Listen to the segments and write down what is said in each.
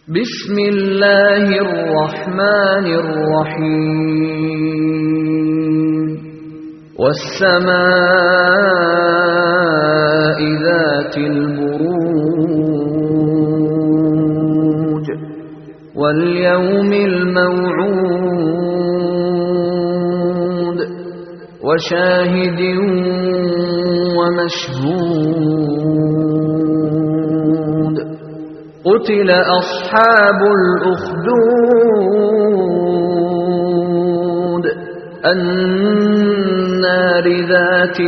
بسم الله الرحمن الرحيم والسماء ذات البروج واليوم الموعود وشاهد ومشهود قتل أصحاب الأخدود النار ذات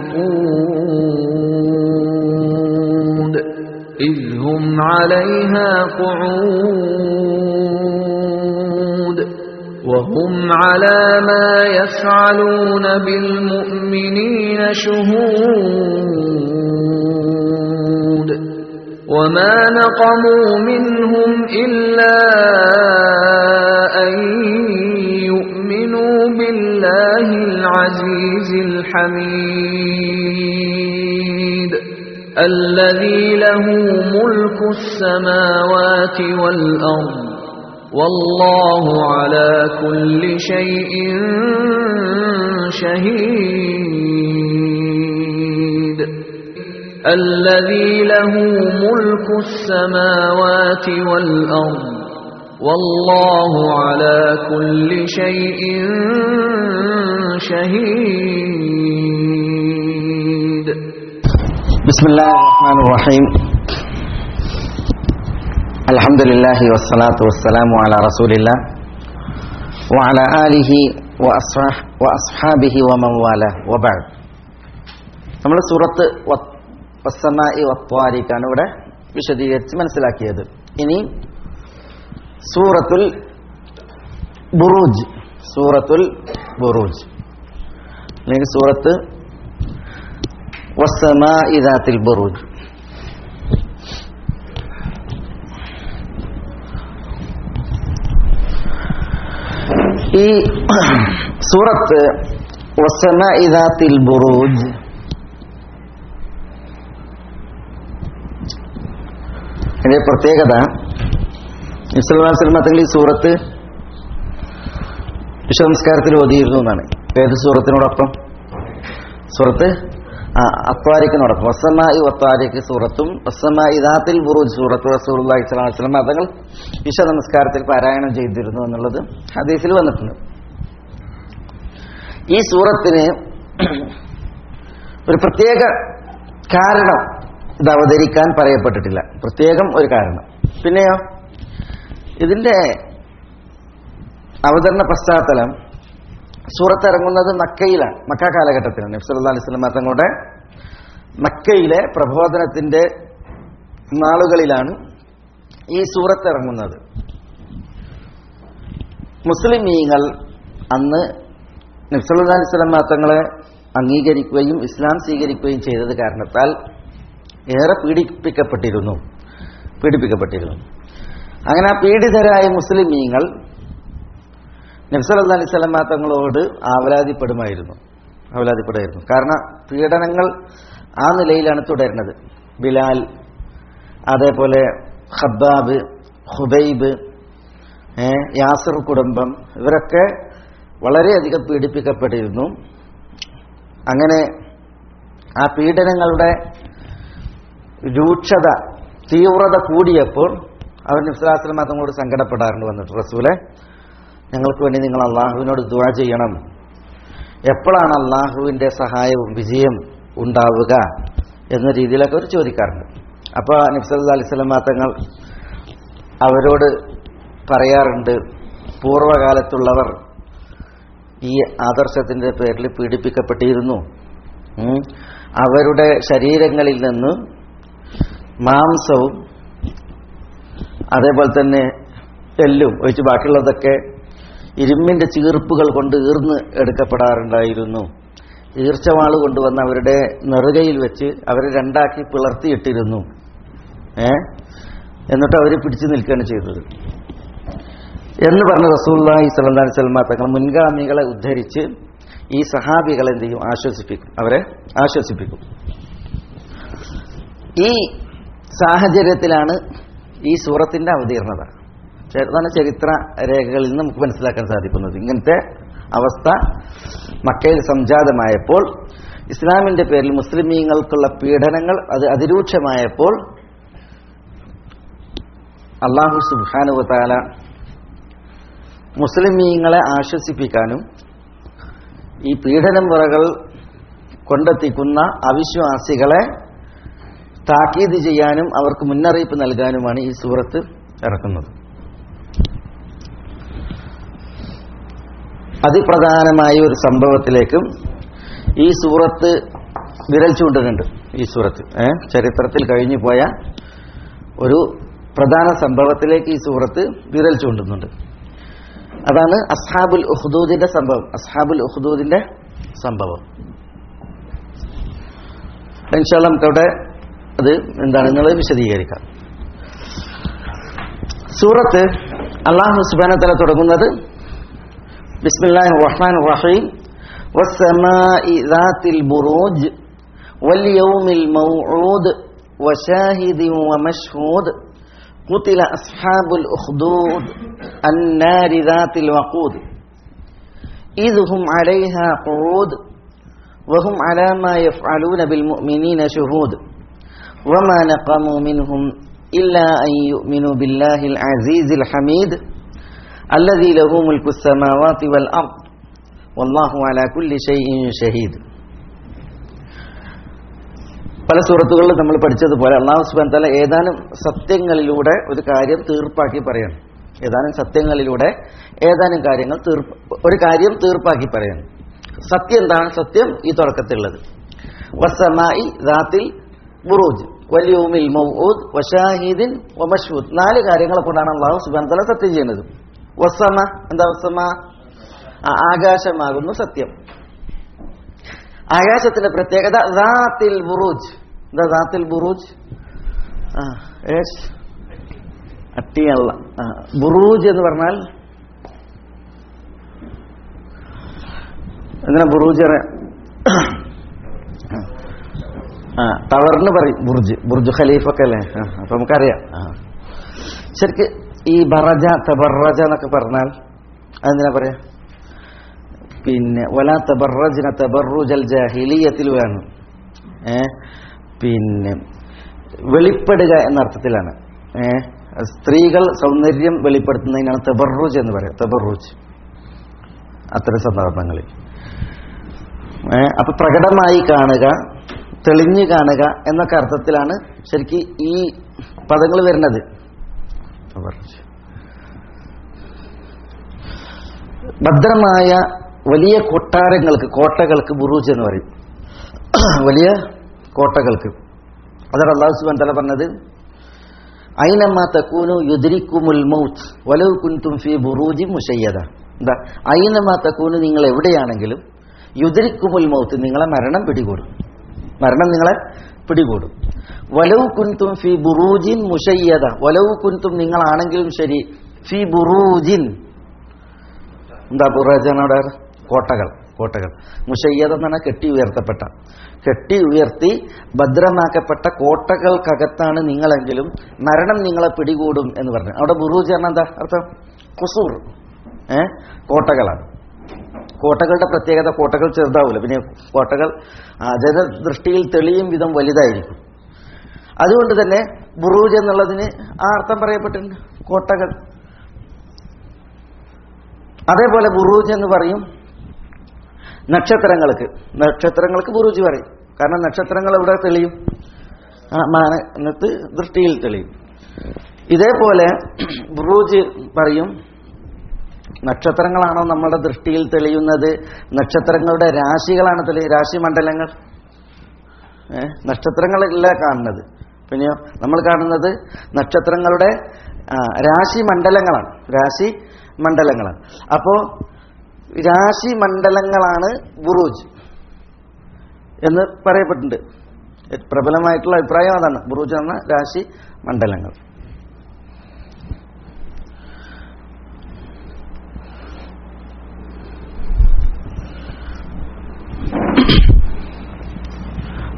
الوقود إذ هم عليها قعود وهم على ما يفعلون بالمؤمنين شهود وما نقموا منهم إلا أن يؤمنوا بالله العزيز الحميد الذي له ملك السماوات والأرض والله على كل شيء شهيد الذي له ملك السماوات والأرض والله على كل شيء شهيد بسم الله الرحمن الرحيم الحمد لله والصلاة والسلام على رسول الله وعلى آله وأصحاب وأصحابه ومن والاه وبعد നമ്മൾ സൂറത്ത് വസ്സമായി വത്വാരിക്കാണ് ഇവിടെ വിശദീകരിച്ച് മനസ്സിലാക്കിയത് ഇനി സൂറത്തുൽ ബുറൂജ് സൂറത്തുൽ ബുറൂജ് അല്ലെങ്കിൽ സൂറത്ത് വസ്സമായി ദാത്തിൽ ബുറൂജ് ഈ സൂറത്ത് വസ്സമായി ദാത്തിൽ ബുറൂജ് ഇതിന്റെ പ്രത്യേകത ഇസ്ലാം തങ്ങൾ ഈ സൂറത്ത് വിശ്വനമസ്കാരത്തിൽ ഓതിയിരുന്നു എന്നാണ് ഏത് സൂറത്തിനോടൊപ്പം സൂറത്ത് ആ അത്വാരിക്കിനോടൊപ്പം വസമായി വത്വാരിക്ക് സൂറത്തും വസമായി ഇദാത്തിൽ ബുറൂജ് സൂറത്ത് റസൂർല്ലാഹി സ്വലാം വസ്ലം തങ്ങൾ വിശ്വ നമസ്കാരത്തിൽ പാരായണം ചെയ്തിരുന്നു എന്നുള്ളത് ഹദീസിൽ വന്നിട്ടുണ്ട് ഈ സൂറത്തിന് ഒരു പ്രത്യേക കാരണം ഇത് അവതരിക്കാൻ പറയപ്പെട്ടിട്ടില്ല പ്രത്യേകം ഒരു കാരണം പിന്നെയോ ഇതിന്റെ അവതരണ പശ്ചാത്തലം സൂറത്ത് ഇറങ്ങുന്നത് മക്കയിലാണ് മക്ക കാലഘട്ടത്തിലാണ് നബ്സല്ലാ അലൈഹി സ്വലം തങ്ങളുടെ മക്കയിലെ പ്രബോധനത്തിന്റെ നാളുകളിലാണ് ഈ സൂറത്ത് ഇറങ്ങുന്നത് മുസ്ലിമീങ്ങൾ അന്ന് നബ്സല്ലാ അലൈഹി സ്വലം തങ്ങളെ അംഗീകരിക്കുകയും ഇസ്ലാം സ്വീകരിക്കുകയും ചെയ്തത് കാരണത്താൽ ഏറെ പീഡിപ്പിക്കപ്പെട്ടിരുന്നു പീഡിപ്പിക്കപ്പെട്ടിരുന്നു അങ്ങനെ ആ പീഡിതരായ മുസ്ലിമീങ്ങൾ നബ്സല അലൈഹി സ്വലമ തങ്ങളോട് ആവലാതിപ്പെടുമായിരുന്നു ആവലാതിപ്പെടുമായിരുന്നു കാരണം പീഡനങ്ങൾ ആ നിലയിലാണ് തുടരുന്നത് ബിലാൽ അതേപോലെ ഹബ്ബാബ് ഹുബൈബ് യാസിർ കുടുംബം ഇവരൊക്കെ വളരെയധികം പീഡിപ്പിക്കപ്പെട്ടിരുന്നു അങ്ങനെ ആ പീഡനങ്ങളുടെ രൂക്ഷത തീവ്രത കൂടിയപ്പോൾ അവർ നിസ്ലാസ്ലം തങ്ങളോട് സങ്കടപ്പെടാറുണ്ട് വന്നിട്ട് റസൂലെ ഞങ്ങൾക്ക് വേണ്ടി നിങ്ങൾ അള്ളാഹുവിനോട് ദുവ ചെയ്യണം എപ്പോഴാണ് അള്ളാഹുവിൻ്റെ സഹായവും വിജയം ഉണ്ടാവുക എന്ന രീതിയിലൊക്കെ അവർ ചോദിക്കാറുണ്ട് അപ്പോൾ നബ്സല്ലാ അലിസ്ലാം തങ്ങൾ അവരോട് പറയാറുണ്ട് പൂർവ്വകാലത്തുള്ളവർ ഈ ആദർശത്തിൻ്റെ പേരിൽ പീഡിപ്പിക്കപ്പെട്ടിരുന്നു അവരുടെ ശരീരങ്ങളിൽ നിന്ന് മാംസവും അതേപോലെ തന്നെ എല്ലും ഒഴിച്ച് ബാക്കിയുള്ളതൊക്കെ ഇരുമ്പിന്റെ ചീർപ്പുകൾ കൊണ്ട് ഈർന്ന് എടുക്കപ്പെടാറുണ്ടായിരുന്നു ഈർച്ചവാള് കൊണ്ടുവന്ന് അവരുടെ നെറുകയിൽ വെച്ച് അവരെ രണ്ടാക്കി പിളർത്തിയിട്ടിരുന്നു ഏ എന്നിട്ട് അവർ പിടിച്ചു നിൽക്കുകയാണ് ചെയ്തത് എന്ന് പറഞ്ഞ റസൂല്ലാഹി സ്വല്ലാ സ്വലമ തങ്ങൾ മുൻഗാമികളെ ഉദ്ധരിച്ച് ഈ സഹാബികളെ എന്ത് ചെയ്യും ആശ്വസിപ്പിക്കും അവരെ ആശ്വസിപ്പിക്കും ഈ സാഹചര്യത്തിലാണ് ഈ സൂറത്തിന്റെ അവതീർണത ചെ- അതാണ് ചരിത്ര രേഖകളിൽ നിന്ന് നമുക്ക് മനസ്സിലാക്കാൻ സാധിക്കുന്നത് ഇങ്ങനത്തെ അവസ്ഥ മക്കയിൽ സംജാതമായപ്പോൾ ഇസ്ലാമിന്റെ പേരിൽ മുസ്ലിമീങ്ങൾക്കുള്ള പീഡനങ്ങൾ അത് അതിരൂക്ഷമായപ്പോൾ അള്ളാഹു സുബാനുവത്താല മുസ്ലിമീങ്ങളെ ആശ്വസിപ്പിക്കാനും ഈ പീഡനം മുറകൾ കൊണ്ടെത്തിക്കുന്ന അവിശ്വാസികളെ താക്കീത് ചെയ്യാനും അവർക്ക് മുന്നറിയിപ്പ് നൽകാനുമാണ് ഈ സൂറത്ത് ഇറക്കുന്നത് അതിപ്രധാനമായ ഒരു സംഭവത്തിലേക്കും ഈ സൂറത്ത് വിരൽ ചൂണ്ടുന്നുണ്ട് ഈ സൂറത്ത് ഏ? ചരിത്രത്തിൽ കഴിഞ്ഞു പോയ ഒരു പ്രധാന സംഭവത്തിലേക്ക് ഈ സൂറത്ത് വിരൽ ചൂണ്ടുന്നുണ്ട് അതാണ് അസ്ഹാബുൽ ഉഹ്ദൂദിന്റെ സംഭവം അസ്ഹാബുൽ ഉഹ്ദൂദിന്റെ സംഭവം ഇൻഷാല്ല നമുക്കവിടെ അത് എന്താണെന്നുള്ളത് വിശദീകരിക്കാം സൂറത്ത് അള്ളാഹു സുബാനത്തല തുടങ്ങുന്നത് ബിസ്മില്ലാഹി റഹ്മാൻ റഹീം والسماء ذات البروج واليوم الموعود وشاهد ومشهود قتل أصحاب الأخدود النار ذات الوقود إذ هم عليها قعود وهم على ما يفعلون بالمؤمنين شهود وما نقموا منهم إلا أن يؤمنوا بالله العزيز الحميد الذي له ملك السماوات والأرض والله على كل شيء شهيد പല സുഹൃത്തുക്കളിൽ നമ്മൾ പഠിച്ചതുപോലെ അള്ളാഹു സുബാൻ തല ഏതാനും സത്യങ്ങളിലൂടെ ഒരു കാര്യം തീർപ്പാക്കി പറയണം ഏതാനും സത്യങ്ങളിലൂടെ ഏതാനും കാര്യങ്ങൾ തീർപ്പ് ഒരു കാര്യം തീർപ്പാക്കി പറയണം സത്യം എന്താണ് സത്യം ഈ തുടക്കത്തിലുള്ളത് വസമായി ദാത്തിൽ ബുറൂജ് വലിയൂമിൽ മൗഊദ് വഷാഹിദിൻ വമഷ്ഹൂദ് നാല് കാര്യങ്ങളെ കൊണ്ടാണ് അള്ളാഹു സുബാൻ തല സത്യം ചെയ്യുന്നത് വസമ എന്താ വസമ ആ, ആകാശമാകുന്നു സത്യം ആകാശത്തിന്റെ പ്രത്യേകത ദാത്തിൽ ബുറൂജ് എന്താ ദാത്തിൽ ബുറൂജ് ആ യേശ് അട്ടിയല്ല ആ, ബുറൂജ് എന്ന് പറഞ്ഞാൽ എന്തിനാ ബുറൂജ് പറയാ ആ ടവറിന് പറയും ബുർജ് ബുർജ് ഖലീഫൊക്കെ അല്ലേ ആ, അപ്പൊ നമുക്കറിയാം ആ. ശരിക്ക് ഈ ബറജ തബറജ എന്നൊക്കെ പറഞ്ഞാൽ അതെന്തിനാ പറയാ പിന്നെ വലാ തബറജ്ന തബറുജൽ ജാഹിലിയത്തിൽ വേണം ഏ പിന്നെ വെളിപ്പെടുക എന്ന അർത്ഥത്തിലാണ് ഏ സ്ത്രീകൾ സൗന്ദര്യം വെളിപ്പെടുത്തുന്നതിനാണ് തബറുജ് എന്ന് പറയാം തബറുജ് അത്തരം സന്ദർഭങ്ങളിൽ ഏ അപ്പൊ പ്രകടമായി കാണുക തെളിഞ്ഞു കാണുക എന്നൊക്കെ അർത്ഥത്തിലാണ് ശരിക്ക് ഈ പദങ്ങൾ വരുന്നത് തബറുജ് ഭദ്രമായ വലിയ കൊട്ടാരങ്ങൾക്ക് കോട്ടകൾക്ക് ബുറൂജ് എന്ന് പറയും വലിയ കോട്ടകൾക്ക് അതാണ് അള്ളാഹു സുബാൻ തല പറഞ്ഞത് ഐനമ്മ തക്കൂനു യുദ്രിക്കുമുൽ മൗത്ത് വലവ് കുൻതും ഫി ബുറൂജി മുഷയ്യത എന്താ ഐനമ്മ തക്കൂനു നിങ്ങൾ എവിടെയാണെങ്കിലും യുദ്രിക്കുമുൽ മൗത്ത് നിങ്ങളെ മരണം പിടികൂടും മരണം നിങ്ങളെ പിടികൂടും വലവ് കുൻതും ഫി ബുറൂജിൻ മുഷയ്യത വലവ് കുൻതും നിങ്ങളാണെങ്കിലും ശരി ഫി ബുറൂജിൻ എന്താ ബുറജനോട് കോട്ടകൾ കോട്ടകൾ മുഷയ്യത എന്ന് പറഞ്ഞാൽ കെട്ടി ഉയർത്തപ്പെട്ട കെട്ടി ഉയർത്തി ഭദ്രമാക്കപ്പെട്ട കോട്ടകൾക്കകത്താണ് നിങ്ങളെങ്കിലും മരണം നിങ്ങളെ പിടികൂടും എന്ന് പറഞ്ഞു അവിടെ ബുറൂജ് പറഞ്ഞാൽ എന്താ അർത്ഥം കുസൂർ ഏ കോട്ടകളാണ് കോട്ടകളുടെ പ്രത്യേകത കോട്ടകൾ ചെറുതാവില്ല പിന്നെ കോട്ടകൾ ജന ദൃഷ്ടിയിൽ തെളിയും വിധം വലുതായിരിക്കും അതുകൊണ്ട് തന്നെ ബുറൂജ് എന്നുള്ളതിന് ആ അർത്ഥം പറയപ്പെട്ടിട്ടുണ്ട് കോട്ടകൾ അതേപോലെ ബുറൂജ് എന്ന് പറയും നക്ഷത്രങ്ങൾക്ക് നക്ഷത്രങ്ങൾക്ക് ബുറൂജ് പറയും കാരണം നക്ഷത്രങ്ങൾ എവിടെ തെളിയും ആ മാനത്ത് ദൃഷ്ടിയിൽ തെളിയും ഇതേപോലെ ബുറൂജ് പറയും നക്ഷത്രങ്ങളാണോ നമ്മുടെ ദൃഷ്ടിയിൽ തെളിയുന്നത് നക്ഷത്രങ്ങളുടെ രാശികളാണ് തെളി രാശി മണ്ഡലങ്ങൾ ഏ നക്ഷത്രങ്ങളല്ല കാണുന്നത് പിന്നെയോ നമ്മൾ കാണുന്നത് നക്ഷത്രങ്ങളുടെ ആ, രാശി മണ്ഡലങ്ങളാണ് രാശി മണ്ഡലങ്ങളാണ് അപ്പോ രാശി മണ്ഡലങ്ങളാണ് ബുറൂജ് എന്ന് പറയപ്പെട്ടിട്ടുണ്ട് പ്രബലമായിട്ടുള്ള അഭിപ്രായം അതാണ് ബുറൂജ് എന്ന രാശി മണ്ഡലങ്ങൾ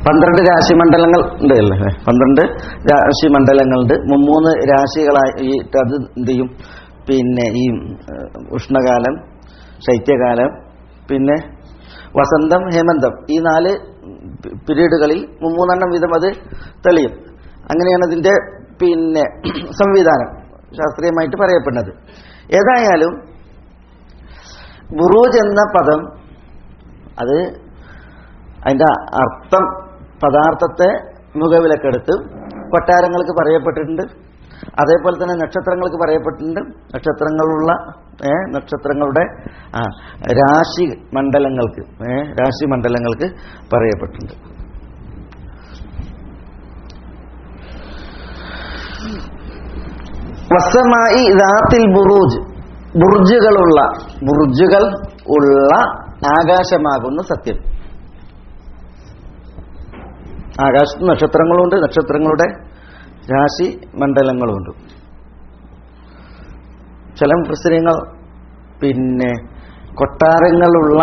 പന്ത്രണ്ട് രാശിമണ്ഡലങ്ങൾ ഉണ്ട് അല്ലേ പന്ത്രണ്ട് രാശിമണ്ഡലങ്ങളുണ്ട് മുമ്മൂന്ന് രാശികളായി അത് എന്ത് ചെയ്യും പിന്നെ ഈ ഏഹ്, ഉഷ്ണകാലം ശൈത്യകാലം പിന്നെ വസന്തം ഹേമന്തം ഈ നാല് പി- പീരീഡുകളിൽ മുമ്മൂന്നെണ്ണം വീതം അത് തെളിയും അങ്ങനെയാണ് അതിൻ്റെ പിന്നെ സംവിധാനം ശാസ്ത്രീയമായിട്ട് പറയപ്പെടുന്നത് ഏതായാലും ബുറൂജ് എന്ന പദം അത് അതിൻ്റെ അർത്ഥം പദാർത്ഥത്തെ മുഖവിലക്കെടുത്ത് കൊട്ടാരങ്ങൾക്ക് പറയപ്പെട്ടിട്ടുണ്ട് അതേപോലെ തന്നെ നക്ഷത്രങ്ങൾക്ക് പറയപ്പെട്ടിട്ടുണ്ട് നക്ഷത്രങ്ങളുള്ള ഏ, നക്ഷത്രങ്ങളുടെ ആ രാശി മണ്ഡലങ്ങൾക്ക് ഏ, രാശി മണ്ഡലങ്ങൾക്ക് പറയപ്പെട്ടിട്ടുണ്ട് വസമായി ദാത്തിൽ ബുറൂജ് ബുർജുകളുള്ള ബുർജുകൾ ഉള്ള ആകാശമാകുന്ന സത്യം ആകാശത്ത് നക്ഷത്രങ്ങളുണ്ട് നക്ഷത്രങ്ങളുടെ രാശി മണ്ഡലങ്ങളുമുണ്ട് ചില പ്രശ്നങ്ങൾ പിന്നെ കൊട്ടാരങ്ങളുള്ള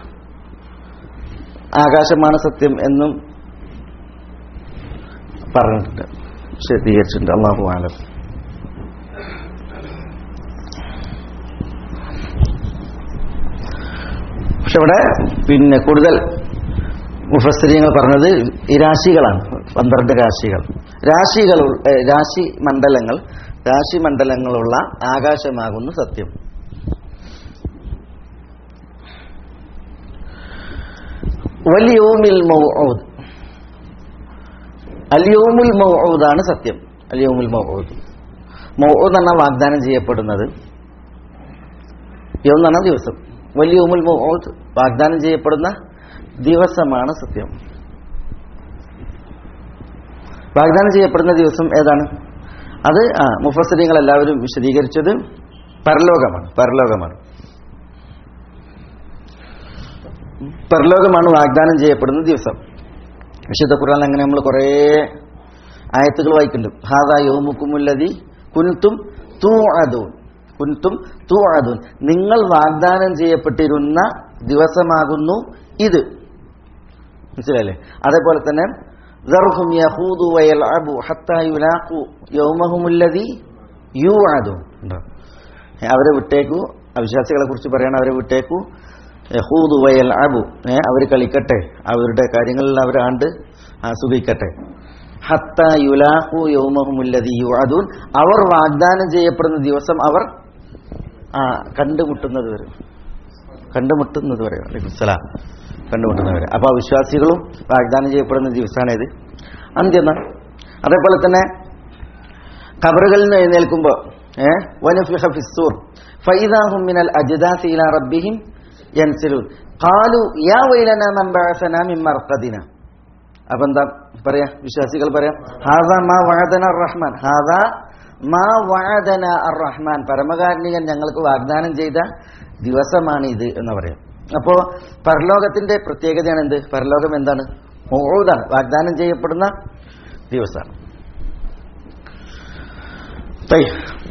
ആകാശമാണ് സത്യം എന്നും പറഞ്ഞിട്ടുണ്ട് വിശദീകരിച്ചിട്ടുണ്ട് അള്ളാഹു ആലം പക്ഷെ ഇവിടെ പിന്നെ കൂടുതൽ മുഫസ്സരിങ്ങൾ പറഞ്ഞത് ഈ രാശികളാണ് പന്ത്രണ്ട് രാശികൾ രാശികൾ ഏഹ് രാശി മണ്ഡലങ്ങൾ രാശി മണ്ഡലങ്ങളുള്ള ആകാശമാകുന്നു സത്യം വലിയോമിൽ മൗഊദ് അലിയോമുൽ മൗഊദാണ് സത്യം അലിയോമുൽ മൗഊദ് മൗഊദ് എന്ന വാഗ്ദാനം ചെയ്യപ്പെടുന്നത് യോം എന്ന് പറഞ്ഞ ദിവസം വലിയോമുൽ മൗഊദ് വാഗ്ദാനം ചെയ്യപ്പെടുന്ന ദിവസമാണ് സത്യം വാഗ്ദാനം ചെയ്യപ്പെടുന്ന ദിവസം ഏതാണ് അത് ആ മുഫസരിങ്ങൾ എല്ലാവരും വിശദീകരിച്ചത് പരലോകമാണ് പരലോകമാണ് പരലോകമാണ് വാഗ്ദാനം ചെയ്യപ്പെടുന്ന ദിവസം വിശുദ്ധ ഖുർആൻ അങ്ങനെ നമ്മൾ കുറേ ആയത്തുകൾ വായിക്കുന്നുണ്ട് ഹാദാ യോമുക്കുമുല്ലതി കുൻതും തൂ അതൂൻ കുൻതും തൂ അതൂൻ നിങ്ങൾ വാഗ്ദാനം ചെയ്യപ്പെട്ടിരുന്ന ദിവസമാകുന്നു ഇത് മനസ്സിലായില്ലേ അതേപോലെ തന്നെ ذرهم يخوضوا ويلعبوا حتى يلاقوا يومهم الذي يوعدون ഉണ്ടോ? അവരെ വിട്ടേക്കു അവിശ്വാസികളെ കുറിച്ച് പറയണം അവരെ വിട്ടേക്കു യഹൂദു വയൽ അബു അവർ കളിക്കട്ടെ അവരുടെ കാര്യങ്ങളിൽ അവർ ആണ്ട് ആസ്വദിക്കട്ടെ ഹത്ത യുലാഹു യൗമഹുമുല്ലതി യുഅദൂൻ അവർ വാഗ്ദാനം ചെയ്യപ്പെടുന്ന ദിവസം അവർ ആ കണ്ടുമുട്ടുന്നത് വരെ കണ്ടുമുട്ടുന്നത് വരെ അലൈഹിസ്സലാം കണ്ടുമുട്ടുന്നവരെ അപ്പോൾ വിശ്വാസികളും വാഗ്ദാനം ചെയ്യപ്പെടുന്ന ദിവസമാണിത് അന്ത്യം അതേപോലെ തന്നെ ഖബറുകളിൽ നിന്ന് എഴുന്നേൽക്കുമ്പോൾ ഏഹ് വനഫിഹ ഫിസ്സൂർ ഫൈദാഹും മിനൽ അജ്ദാസി ഇലാ റബ്ബിഹിം യൻസിലൂൻ ഖാലു യാ വൈലന മൻ ബഅസനാ മിൻ മർഖദിന അപ്പൊ എന്താ പറയാ വിശ്വാസികൾ പറയാം ഹാദ മാ വഅദന റഹ്മാൻ ഹാദ മാ വഅദന അർ റഹ്മാൻ പരമകാരുണികൻ ഞങ്ങൾക്ക് വാഗ്ദാനം ചെയ്ത ദിവസമാണ് ഇത് എന്ന് പറയാം അപ്പോ പരലോകത്തിന്റെ പ്രത്യേകതയാണ് എന്ത് പരലോകം എന്താണ് മൗഊദാണ് വാഗ്ദാനം ചെയ്യപ്പെടുന്ന ദിവസമാണ് طيب.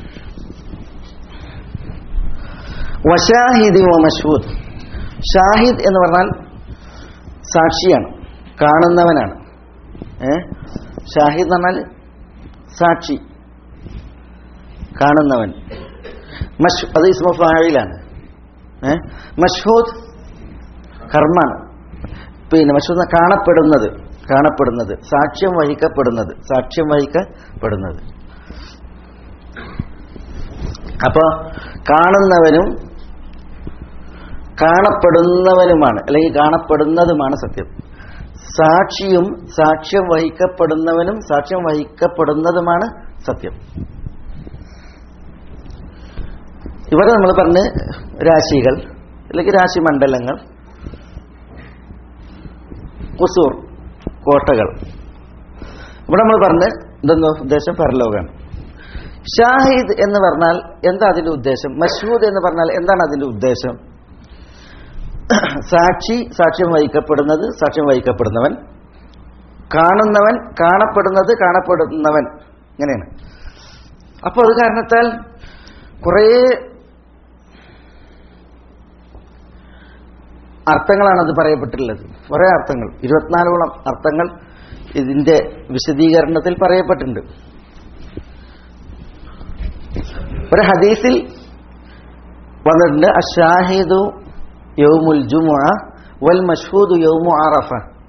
വശാഹിദി മഷ്ഹൂദ് ഷാഹിദ് എന്ന് പറഞ്ഞാൽ സാക്ഷിയാണ് കാണുന്നവനാണ് ഏ ഷാഹിദ് എന്ന് പറഞ്ഞാൽ സാക്ഷി കാണുന്നവൻ മഷ് അത് ഇസ്മ ഫായിലാണ് ഏ മഷ്ഹൂദ് കർമ്മാണ് പിന്നെ മഷൂദ് എന്ന കാണപ്പെടുന്നത് കാണപ്പെടുന്നത് സാക്ഷ്യം വഹിക്കപ്പെടുന്നത് സാക്ഷ്യം വഹിക്കപ്പെടുന്നത് അപ്പൊ കാണുന്നവനും കാണപ്പെടുന്നവനുമാണ് അല്ലെങ്കിൽ കാണപ്പെടുന്നതുമാണ് സത്യം സാക്ഷിയും സാക്ഷ്യം വഹിക്കപ്പെടുന്നവനും സാക്ഷ്യം വഹിക്കപ്പെടുന്നതുമാണ് സത്യം ഇവിടെ നമ്മൾ പറഞ്ഞ് രാശികൾ അല്ലെങ്കിൽ രാശിമണ്ഡലങ്ങൾ കുസൂർ കോട്ടകൾ ഇവിടെ നമ്മൾ പറഞ്ഞ് ഇതെന്തോ ഉദ്ദേശം പരലോകമാണ് ഷാഹിദ് എന്ന് പറഞ്ഞാൽ എന്താ അതിന്റെ ഉദ്ദേശം മഷൂദ് എന്ന് പറഞ്ഞാൽ എന്താണ് അതിന്റെ ഉദ്ദേശം സാക്ഷി സാക്ഷ്യം വഹിക്കപ്പെടുന്നത് സാക്ഷ്യം വഹിക്കപ്പെടുന്നവൻ കാണുന്നവൻ കാണപ്പെടുന്നത് കാണപ്പെടുന്നവൻ ഇങ്ങനെയാണ് അപ്പോൾ അത് കാരണത്താൽ കുറേ അർത്ഥങ്ങളാണ് അത് പറയപ്പെട്ടിട്ടുള്ളത് കുറേ അർത്ഥങ്ങൾ ഇരുപത്തിനാലോളം അർത്ഥങ്ങൾ ഇതിന്റെ വിശദീകരണത്തിൽ പറയപ്പെട്ടിട്ടുണ്ട് ഒരു ഹദീസിൽ വന്നിട്ടുണ്ട് അഷാഹിദു യൗമുൽ ജുമുഅ വൽ മഷ്ഹൂദു യൗമു അറഫ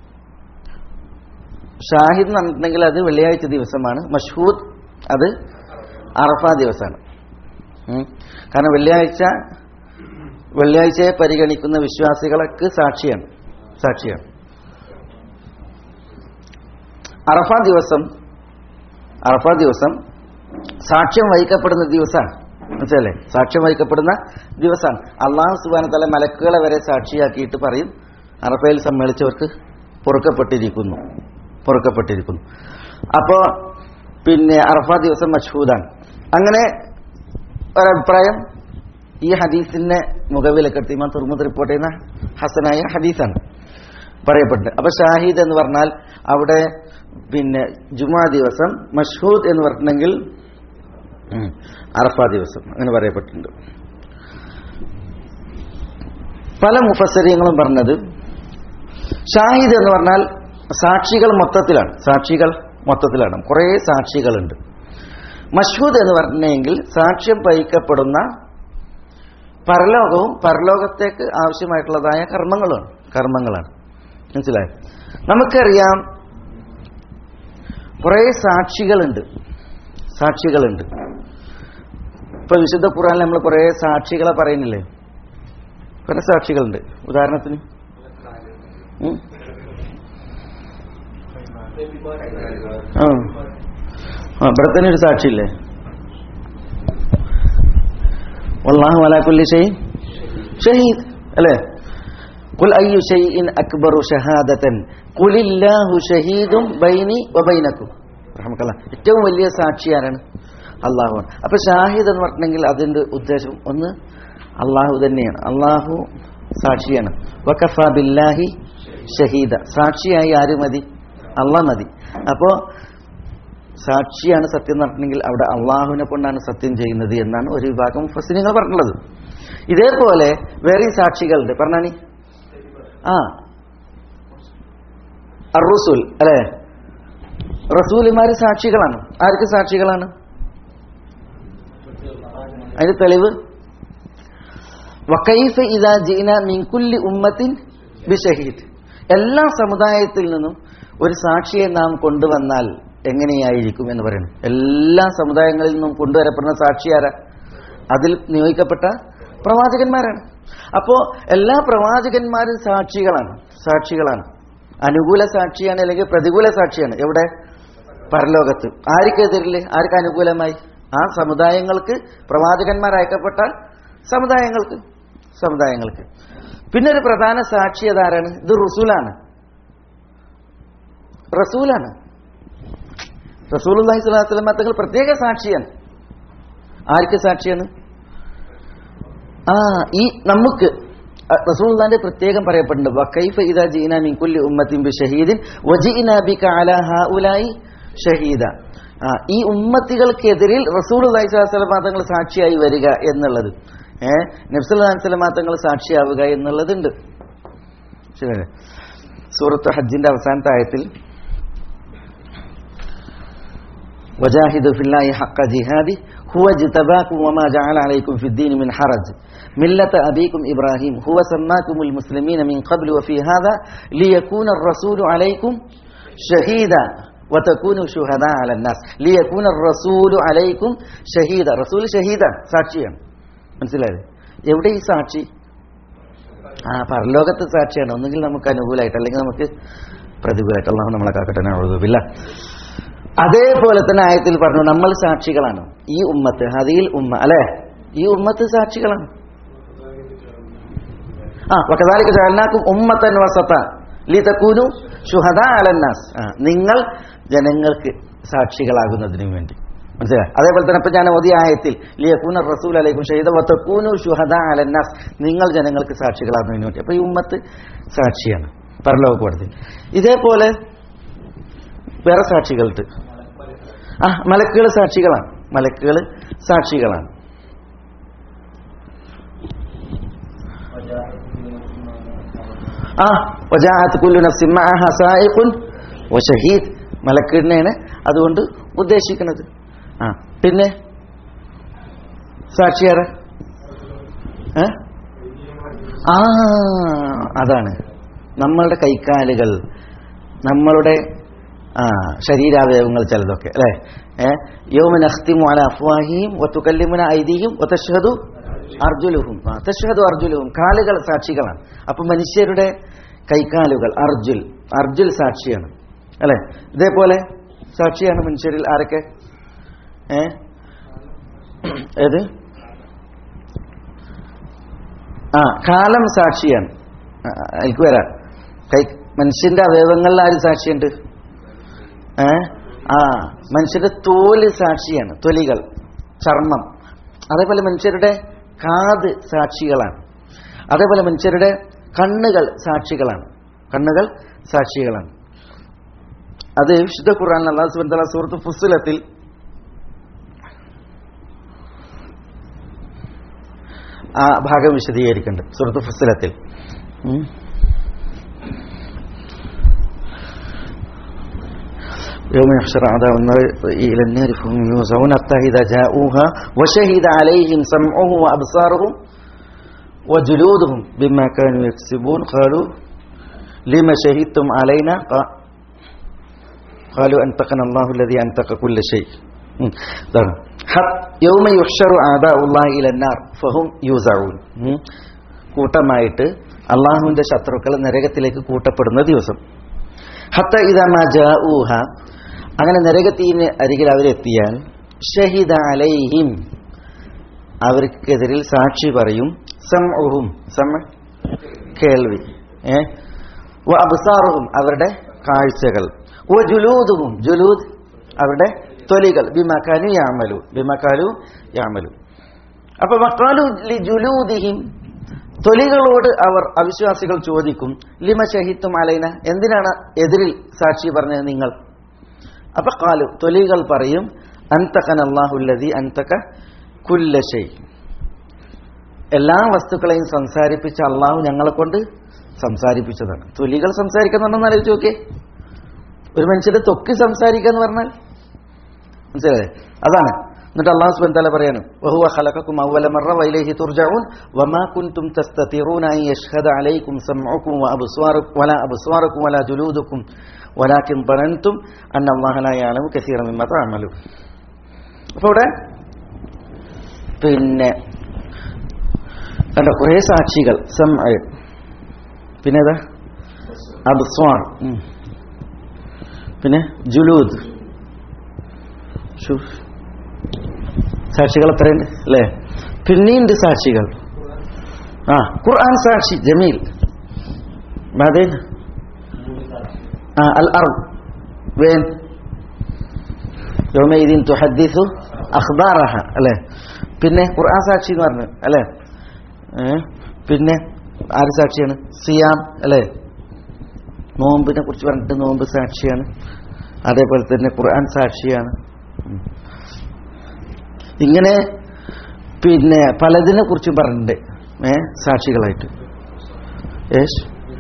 ഷാഹിദ് എന്ന് പറഞ്ഞിട്ടുണ്ടെങ്കിൽ അത് വെള്ളിയാഴ്ച ദിവസമാണ് മഷ്ഹൂദ് അത് അറഫ ദിവസമാണ് ഉം. കാരണം വെള്ളിയാഴ്ച വെള്ളിയാഴ്ചയെ പരിഗണിക്കുന്ന വിശ്വാസികൾക്ക് സാക്ഷിയാണ് സാക്ഷിയാണ് അറഫ ദിവസം അറഫ ദിവസം സാക്ഷ്യം വഹിക്കപ്പെടുന്ന ദിവസമാണ് മനസ്സിലല്ലേ സാക്ഷ്യം വഹിക്കപ്പെടുന്ന ദിവസമാണ് അള്ളാഹു സുബാന തല മലക്കുകളെ വരെ സാക്ഷിയാക്കിയിട്ട് പറയും അറഫയിൽ സമ്മേളിച്ചവർക്ക് പൊറുക്കപ്പെട്ടിരിക്കുന്നു പൊറുക്കപ്പെട്ടിരിക്കുന്നു അപ്പോൾ പിന്നെ അറഫ ദിവസം മഷ്ഹൂദാണ് അങ്ങനെ ഒരഭിപ്രായം ഈ ഹദീസിനെ മുഖവിലക്കെടുത്ത് ഇമാം തുറമുദ് റിപ്പോർട്ട് ചെയ്യുന്ന ഹസനായ ഹദീസാണ് പറയപ്പെട്ടത് അപ്പൊ ഷാഹിദ് എന്ന് പറഞ്ഞാൽ അവിടെ പിന്നെ ജുമാ ദിവസം മഷ്ഹൂദ് എന്ന് പറഞ്ഞിട്ടുണ്ടെങ്കിൽ ഉം, അറഫ ദിവസം അങ്ങനെ പറയപ്പെട്ടിട്ടുണ്ട് പല മുഫസരിയങ്ങളും പറഞ്ഞത് ഷാഹിദ് എന്ന് പറഞ്ഞാൽ സാക്ഷികൾ മൊത്തത്തിലാണ് സാക്ഷികൾ മൊത്തത്തിലാണ് കുറേ സാക്ഷികളുണ്ട് മഷ്ഹൂദ് എന്ന് പറഞ്ഞെങ്കിൽ സാക്ഷ്യം വഹിക്കപ്പെടുന്ന പരലോകവും പരലോകത്തേക്ക് ആവശ്യമായിട്ടുള്ളതായ കർമ്മങ്ങളാണ് കർമ്മങ്ങളാണ് മനസ്സിലായോ നമുക്കറിയാം കുറേ സാക്ഷികളുണ്ട് സാക്ഷികളുണ്ട് ഇപ്പൊ വിശുദ്ധ ഖുറാനിൽ നമ്മൾ കുറേ സാക്ഷികളെ പറയുന്നില്ലേ കുറേ സാക്ഷികളുണ്ട് ഉദാഹരണത്തിന് ഉം? ആ ആ ഇവിടെ തന്നെ ഒരു സാക്ഷിയില്ലേ വല്ലാഹു അലാ കുല്ലി ഷൈ ഷഹീദ് അല്ലേ قل أي شيء أكبر شهادة قل الله شهيد بيني وبينكم رحمك الله ഏറ്റവും വലിയ സാക്ഷി ആരാണ് അള്ളാഹുവാണ് അപ്പൊ ഷാഹിദ് എന്ന് പറഞ്ഞിട്ടുണ്ടെങ്കിൽ അതിന്റെ ഉദ്ദേശം ഒന്ന് അള്ളാഹു തന്നെയാണ് അള്ളാഹു സാക്ഷിയാണ് വക്കഫ ബില്ലാഹി ഷഹീദ സാക്ഷിയായി ആര് മതി അള്ളാഹ് മതി അപ്പോ സാക്ഷിയാണ് സത്യം എന്ന് പറഞ്ഞിട്ടുണ്ടെങ്കിൽ അവിടെ അള്ളാഹുവിനെ കൊണ്ടാണ് സത്യം ചെയ്യുന്നത് എന്നാണ് ഒരു വിഭാഗം ഫസിനികൾ പറഞ്ഞിട്ടുള്ളത് ഇതേപോലെ വേറെയും സാക്ഷികളുണ്ട് പറഞ്ഞാണി ആ അറുസുൽ അല്ലെ റസൂലിമാര് സാക്ഷികളാണ് ആർക്ക് സാക്ഷികളാണ് അതിന് തെളിവ് വക്കൈഫ് ഇതാ ജീന മിൻകുല്ലി ഉമ്മത്തിൻ ബിഷഹീദ് എല്ലാ സമുദായത്തിൽ നിന്നും ഒരു സാക്ഷിയെ നാം കൊണ്ടുവന്നാൽ എങ്ങനെയായിരിക്കും എന്ന് പറയുന്നു എല്ലാ സമുദായങ്ങളിൽ നിന്നും കൊണ്ടുവരപ്പെടുന്ന സാക്ഷി ആരാ അതിൽ നിയോഗിക്കപ്പെട്ട പ്രവാചകന്മാരാണ് അപ്പോ എല്ലാ പ്രവാചകന്മാരും സാക്ഷികളാണ് സാക്ഷികളാണ് അനുകൂല സാക്ഷിയാണ് അല്ലെങ്കിൽ പ്രതികൂല സാക്ഷിയാണ് എവിടെ പരലോകത്ത് ആർക്കെതിരില് ആർക്ക് അനുകൂലമായി ആ സമുദായങ്ങൾക്ക് പ്രവാചകന്മാർ അയക്കപ്പെട്ട സമുദായങ്ങൾക്ക് സമുദായങ്ങൾക്ക് പിന്നെ ഒരു പ്രധാന സാക്ഷി അതാരാണ് ഇത് റസൂലാണ് റസൂലാണ് റസൂൽ അള്ളാഹി സ്വലാഹു വസ്ലം തങ്ങൾ പ്രത്യേക സാക്ഷിയാണ് ആർക്ക് സാക്ഷിയാണ് ആ ഈ നമുക്ക് റസൂൽദാന്റെ പ്രത്യേകം പറയപ്പെടുന്നുണ്ട് വക്കൈഫ ഇദാ ജീന മിൻ കുല്ലി ഉമ്മത്തിൻ ബി ഷഹീദിൻ വജീന ബിക അലാ ഹൗലായി ഷഹീദ ആ ഈ ഉമ്മത്തികൾക്കെതിരിൽ റസൂൽ അള്ളാഹി സ്വലാഹു തങ്ങൾ സാക്ഷിയായി വരിക എന്നുള്ളത് ഏഹ് നബ്സുല്ലാഹി സ്വലമാ തങ്ങൾ സാക്ഷിയാവുക എന്നുള്ളതുണ്ട് ശരി സൂറത്ത് ഹജ്ജിന്റെ അവസാനത്തെ ആയത്തിൽ وجاهدوا في الله حق جهاده هو اجتباكم وما جعل عليكم في الدين من حرج ملة أبيكم إبراهيم هو سماكم المسلمين من قبل وفي هذا ليكون الرسول عليكم شهيدا وتكونوا شهداء على الناس ليكون الرسول عليكم شهيدا رسول شهيدا സാക്ഷിയാണ് മനസ്സിലായത് എവിടെ ഈ സാക്ഷി ആ പരലോകത്തെ സാക്ഷിയാണ് ഒന്നുകിൽ നമുക്ക് അനുകൂലമായിട്ട് അല്ലെങ്കിൽ നമുക്ക് പ്രതികൂലമായിട്ട് അള്ളാഹു നമ്മളെ കാക്കട്ടെ എഴുതുന്നില്ല അതേപോലെ തന്നെ ആയത്തിൽ പറഞ്ഞു നമ്മൾ സാക്ഷികളാണ് ഈ ഉമ്മത്ത് ഹദിയിൽ ഉമ്മ അല്ലെ ഈ ഉമ്മത്ത് സാക്ഷികളാണ് ആ വക്കതാലിക്ക് ജാലനാക്കും ഉമ്മത്തൻ വസത്ത ലി തക്കൂനു ഷുഹദ അലന്നാസ് ആ നിങ്ങൾ ജനങ്ങൾക്ക് സാക്ഷികളാകുന്നതിന് വേണ്ടി മനസ്സിലായി അതേപോലെ തന്നെ ഇപ്പൊ ഞാൻ ഓതിയ ആയത്തിൽ ലിയക്കൂന റസൂൽ അലൈക്കും ഷഹീദ വത്തക്കൂനു ഷുഹദ അലന്നാസ് നിങ്ങൾ ജനങ്ങൾക്ക് സാക്ഷികളാകുന്നതിന് വേണ്ടി അപ്പൊ ഈ ഉമ്മത്ത് സാക്ഷിയാണ് പരലോക കോടതി ഇതേപോലെ വേറെ സാക്ഷികളുണ്ട് ആ മലക്കുകൾ സാക്ഷികളാണ് മലക്കുകൾ സാക്ഷികളാണ് ആ വജാഅത്ത് കുല്ലു നഫ്സിൻ മഅഹ സായിഖുൻ വശഹീദ് മലക്കിനെയാണ് അതുകൊണ്ട് ഉദ്ദേശിക്കുന്നത് ആ പിന്നെ സാക്ഷിയാര ഏ? ആ അതാണ് നമ്മളുടെ കൈക്കാലുകൾ നമ്മളുടെ ആ ശരീരാവയവങ്ങൾ ചിലതൊക്കെ അല്ലേ ഏഹ് യോമൻ അഖ്തിമു അല അഫ്വാഹിയും ഒത്തുകല്ലിമുന ഐതിയും ഒത്തഷ്ഹദു അർജുലുഹും ആ തഷ്ഹദു അർജുലുഹും കാലുകൾ സാക്ഷികളാണ് അപ്പൊ മനുഷ്യരുടെ കൈക്കാലുകൾ അർജുൽ അർജുൽ സാക്ഷിയാണ് അല്ലെ ഇതേപോലെ സാക്ഷിയാണ് മനുഷ്യരിൽ ആരൊക്കെ ഏ ഏത് ആ കാലം സാക്ഷിയാണ് ആ, എനിക്ക് വരാം കൈ മനുഷ്യന്റെ അവയവങ്ങളിൽ ആര് സാക്ഷിയുണ്ട് ഏ ആ മനുഷ്യന്റെ തോല് സാക്ഷിയാണ് തൊലികൾ ചർമ്മം അതേപോലെ മനുഷ്യരുടെ കാത് സാക്ഷികളാണ് അതേപോലെ മനുഷ്യരുടെ കണ്ണുകൾ സാക്ഷികളാണ് കണ്ണുകൾ സാക്ഷികളാണ് അത് വിശുദ്ധ ഖുർആൻ അള്ളാഹു സുബ്ഹാനഹു വ തആല സൂറത്ത് ഫുസ്സിലത്തിൽ ആ ഭാഗം വിശദീകരിക്കുന്നുണ്ട് സൂറത്ത് ഫുസ്സിലത്തിൽ ഉം. يوم يحشر أعداء النار إلى النار فهم يوزعون حتى إذا جاءوها وشهد عليهم سمعهم وأبصارهم وجلودهم بما كانوا يكسبون قالوا لما شهدتم علينا قا- قالوا أنطقنا الله الذي أنطق كل شيء ഉം. ഇതാണ്. ഹ- യൗമ യുഹ്ഷറു ആദാഉല്ലാഹി ഇലന്നാർ ഫഹും യൂസഊൻ ഉം. കൂട്ടമായിട്ട് അള്ളാഹുവിന്റെ ശത്രുക്കൾ നരകത്തിലേക്ക് കൂട്ടപ്പെടുന്ന ദിവസം ഹത്ത ഇതാ ജാഊഹ അങ്ങനെ നരകത്തിന് അരികിൽ അവരെത്തിയാൽ ഷഹിദ അലൈഹിം അവർക്കെതിരിൽ സാക്ഷി പറയും സമൂഹും സമ കേൾവി ഏ വ അബ്സാറുഹും അവരുടെ കാഴ്ചകൾ വ ജുലൂദുഹും ജുലൂദ് അവരുടെ തൊലികൾ ബിമക്കാലു യാമലു ബിമക്കാലു യാമലു അപ്പൊ മക്കാലു ലി ജുലൂദിഹിം തൊലികളോട് അവർ അവിശ്വാസികൾ ചോദിക്കും ലിമ ഷഹിത്തും അലൈന എന്തിനാണ് എതിരിൽ സാക്ഷി പറഞ്ഞത് നിങ്ങൾ അപ്പൊ കാലു തൊലികൾ പറയും അന്തകൻ അള്ളാഹുല്ലതി അന്തക കുല്ലശൈ എല്ലാ വസ്തുക്കളെയും സംസാരിപ്പിച്ച അള്ളാഹു ഞങ്ങളെ കൊണ്ട് സംസാരിപ്പിച്ചതാണ് തൊലികൾ സംസാരിക്കുന്നുണ്ടെന്ന് ആലോചിച്ച് നോക്കിയേ ഒരു മനുഷ്യന്റെ തൊക്കി സംസാരിക്കുക എന്ന് പറഞ്ഞാൽ മനസ്സിലായേ അതാണ് എന്നിട്ട് അള്ളാഹു സുബ്ഹാനഹു വ തആല പറയാണ് വഹുവ ഖലഖക്കും അവ്വല മറ വഇലൈഹി തുർജഊൻ വമാ കുൻതും തസ്തതിറൂന അൻ യഷ്ഹദ അലൈക്കും സമഉക്കും വഅബ്സ്വാറുക്കും വലാ അബ്സ്വാറുക്കും വലാ ജുലൂദുക്കും വലാകിൻ ظننتم അന്ന അല്ലാഹ ലാ യഅലമു കസീറൻ മിമ്മ തഅമലു അപ്പോൾ ഇവിടെ പിന്നെ കണ്ടോ കുറേ സാക്ഷികൾ സമഅ പിന്നെ ഏതാ അബ്സ്വാർ ഉം. പിന്നെ ജുലൂദ് ഷു സാക്ഷികൾ എത്രയുണ്ട് അല്ലേ പിന്നെയുണ്ട് സാക്ഷികൾ ആ ഖുർആൻ സാക്ഷി ജമീൽ ബാദേൻ ആ അൽ അർ വേൻ യോമയിദീൻ തുഹദ്ദിസു അഖ്ബാറഹ അല്ലേ പിന്നെ ഖുർആൻ സാക്ഷി എന്ന് പറഞ്ഞു അല്ലേ ഏ? പിന്നെ ആര് സാക്ഷിയാണ് സിയാം അല്ലേ നോമ്പിനെ കുറിച്ച് പറഞ്ഞിട്ട് നോമ്പ് സാക്ഷിയാണ് അതേപോലെ തന്നെ ഖുർആൻ സാക്ഷിയാണ് ഉം. ഇങ്ങനെ പിന്നെ പലതിനെ കുറിച്ചും പറഞ്ഞിട്ടുണ്ട് ഏ സാക്ഷികളായിട്ട് യേശ്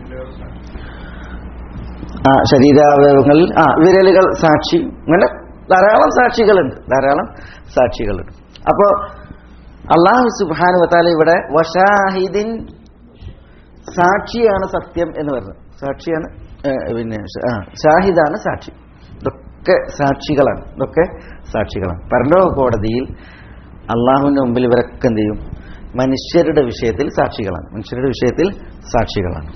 ആ ശരീരാവയവങ്ങളിൽ ആ വിരലുകൾ സാക്ഷി അങ്ങനെ ധാരാളം സാക്ഷികളുണ്ട് ധാരാളം സാക്ഷികളുണ്ട് അപ്പോ അള്ളാഹു സുബാനു വത്താല ഇവിടെ വഷാഹിദിൻ സാക്ഷിയാണ് സത്യം എന്ന് പറയുന്നത് സാക്ഷിയാണ് ഏ, പിന്നെ ഷ- ആ, ഷാഹിദാണ് സാക്ഷി ഇതൊക്കെ സാക്ഷികളാണ് ഇതൊക്കെ സാക്ഷികളാണ് പരലോക കോടതിയിൽ അള്ളാഹുവിന്റെ മുമ്പിൽ ഇവരൊക്കെ എന്ത് ചെയ്യും മനുഷ്യരുടെ വിഷയത്തിൽ സാക്ഷികളാണ് മനുഷ്യരുടെ വിഷയത്തിൽ സാക്ഷികളാണ്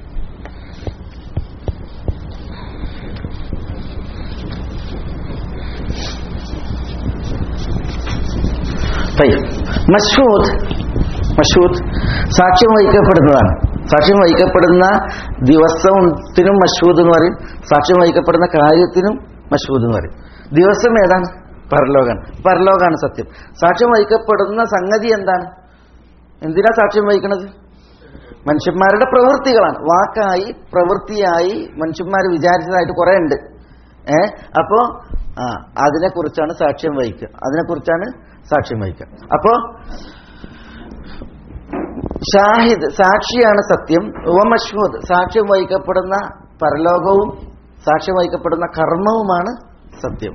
طيب. മഷൂദ് മഷൂദ് സാക്ഷ്യം വഹിക്കപ്പെടുന്നതാണ് സാക്ഷ്യം വഹിക്കപ്പെടുന്ന ദിവസത്തിനും മഷൂദ് എന്ന് പറയും സാക്ഷ്യം വഹിക്കപ്പെടുന്ന കാര്യത്തിനും മഷൂദ് എന്ന് പറയും ദിവസം ഏതാണ് പരലോകാണ് പരലോകാണ് സത്യം സാക്ഷ്യം വഹിക്കപ്പെടുന്ന സംഗതി എന്താണ് എന്തിനാ സാക്ഷ്യം വഹിക്കുന്നത് മനുഷ്യന്മാരുടെ പ്രവൃത്തികളാണ് വാക്കായി പ്രവൃത്തിയായി മനുഷ്യന്മാർ വിചാരിച്ചതായിട്ട് കുറെ ഉണ്ട് ഏ അപ്പോ ആ അതിനെക്കുറിച്ചാണ് സാക്ഷ്യം വഹിക്കുക അതിനെക്കുറിച്ചാണ് സാക്ഷ്യം വഹിക്കുക അപ്പോ ഷാഹിദ് സാക്ഷിയാണ് സത്യം മഷ്ഹൂദ് സാക്ഷ്യം വഹിക്കപ്പെടുന്ന പരലോകവും സാക്ഷ്യം വഹിക്കപ്പെടുന്ന കർമ്മവുമാണ് സത്യം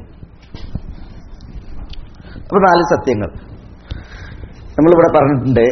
അപ്പൊ നാല് സത്യങ്ങൾ നമ്മളിവിടെ പറഞ്ഞിട്ടുണ്ട്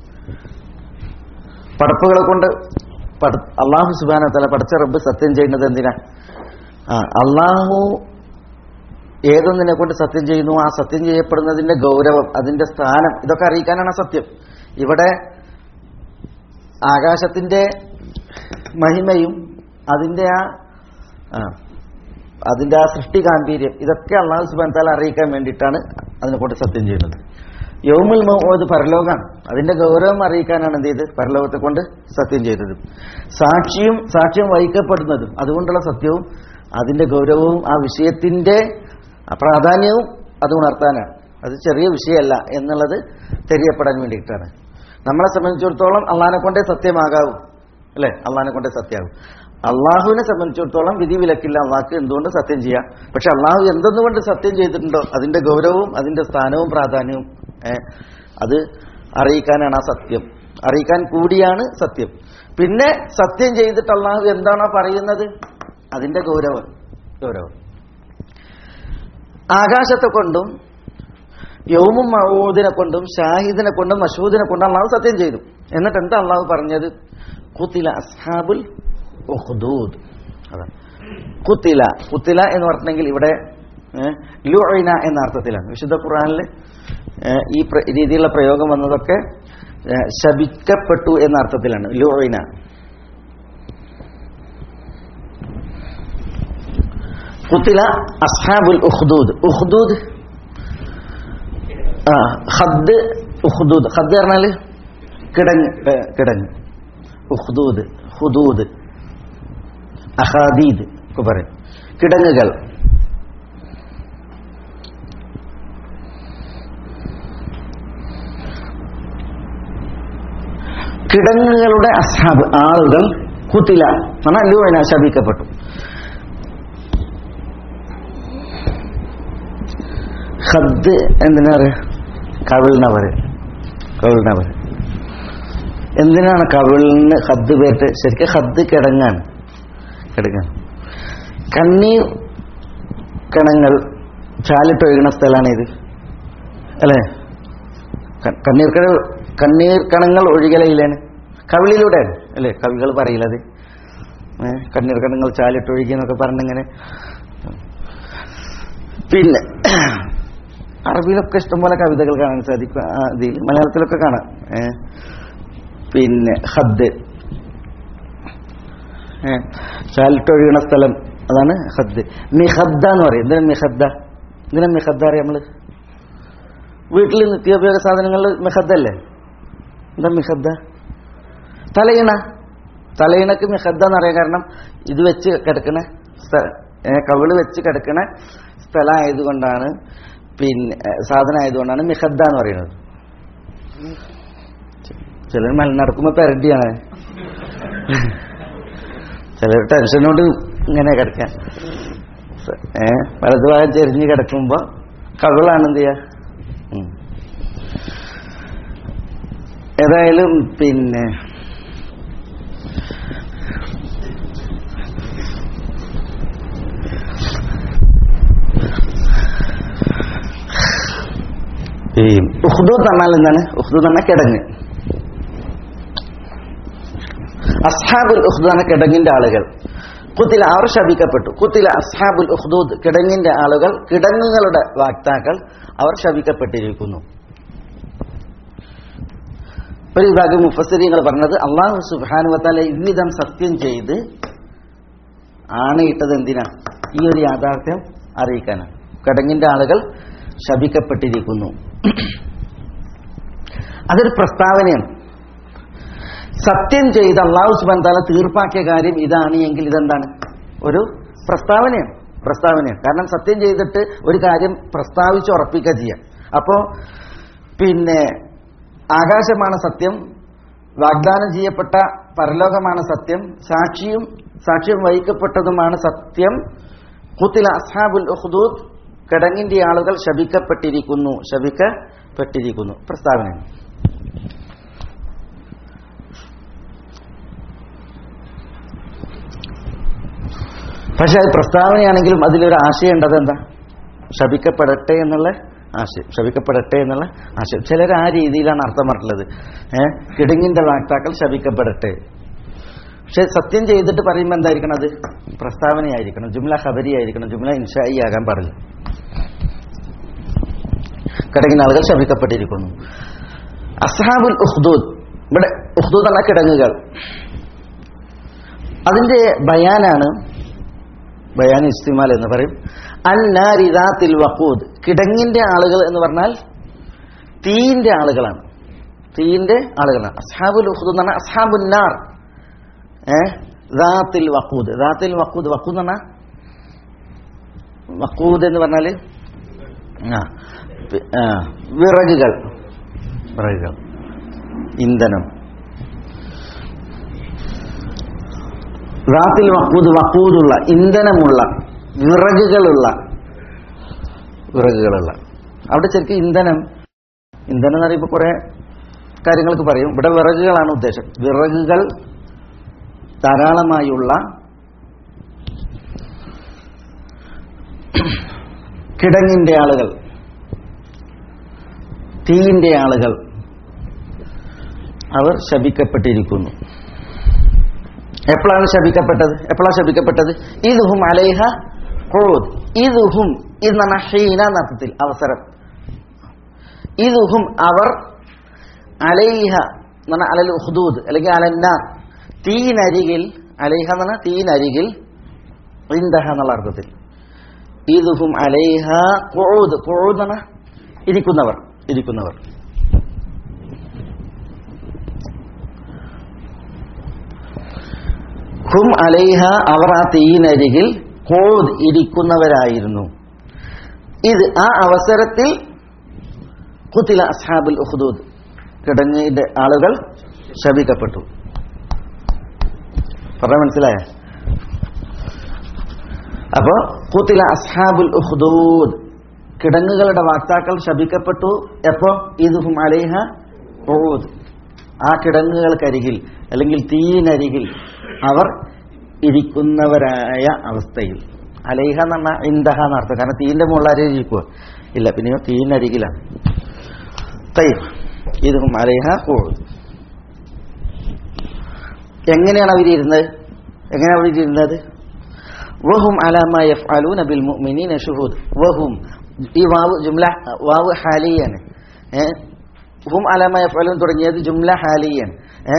പടപ്പുകളെ കൊണ്ട് പട- അള്ളാഹു സുബാന തല പടച്ച റബ്ബ് സത്യം ചെയ്യുന്നത് എന്തിനാ ആ അള്ളാഹു ഏതൊന്നിനെ കൊണ്ട് സത്യം ചെയ്യുന്നു ആ സത്യം ചെയ്യപ്പെടുന്നതിന്റെ ഗൗരവം അതിന്റെ സ്ഥാനം ഇതൊക്കെ അറിയിക്കാനാണ് ആ സത്യം ഇവിടെ ആകാശത്തിന്റെ മഹിമയും അതിന്റെ ആ ആ, അതിന്റെ ആ സൃഷ്ടി ഗാംഭീര്യം ഇതൊക്കെ അള്ളാഹു സുബാൻ താല അറിയിക്കാൻ വേണ്ടിയിട്ടാണ് അതിനെ കൊണ്ട് സത്യം ചെയ്യുന്നത് യൗമുൽ മൗത് പരലോകമാണ് അതിന്റെ ഗൗരവം അറിയിക്കാനാണ് എന്ത് ചെയ്ത് പരലോകത്തെ കൊണ്ട് സത്യം ചെയ്തത് സാക്ഷിയും സാക്ഷ്യം വഹിക്കപ്പെടുന്നതും അതുകൊണ്ടുള്ള സത്യവും അതിന്റെ ഗൗരവവും ആ വിഷയത്തിന്റെ പ്രാധാന്യവും അത് ഉണർത്താനാണ് അത് ചെറിയ വിഷയമല്ല എന്നുള്ളത് തെரியപ്പെടാൻ വേണ്ടിയിട്ടാണ് നമ്മളെ സംബന്ധിച്ചിടത്തോളം അള്ളാഹിനെ കൊണ്ടേ സത്യമാകാവൂ അല്ലെ അള്ളാഹിനെ കൊണ്ടേ സത്യമാകും അള്ളാഹുവിനെ സംബന്ധിച്ചിടത്തോളം വിധി വിലക്കില്ല അള്ളാഹ്ക്ക് എന്തുകൊണ്ട് സത്യം ചെയ്യാം പക്ഷെ അള്ളാഹു എന്തെന്നുകൊണ്ട് സത്യം ചെയ്തിട്ടുണ്ടോ അതിന്റെ ഗൗരവവും അതിന്റെ സ്ഥാനവും പ്രാധാന്യവും ഏ, അത് അറിയിക്കാനാണ് ആ സത്യം അറിയിക്കാൻ കൂടിയാണ് സത്യം പിന്നെ സത്യം ചെയ്തിട്ട് അള്ളാഹു എന്താണോ പറയുന്നത് അതിന്റെ ഗൗരവം ഗൗരവം ആകാശത്തെ കൊണ്ടും യൗമും മഹൂദിനെ കൊണ്ടും ഷാഹിദിനെ കൊണ്ടും മഷൂദിനെ കൊണ്ടും അള്ളാഹു സത്യം ചെയ്തു എന്നിട്ട് എന്താ അള്ളാഹു പറഞ്ഞത് കുത്തില അസ്ഹാബുൽ ഉഖ്ദൂദ് അതാണ് കുത്തില കുത്തില എന്ന് പറഞ്ഞിട്ടുണ്ടെങ്കിൽ ഇവിടെ ഏഹ്, ലുഅൈന എന്ന അർത്ഥത്തിലാണ് വിശുദ്ധ ഖുർആനിൽ ഏഹ്, ഈ പ്ര- രീതിയിലുള്ള പ്രയോഗം വന്നതൊക്കെ ഏഹ്, ശപിക്കപ്പെട്ടു എന്ന അർത്ഥത്തിലാണ് ലുഅൈന കുത്തില അസ്ഹാബുൽ ഉഖ്ദൂദ് ഉഖ്ദൂദ് ആ ഹദ് ഉഖ്ദൂദ് ഹദ് പറഞ്ഞാല് കിടങ്ങ് ഏ, കിടങ്ങ് ഉഖ്ദൂദ് ഹുദൂദ് അഹാദീദ് ഒക്കെ പറയും കിടങ്ങുകൾ കിടങ്ങുകളുടെ അസ്ഹാബ് ആളുകൾ കുത്തില എന്നാൽ ലൂന ശപിക്കപ്പെട്ടു ഹദ് എന്തിനാ പറയാ കവിളിനവര് കവിളിനവര് എന്തിനാണ് കവിളിന് ഹദ് പേറ്റ് ശരിക്കും ഹദ് കിടങ്ങാണ് കിടങ്ങാണ് കണ്ണീർ കണങ്ങൾ ചാലിട്ടൊഴുകണ സ്ഥലമാണ് ഇത് അല്ലേ ക- കണ്ണീർ കണ കണ്ണീർ കണങ്ങൾ ഒഴുകലയിലാണ് കവിളിലൂടെയാണ് അല്ലേ കവികൾ പറയില്ലത് ഏ, കണ്ണീർ കണങ്ങൾ ചാലിട്ടൊഴുകി എന്നൊക്കെ പറഞ്ഞിങ്ങനെ പിന്നെ അറബിയിലൊക്കെ ഇഷ്ടംപോലെ കവിതകൾ കാണാൻ സാധിക്കും ആ, ഇതിൽ മലയാളത്തിലൊക്കെ കാണാം ഏ, പിന്നെ ഹദ് ഏ, ചാലിട്ടൊഴുകണ സ്ഥലം അതാണ് ഹദ് മിഹദ്ദ എന്ന് പറയും എന്തിനാ മിഹദ്ദ എന്തിനാ മിഹദ്ദ അറിയാം നമ്മള് വീട്ടിൽ നിത്യോപയോഗ സാധനങ്ങളിൽ മിഹദ്ദല്ലേ എന്താ മിഹദ്ദ തലയിണ തലയിണക്ക് മിഹദ്ദ എന്ന് പറയാൻ കാരണം ഇത് വെച്ച് കിടക്കണ സ്ഥ- ഏ, കവിള് വെച്ച് കിടക്കണ സ്ഥലമായതുകൊണ്ടാണ് പിന്നെ ഏ, സാധനം ആയതുകൊണ്ടാണ് മിഹദ്ദ എന്ന് പറയുന്നത് ചിലർ മലനടക്കുമ്പോ പെരടിയാണ് ചിലർ ടെൻഷനോട് ഇങ്ങനെ കിടക്കാൻ ഏ വലതുഭാഗം ചെരിഞ്ഞ് കിടക്കുമ്പോ കവിളാണ് എന്ത് ചെയ്യാ ഉം. ഏതായാലും പിന്നെ ഈ ഉഹ്ദു തന്നാൽ എന്താണ് ഉഹ്ദു തന്ന കിടങ്ങ് അസ്ഹാബുൽ ഉഹ്ദു എന്ന കിടങ്ങിന്റെ ആളുകൾ കുത്തില അവർ ശപിക്കപ്പെട്ടു കുത്തില അസ്ഹാബുൽ ഉഹ്ദൂദ് കിടങ്ങിന്റെ ആളുകൾ കിടങ്ങുകളുടെ വാക്താക്കൾ അവർ ശപിക്കപ്പെട്ടിരിക്കുന്നു ഒരു വിഭാഗം മുഫസരിങ്ങൾ പറഞ്ഞത് അള്ളാഹു സുബാനുവത്താല ഇவ்விதം സത്യം ചെയ്ത് ആണയിട്ടത് എന്തിനാ ഈ ഒരു യാഥാർത്ഥ്യം അറിയിക്കാനാണ് കിടങ്ങിന്റെ ആളുകൾ ശപിക്കപ്പെട്ടിരിക്കുന്നു അതൊരു പ്രസ്താവനയാണ് സത്യം ചെയ്ത് അള്ളാഹു സുബാൻ താല തീർപ്പാക്കിയ കാര്യം ഇതാണ് എങ്കിൽ ഇതെന്താണ് ഒരു പ്രസ്താവനയാണ് പ്രസ്താവനയാണ് കാരണം സത്യം ചെയ്തിട്ട് ഒരു കാര്യം പ്രസ്താവിച്ച് ഉറപ്പിക്കുക ചെയ്യാം അപ്പോ പിന്നെ ആകാശമാണ് സത്യം വാഗ്ദാനം ചെയ്യപ്പെട്ട പരലോകമാണ് സത്യം സാക്ഷിയും സാക്ഷ്യം വഹിക്കപ്പെട്ടതുമാണ് സത്യം കുത്തില അസ്ഹാബുൽ ഉഹ്ദൂദ് കിടങ്ങിന്റെ ആളുകൾ ശപിക്കപ്പെട്ടിരിക്കുന്നു ശപിക്കപ്പെട്ടിരിക്കുന്നു പ്രസ്താവനയാണ് പക്ഷെ അത് പ്രസ്താവനയാണെങ്കിലും അതിലൊരു ആശയം ഉണ്ടത് എന്താ ശപിക്കപ്പെടട്ടെ എന്നുള്ള ആശയം ശപിക്കപ്പെടട്ടെ എന്നുള്ള ആശയം ചിലർ ആ രീതിയിലാണ് അർത്ഥം പറഞ്ഞിട്ടുള്ളത് ഏഹ് കിടുങ്ങിന്റെ വാക്താക്കൾ ശപിക്കപ്പെടട്ടെ പക്ഷെ സത്യം ചെയ്തിട്ട് പറയുമ്പോൾ എന്തായിരിക്കണം അത് പ്രസ്താവനയായിരിക്കണം ജുംല ഖബരി ആയിരിക്കണം ജുംല ഇൻഷായി ആകാൻ പാടില്ല കിടങ്ങുന്ന ആളുകൾ ശപിക്കപ്പെട്ടിരിക്കുന്നു അസ്ഹാബുൽ ഉഹ്ദൂദ് ഇവിടെ ഉഹ്ദൂദ് എന്ന കിടങ്ങുകൾ അതിന്റെ ബയാനാണ് ബയാൻ ഇസ്തിമാൽ എന്ന് പറയും അന്നാരിദാത്തിൽ വഖൂദ് കിടങ്ങിന്റെ ആളുകൾ എന്ന് പറഞ്ഞാൽ തീന്റെ ആളുകളാണ് തീന്റെ ആളുകളാണ് അസ്ഹാബുൽ ഉഹ്ദൂദ് എന്ന് പറഞ്ഞാൽ അസ്ഹാബുന്നാർ ഏഹ് ദാത്തിൽ വഖൂദ് ദാത്തിൽ വഖൂദ് വഖൂദ് എന്ന് പറഞ്ഞാൽ വഖൂദ് എന്ന് പറഞ്ഞാൽ ആ പി- ആ, വിറകുകൾ വിറകുകൾ ഇന്ധനം റാത്തിൽ വക്കൂത് വക്കൂതുള്ള ഇന്ധനമുള്ള വിറകുകളുള്ള വിറകുകളുള്ള അവിടെ ശരിക്കും ഇന്ധനം ഇന്ധനം എന്ന് പറയുമ്പോൾ കുറെ കാര്യങ്ങൾക്ക് പറയും ഇവിടെ വിറകുകളാണ് ഉദ്ദേശം വിറകുകൾ ധാരാളമായുള്ള കിടങ്ങിന്റെ ആളുകൾ തീയിന്റെ ആളുകൾ അവർ ശപിക്കപ്പെട്ടിരിക്കുന്നു എപ്പോഴാണ് ശപിക്കപ്പെട്ടത് എപ്പോഴാണ് ശപിക്കപ്പെട്ടത് ഇതുഹും അലൈഹ ഖുഊദ് ഇതുഹും ഇത് പറഞ്ഞ ഹീന എന്നർത്ഥത്തിൽ അവസരം ഇതുഹും അവർ അലൈഹ എന്ന് പറഞ്ഞാൽ അലൽ ഉഹ്ദൂദ് അല്ലെങ്കിൽ അലന്ന തീനരികിൽ അലൈഹ എന്ന് പറഞ്ഞാൽ തീനരികിൽ ഇന്ദഹ എന്നുള്ള അർത്ഥത്തിൽ ഇതുഹും അലൈഹ ഖുഊദ് ഖുഊദ് എന്ന് പറഞ്ഞാൽ ഇരിക്കുന്നവർ ഇരിക്കുന്നവർ ഹും അലൈഹ അവർ ആ തീയിനരികിൽ ഹോദ് ഇരിക്കുന്നവരായിരുന്നു ഇത് ആ അവസരത്തിൽ കുത്തില അസ്ഹാബുൽ ഉഹ്ദൂദ് കിടങ്ങിന്റെ ആളുകൾ ശപിക്കപ്പെട്ടു പറഞ്ഞ മനസ്സിലായ അപ്പോ കുത്തില അസ്ഹാബുൽ ഉഹ്ദൂദ് കിടങ്ങുകളുടെ വാക്താക്കൾ ശപിക്കപ്പെട്ടു എപ്പോ ഇതുഹും അലൈഹ ഹോദ് ആ കിടങ്ങുകൾക്കരികിൽ അല്ലെങ്കിൽ തീയിനരികിൽ അവർ ഇരിക്കുന്നവരായ അവസ്ഥയിൽ അലൈഹ എന്ന് പറഞ്ഞാൽ ഇന്ദഹ എന്നർത്ഥം കാരണം തീന്റെ മുകളിൽ ആരും ഇരിക്കുക ഇല്ല പിന്നെയോ തീയിനരികിലാണ് തൈ ഇതും അലൈഹ ഹോദ് എങ്ങനെയാണ് അവരിരുന്നത് എങ്ങനെയാണ് അവരിരുന്നത് വഹും അലാമ യഫ്അലൂന ബിൽ മുഅ്മിനീന ഷുഹൂദ് വഹും ഈ വാവ് ജുംല വാവ് ഹാലിയാണ് ഏ ഹും അലാമ യഫ്അലൂൻ തുടങ്ങിയത് ജുംല ഹാലിയാണ് ഏ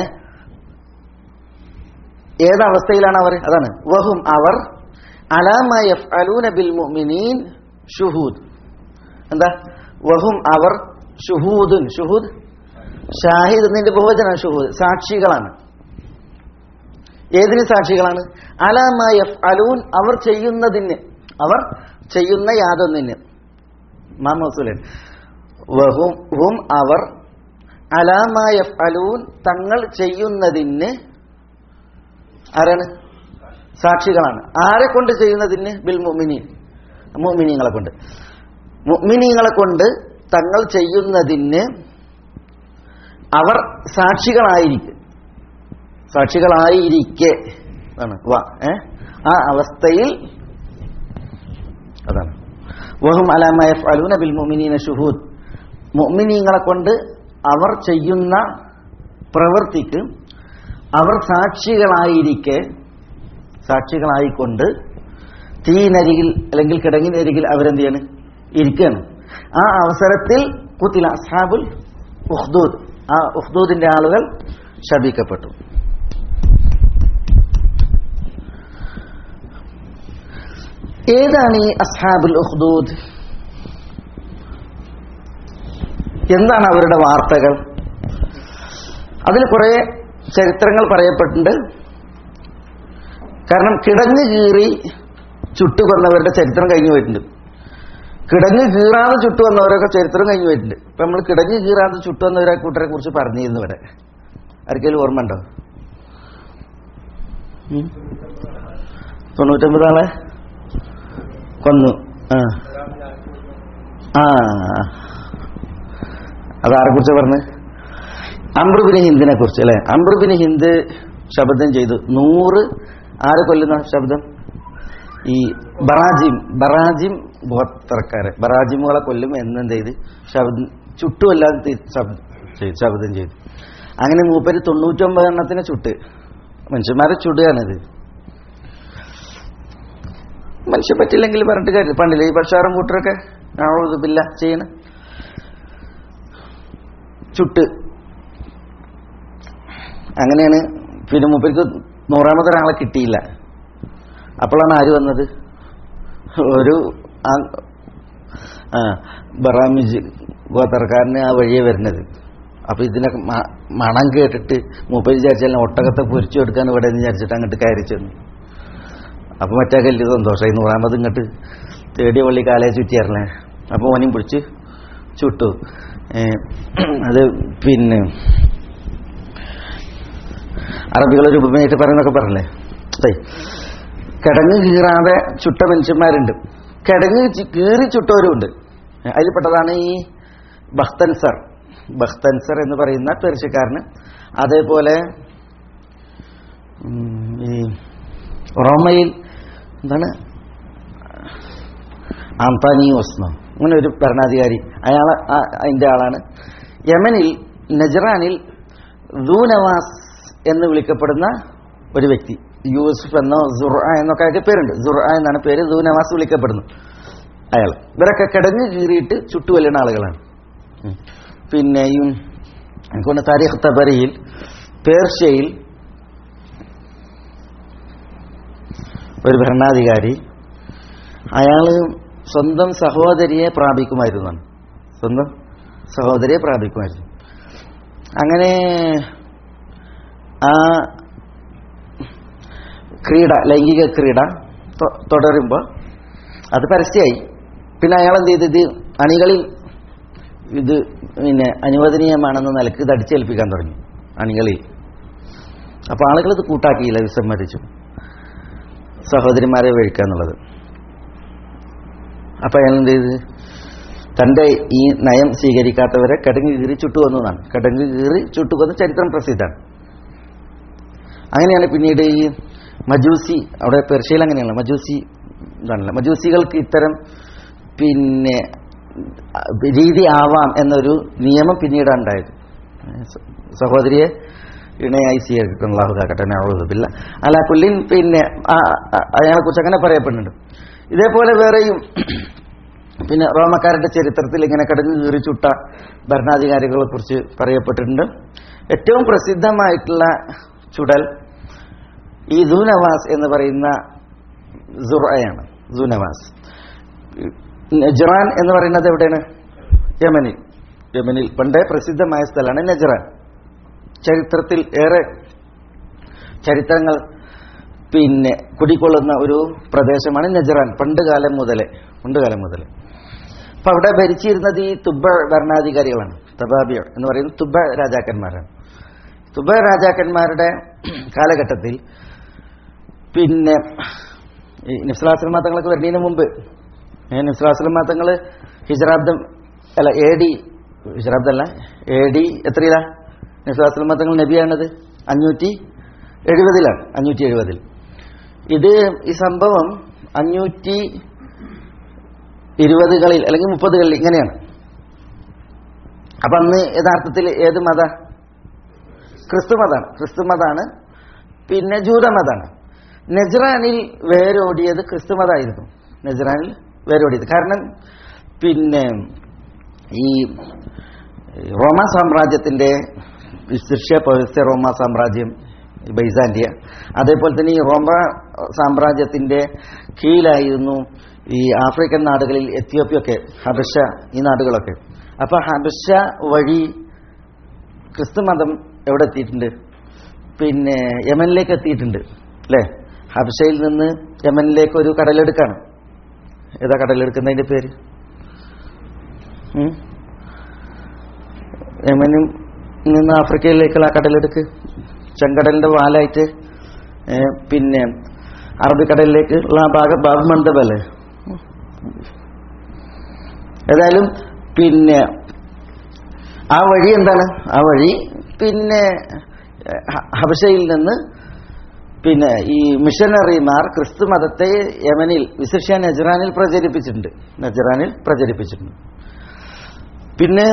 ഏതവസ്ഥയിലാണ് അവർ അതാണ് വഹും അവർ അലാമ യഫ്അലൂന ബിൽ മുഅ്മിനീൻ ഷുഹൂദ് എന്താ വഹും അവർ ഷുഹൂദുൻ ഷുഹൂദ് ഷാഹിദ് എന്നതിന്റെ ബഹുവചനാണ് ഷുഹൂദ് സാക്ഷികളാണ് ഏതിന് സാക്ഷികളാണ് അലാമ യഫ് അലൂൻ അവർ ചെയ്യുന്നതിന് അവർ ചെയ്യുന്ന യാതൊന്നിന് മാമോസുലൻ വഹും ഹും അവർ അലാമ യഫ് അലൂൻ തങ്ങൾ ചെയ്യുന്നതിന് ആരാണ് സാക്ഷികളാണ് ആരെ കൊണ്ട് ചെയ്യുന്നതിന് ബിൽ മുഅ്മിനീൻ മുഅ്മിനീങ്ങളെ കൊണ്ട് മുഅ്മിനീങ്ങളെ കൊണ്ട് തങ്ങൾ ചെയ്യുന്നതിന് അവർ സാക്ഷികളായിരിക്കും സാക്ഷികളായിരിക്കെ ആണ് വ ഏ ആ അവസ്ഥയിൽ അതാണ് വഹും അലാമ യഫ്അലൂന ബിൽ മുഅ്മിനീന ഷുഹൂദ് മുഅ്മിനീങ്ങളെ കൊണ്ട് അവർ ചെയ്യുന്ന പ്രവൃത്തിക്ക് അവർ സാക്ഷികളായിരിക്കെ സാക്ഷികളായിക്കൊണ്ട് തീനരികിൽ അല്ലെങ്കിൽ കിടങ്ങിനരികിൽ അവരെന്ത് ചെയ്യാണ് ഇരിക്കുകയാണ് ആ അവസരത്തിൽ കുത്തില അസ്ഹാബുൽ ഉഹ്ദൂദ് ആ ഉഹ്ദൂദിന്റെ ആളുകൾ ശപിക്കപ്പെട്ടു ഏതാണ് ഈ അസ്ഹാബുൽ ഉഹ്ദൂദ് എന്താണ് അവരുടെ വാർത്തകൾ അതിൽ കുറെ ചരിത്രങ്ങൾ പറയപ്പെട്ടിട്ടുണ്ട് കാരണം കിടങ്ങ് കീറി ചുട്ടുകൊന്നവരുടെ ചരിത്രം കഴിഞ്ഞു പോയിട്ടുണ്ട് കിടങ്ങ് കീറാതെ ചുട്ടു വന്നവരൊക്കെ ചരിത്രം കഴിഞ്ഞു പോയിട്ടുണ്ട് ഇപ്പൊ നമ്മൾ കിടങ്ങ് കീറാതെ ചുട്ടു വന്നവരെ കൂട്ടരെ കുറിച്ച് പറഞ്ഞിരുന്നു ഇവിടെ ആർക്കെങ്കിലും ഓർമ്മ ഉണ്ടോ ഉം? തൊണ്ണൂറ്റൊമ്പത് ആളെ കൊന്നു ആ ആ അതാരെ കുറിച്ച് പറഞ്ഞ് അമ്രുബിന് ഹിന്ദിനെ കുറിച്ച് അല്ലെ അമ്രുബിന് ഹിന്ദ് ശബ്ദം ചെയ്തു നൂറ് ആര് കൊല്ലുന്ന ശബ്ദം ഈ ബറാജിം ബറാജിം ഗോത്രക്കാരെ ബറാജിമുകളെ കൊല്ലും എന്നെന്ത് ചെയ്ത് ശബ്ദം ചുട്ടുമല്ലാതെ തി- ശബ്ദം ചെയ്തു ശബ്ദം ചെയ്തു അങ്ങനെ മൂപ്പര് തൊണ്ണൂറ്റൊമ്പത് എണ്ണത്തിനെ ചുട്ട് മനുഷ്യന്മാരെ ചുടുകയാണിത് മനുഷ്യ പറ്റില്ലെങ്കിൽ പറഞ്ഞിട്ട് കാര്യം പണ്ടില്ലേ ഈ ഭക്ഷാരം കൂട്ടരൊക്കെ ആവുതില്ല ചെയ്യണ ചുട്ട് അങ്ങനെയാണ് പിന്നെ മൂപ്പർക്ക് നൂറാമത്തെ ഒരാളെ കിട്ടിയില്ല അപ്പോഴാണ് ആര് വന്നത് ഒരു ആ- ആ ബറാമിജ് ഗോത്രക്കാരന് ആ വഴിയെ വരുന്നത് അപ്പൊ ഇതിനൊക്കെ മ- മണം കേട്ടിട്ട് മൂപ്പര് വിചാരിച്ചാൽ ഒട്ടകത്തെ പൊരിച്ചു കൊടുക്കാൻ ഇവിടെ എന്ന് വിചാരിച്ചിട്ട് അങ്ങോട്ട് കയറി ചെന്നു അപ്പൊ മറ്റേ കല്ല് സന്തോഷമായി നൂറാമത് ഇങ്ങോട്ട് തേടിയ പള്ളി കാലയെ ചുറ്റിയായിരുന്നേ അപ്പൊ ഓനെയും പിടിച്ച് ചുട്ടു ഏ, അത് പിന്നെ അറബികളൊരു ഉപമയായിട്ട് പറയുന്നൊക്കെ പറഞ്ഞല്ലേ ഏയ്, കിടങ്ങ് കീറാതെ ചുട്ട മനുഷ്യന്മാരുണ്ട് കിടങ്ങ് ചി- കീറി ചുട്ടവരുമുണ്ട് അതിൽപ്പെട്ടതാണ് ഈ ബഖ്തൻസർ ബഖ്തൻസർ എന്ന് പറയുന്ന പേർഷ്യക്കാരന് അതേപോലെ ഉം, ഈ റോമയിൽ എന്താണ് ആന്താനിയോസ് എന്നോ അങ്ങനെ ഒരു ഭരണാധികാരി അയാൾ അതിൻ്റെ ആളാണ് യമനിൽ നജറാനിൽ ദൂനവാസ് എന്ന് വിളിക്കപ്പെടുന്ന ഒരു വ്യക്തി യൂസുഫ് എന്നോ സുറ എന്നൊക്കെ അയാൾക്ക് പേരുണ്ട് സുറ എന്നാണ് പേര് ദൂനവാസ് വിളിക്കപ്പെടുന്നു അയാൾ ഇവരൊക്കെ കിടങ്ങ് കീറിയിട്ട് ചുട്ടുകൊല്ലുന്ന ആളുകളാണ് ഉം. പിന്നെയും എനിക്കൊന്ന് താരിഖ് തബരിയിൽ പേർഷ്യയിൽ ഒരു ഭരണാധികാരി അയാൾ സ്വന്തം സഹോദരിയെ പ്രാപിക്കുമായിരുന്നു സ്വന്തം സഹോദരിയെ പ്രാപിക്കുമായിരുന്നു അങ്ങനെ ആ ക്രീഡ ലൈംഗിക ക്രീഡ തൊ- തുടരുമ്പോൾ അത് പരസ്യമായി പിന്നെ അയാൾ എന്ത് ചെയ്ത് ഇത് അണികളിൽ ഇത് പിന്നെ അനുവദനീയമാണെന്ന നിലക്ക് ഇത് അടിച്ചേൽപ്പിക്കാൻ തുടങ്ങി അണികളിൽ അപ്പോൾ ആളുകൾ ഇത് കൂട്ടാക്കിയില്ല വിസമ്മതിച്ചു സഹോദരിമാരെ വീഴ്ക്കാന്നുള്ളത് അപ്പൊ അയാൾ എന്ത് ചെയ്ത് തന്റെ ഈ നയം സ്വീകരിക്കാത്തവരെ കടങ്ങ് കീറി ചുട്ടുകൊന്നതാണ് കടങ്ങ് കീറി ചുട്ടുകൊന്ന ചരിത്രം പ്രസിദ്ധമാണ് അങ്ങനെയാണ് പിന്നീട് ഈ മജൂസി അവിടെ പെർഷ്യയിൽ അങ്ങനെയാണ് മജൂസി ഇതാണല്ലോ മജൂസികൾക്ക് ഇത്തരം പിന്നെ അഹ് രീതി ആവാം എന്നൊരു നിയമം പിന്നീടാണ് ഉണ്ടായത് സ- സഹോദരിയെ ഇണയായി സ്വീകരിക്കണം അള്ളാഹുദാക്കട്ടെ നഴുതുമില്ല അല്ല പുല്ലിൻ പിന്നെ അയാളെ കുറിച്ച് അങ്ങനെ പറയപ്പെടുന്നുണ്ട് ഇതേപോലെ വേറെയും പിന്നെ റോമക്കാരുടെ ചരിത്രത്തിൽ ഇങ്ങനെ കടങ്ങ് കീറി ചുട്ട ഭരണാധികാരികളെ കുറിച്ച് പറയപ്പെട്ടിട്ടുണ്ട് ഏറ്റവും പ്രസിദ്ധമായിട്ടുള്ള ചുടൽ ഈ ദൂനവാസ് എന്ന് പറയുന്ന സുറയാണ് ദൂനവാസ് നജ്റാൻ എന്ന് പറയുന്നത് എവിടെയാണ് യമനിൽ യമനിൽ പണ്ടേ പ്രസിദ്ധമായ സ്ഥലമാണ് നജ്റാൻ ചരിത്രത്തിൽ ഏറെ ചരിത്രങ്ങൾ പിന്നെ കുടിക്കൊള്ളുന്ന ഒരു പ്രദേശമാണ് നജ്റാൻ പണ്ട് കാലം മുതലേ പണ്ട് കാലം മുതലേ അപ്പൊ അവിടെ ഭരിച്ചിരുന്നത് ഈ തുബ ഭരണാധികാരികളാണ് തബാബിയ എന്ന് പറയുന്ന തുബ രാജാക്കന്മാരാണ് തുബ രാജാക്കന്മാരുടെ കാലഘട്ടത്തിൽ പിന്നെ ഈ നിസ്ലാസ്ലം മതങ്ങൾക്ക് വരുന്നതിന് മുമ്പ് നിസ്ലാസ്ലം മതങ്ങൾ ഹിജറാബ്ദം അല്ല എ ഡി ഹിജറാബ്ദല്ല എ ഡി എത്രയിലാ നിസ്ലാസ്ലം മതങ്ങൾ നബിയാണത് അഞ്ഞൂറ്റി എഴുപതിലാണ് അഞ്ഞൂറ്റി എഴുപതിൽ ഇത് ഈ സംഭവം അഞ്ഞൂറ്റി ഇരുപതുകളിൽ അല്ലെങ്കിൽ മുപ്പതുകളിൽ ഇങ്ങനെയാണ് അപ്പൊ അന്ന് യഥാർത്ഥത്തിൽ ഏത് മത ക്രിസ്തു മതാണ് ക്രിസ്തു മതാണ് പിന്നെ ജൂതമതാണ് നജ്റാനിൽ വേരോടിയത് ക്രിസ്തു മതമായിരുന്നു നജ്റാനിൽ വേരോടിയത് കാരണം പിന്നെ ഈ റോമ സാമ്രാജ്യത്തിന്റെ ശിഷ്യ പൗരസ്ത്യ റോമ സാമ്രാജ്യം ഈ ബൈസാന്റിയ അതേപോലെ തന്നെ ഈ റോമ സാമ്രാജ്യത്തിന്റെ കീഴിലായിരുന്നു ഈ ആഫ്രിക്കൻ നാടുകളിൽ എത്യോപ്യൊക്കെ ഹബശ ഈ നാടുകളൊക്കെ അപ്പൊ ഹബശ വഴി ക്രിസ്തുമതം എവിടെ എത്തിയിട്ടുണ്ട് പിന്നെ യമനിലേക്ക് എത്തിയിട്ടുണ്ട് അല്ലേ ഹബശയിൽ നിന്ന് യമനിലേക്ക് ഒരു കടലെടുക്കാണ് ഏതാ കടലെടുക്കുന്നതിന്റെ പേര് ഉം? യമനും നിന്ന് ആഫ്രിക്കയിലേക്കുള്ള ആ കടലെടുക്ക് ചെങ്കടലിന്റെ വാലായിട്ട് ഏ, പിന്നെ അറബിക്കടലിലേക്ക് ഉള്ള ആ ഭാഗം ബാബ് മണ്ഡപം അല്ലേ ഏതായാലും പിന്നെ ആ വഴി എന്താണ് ആ വഴി പിന്നെ ഹ- ഹബശയിൽ നിന്ന് പിന്നെ ഈ മിഷനറിമാർ ക്രിസ്തു മതത്തെ യമനിൽ വിശിഷ്യ നജറാനിൽ പ്രചരിപ്പിച്ചിട്ടുണ്ട് നജറാനിൽ പ്രചരിപ്പിച്ചിട്ടുണ്ട് പിന്നെ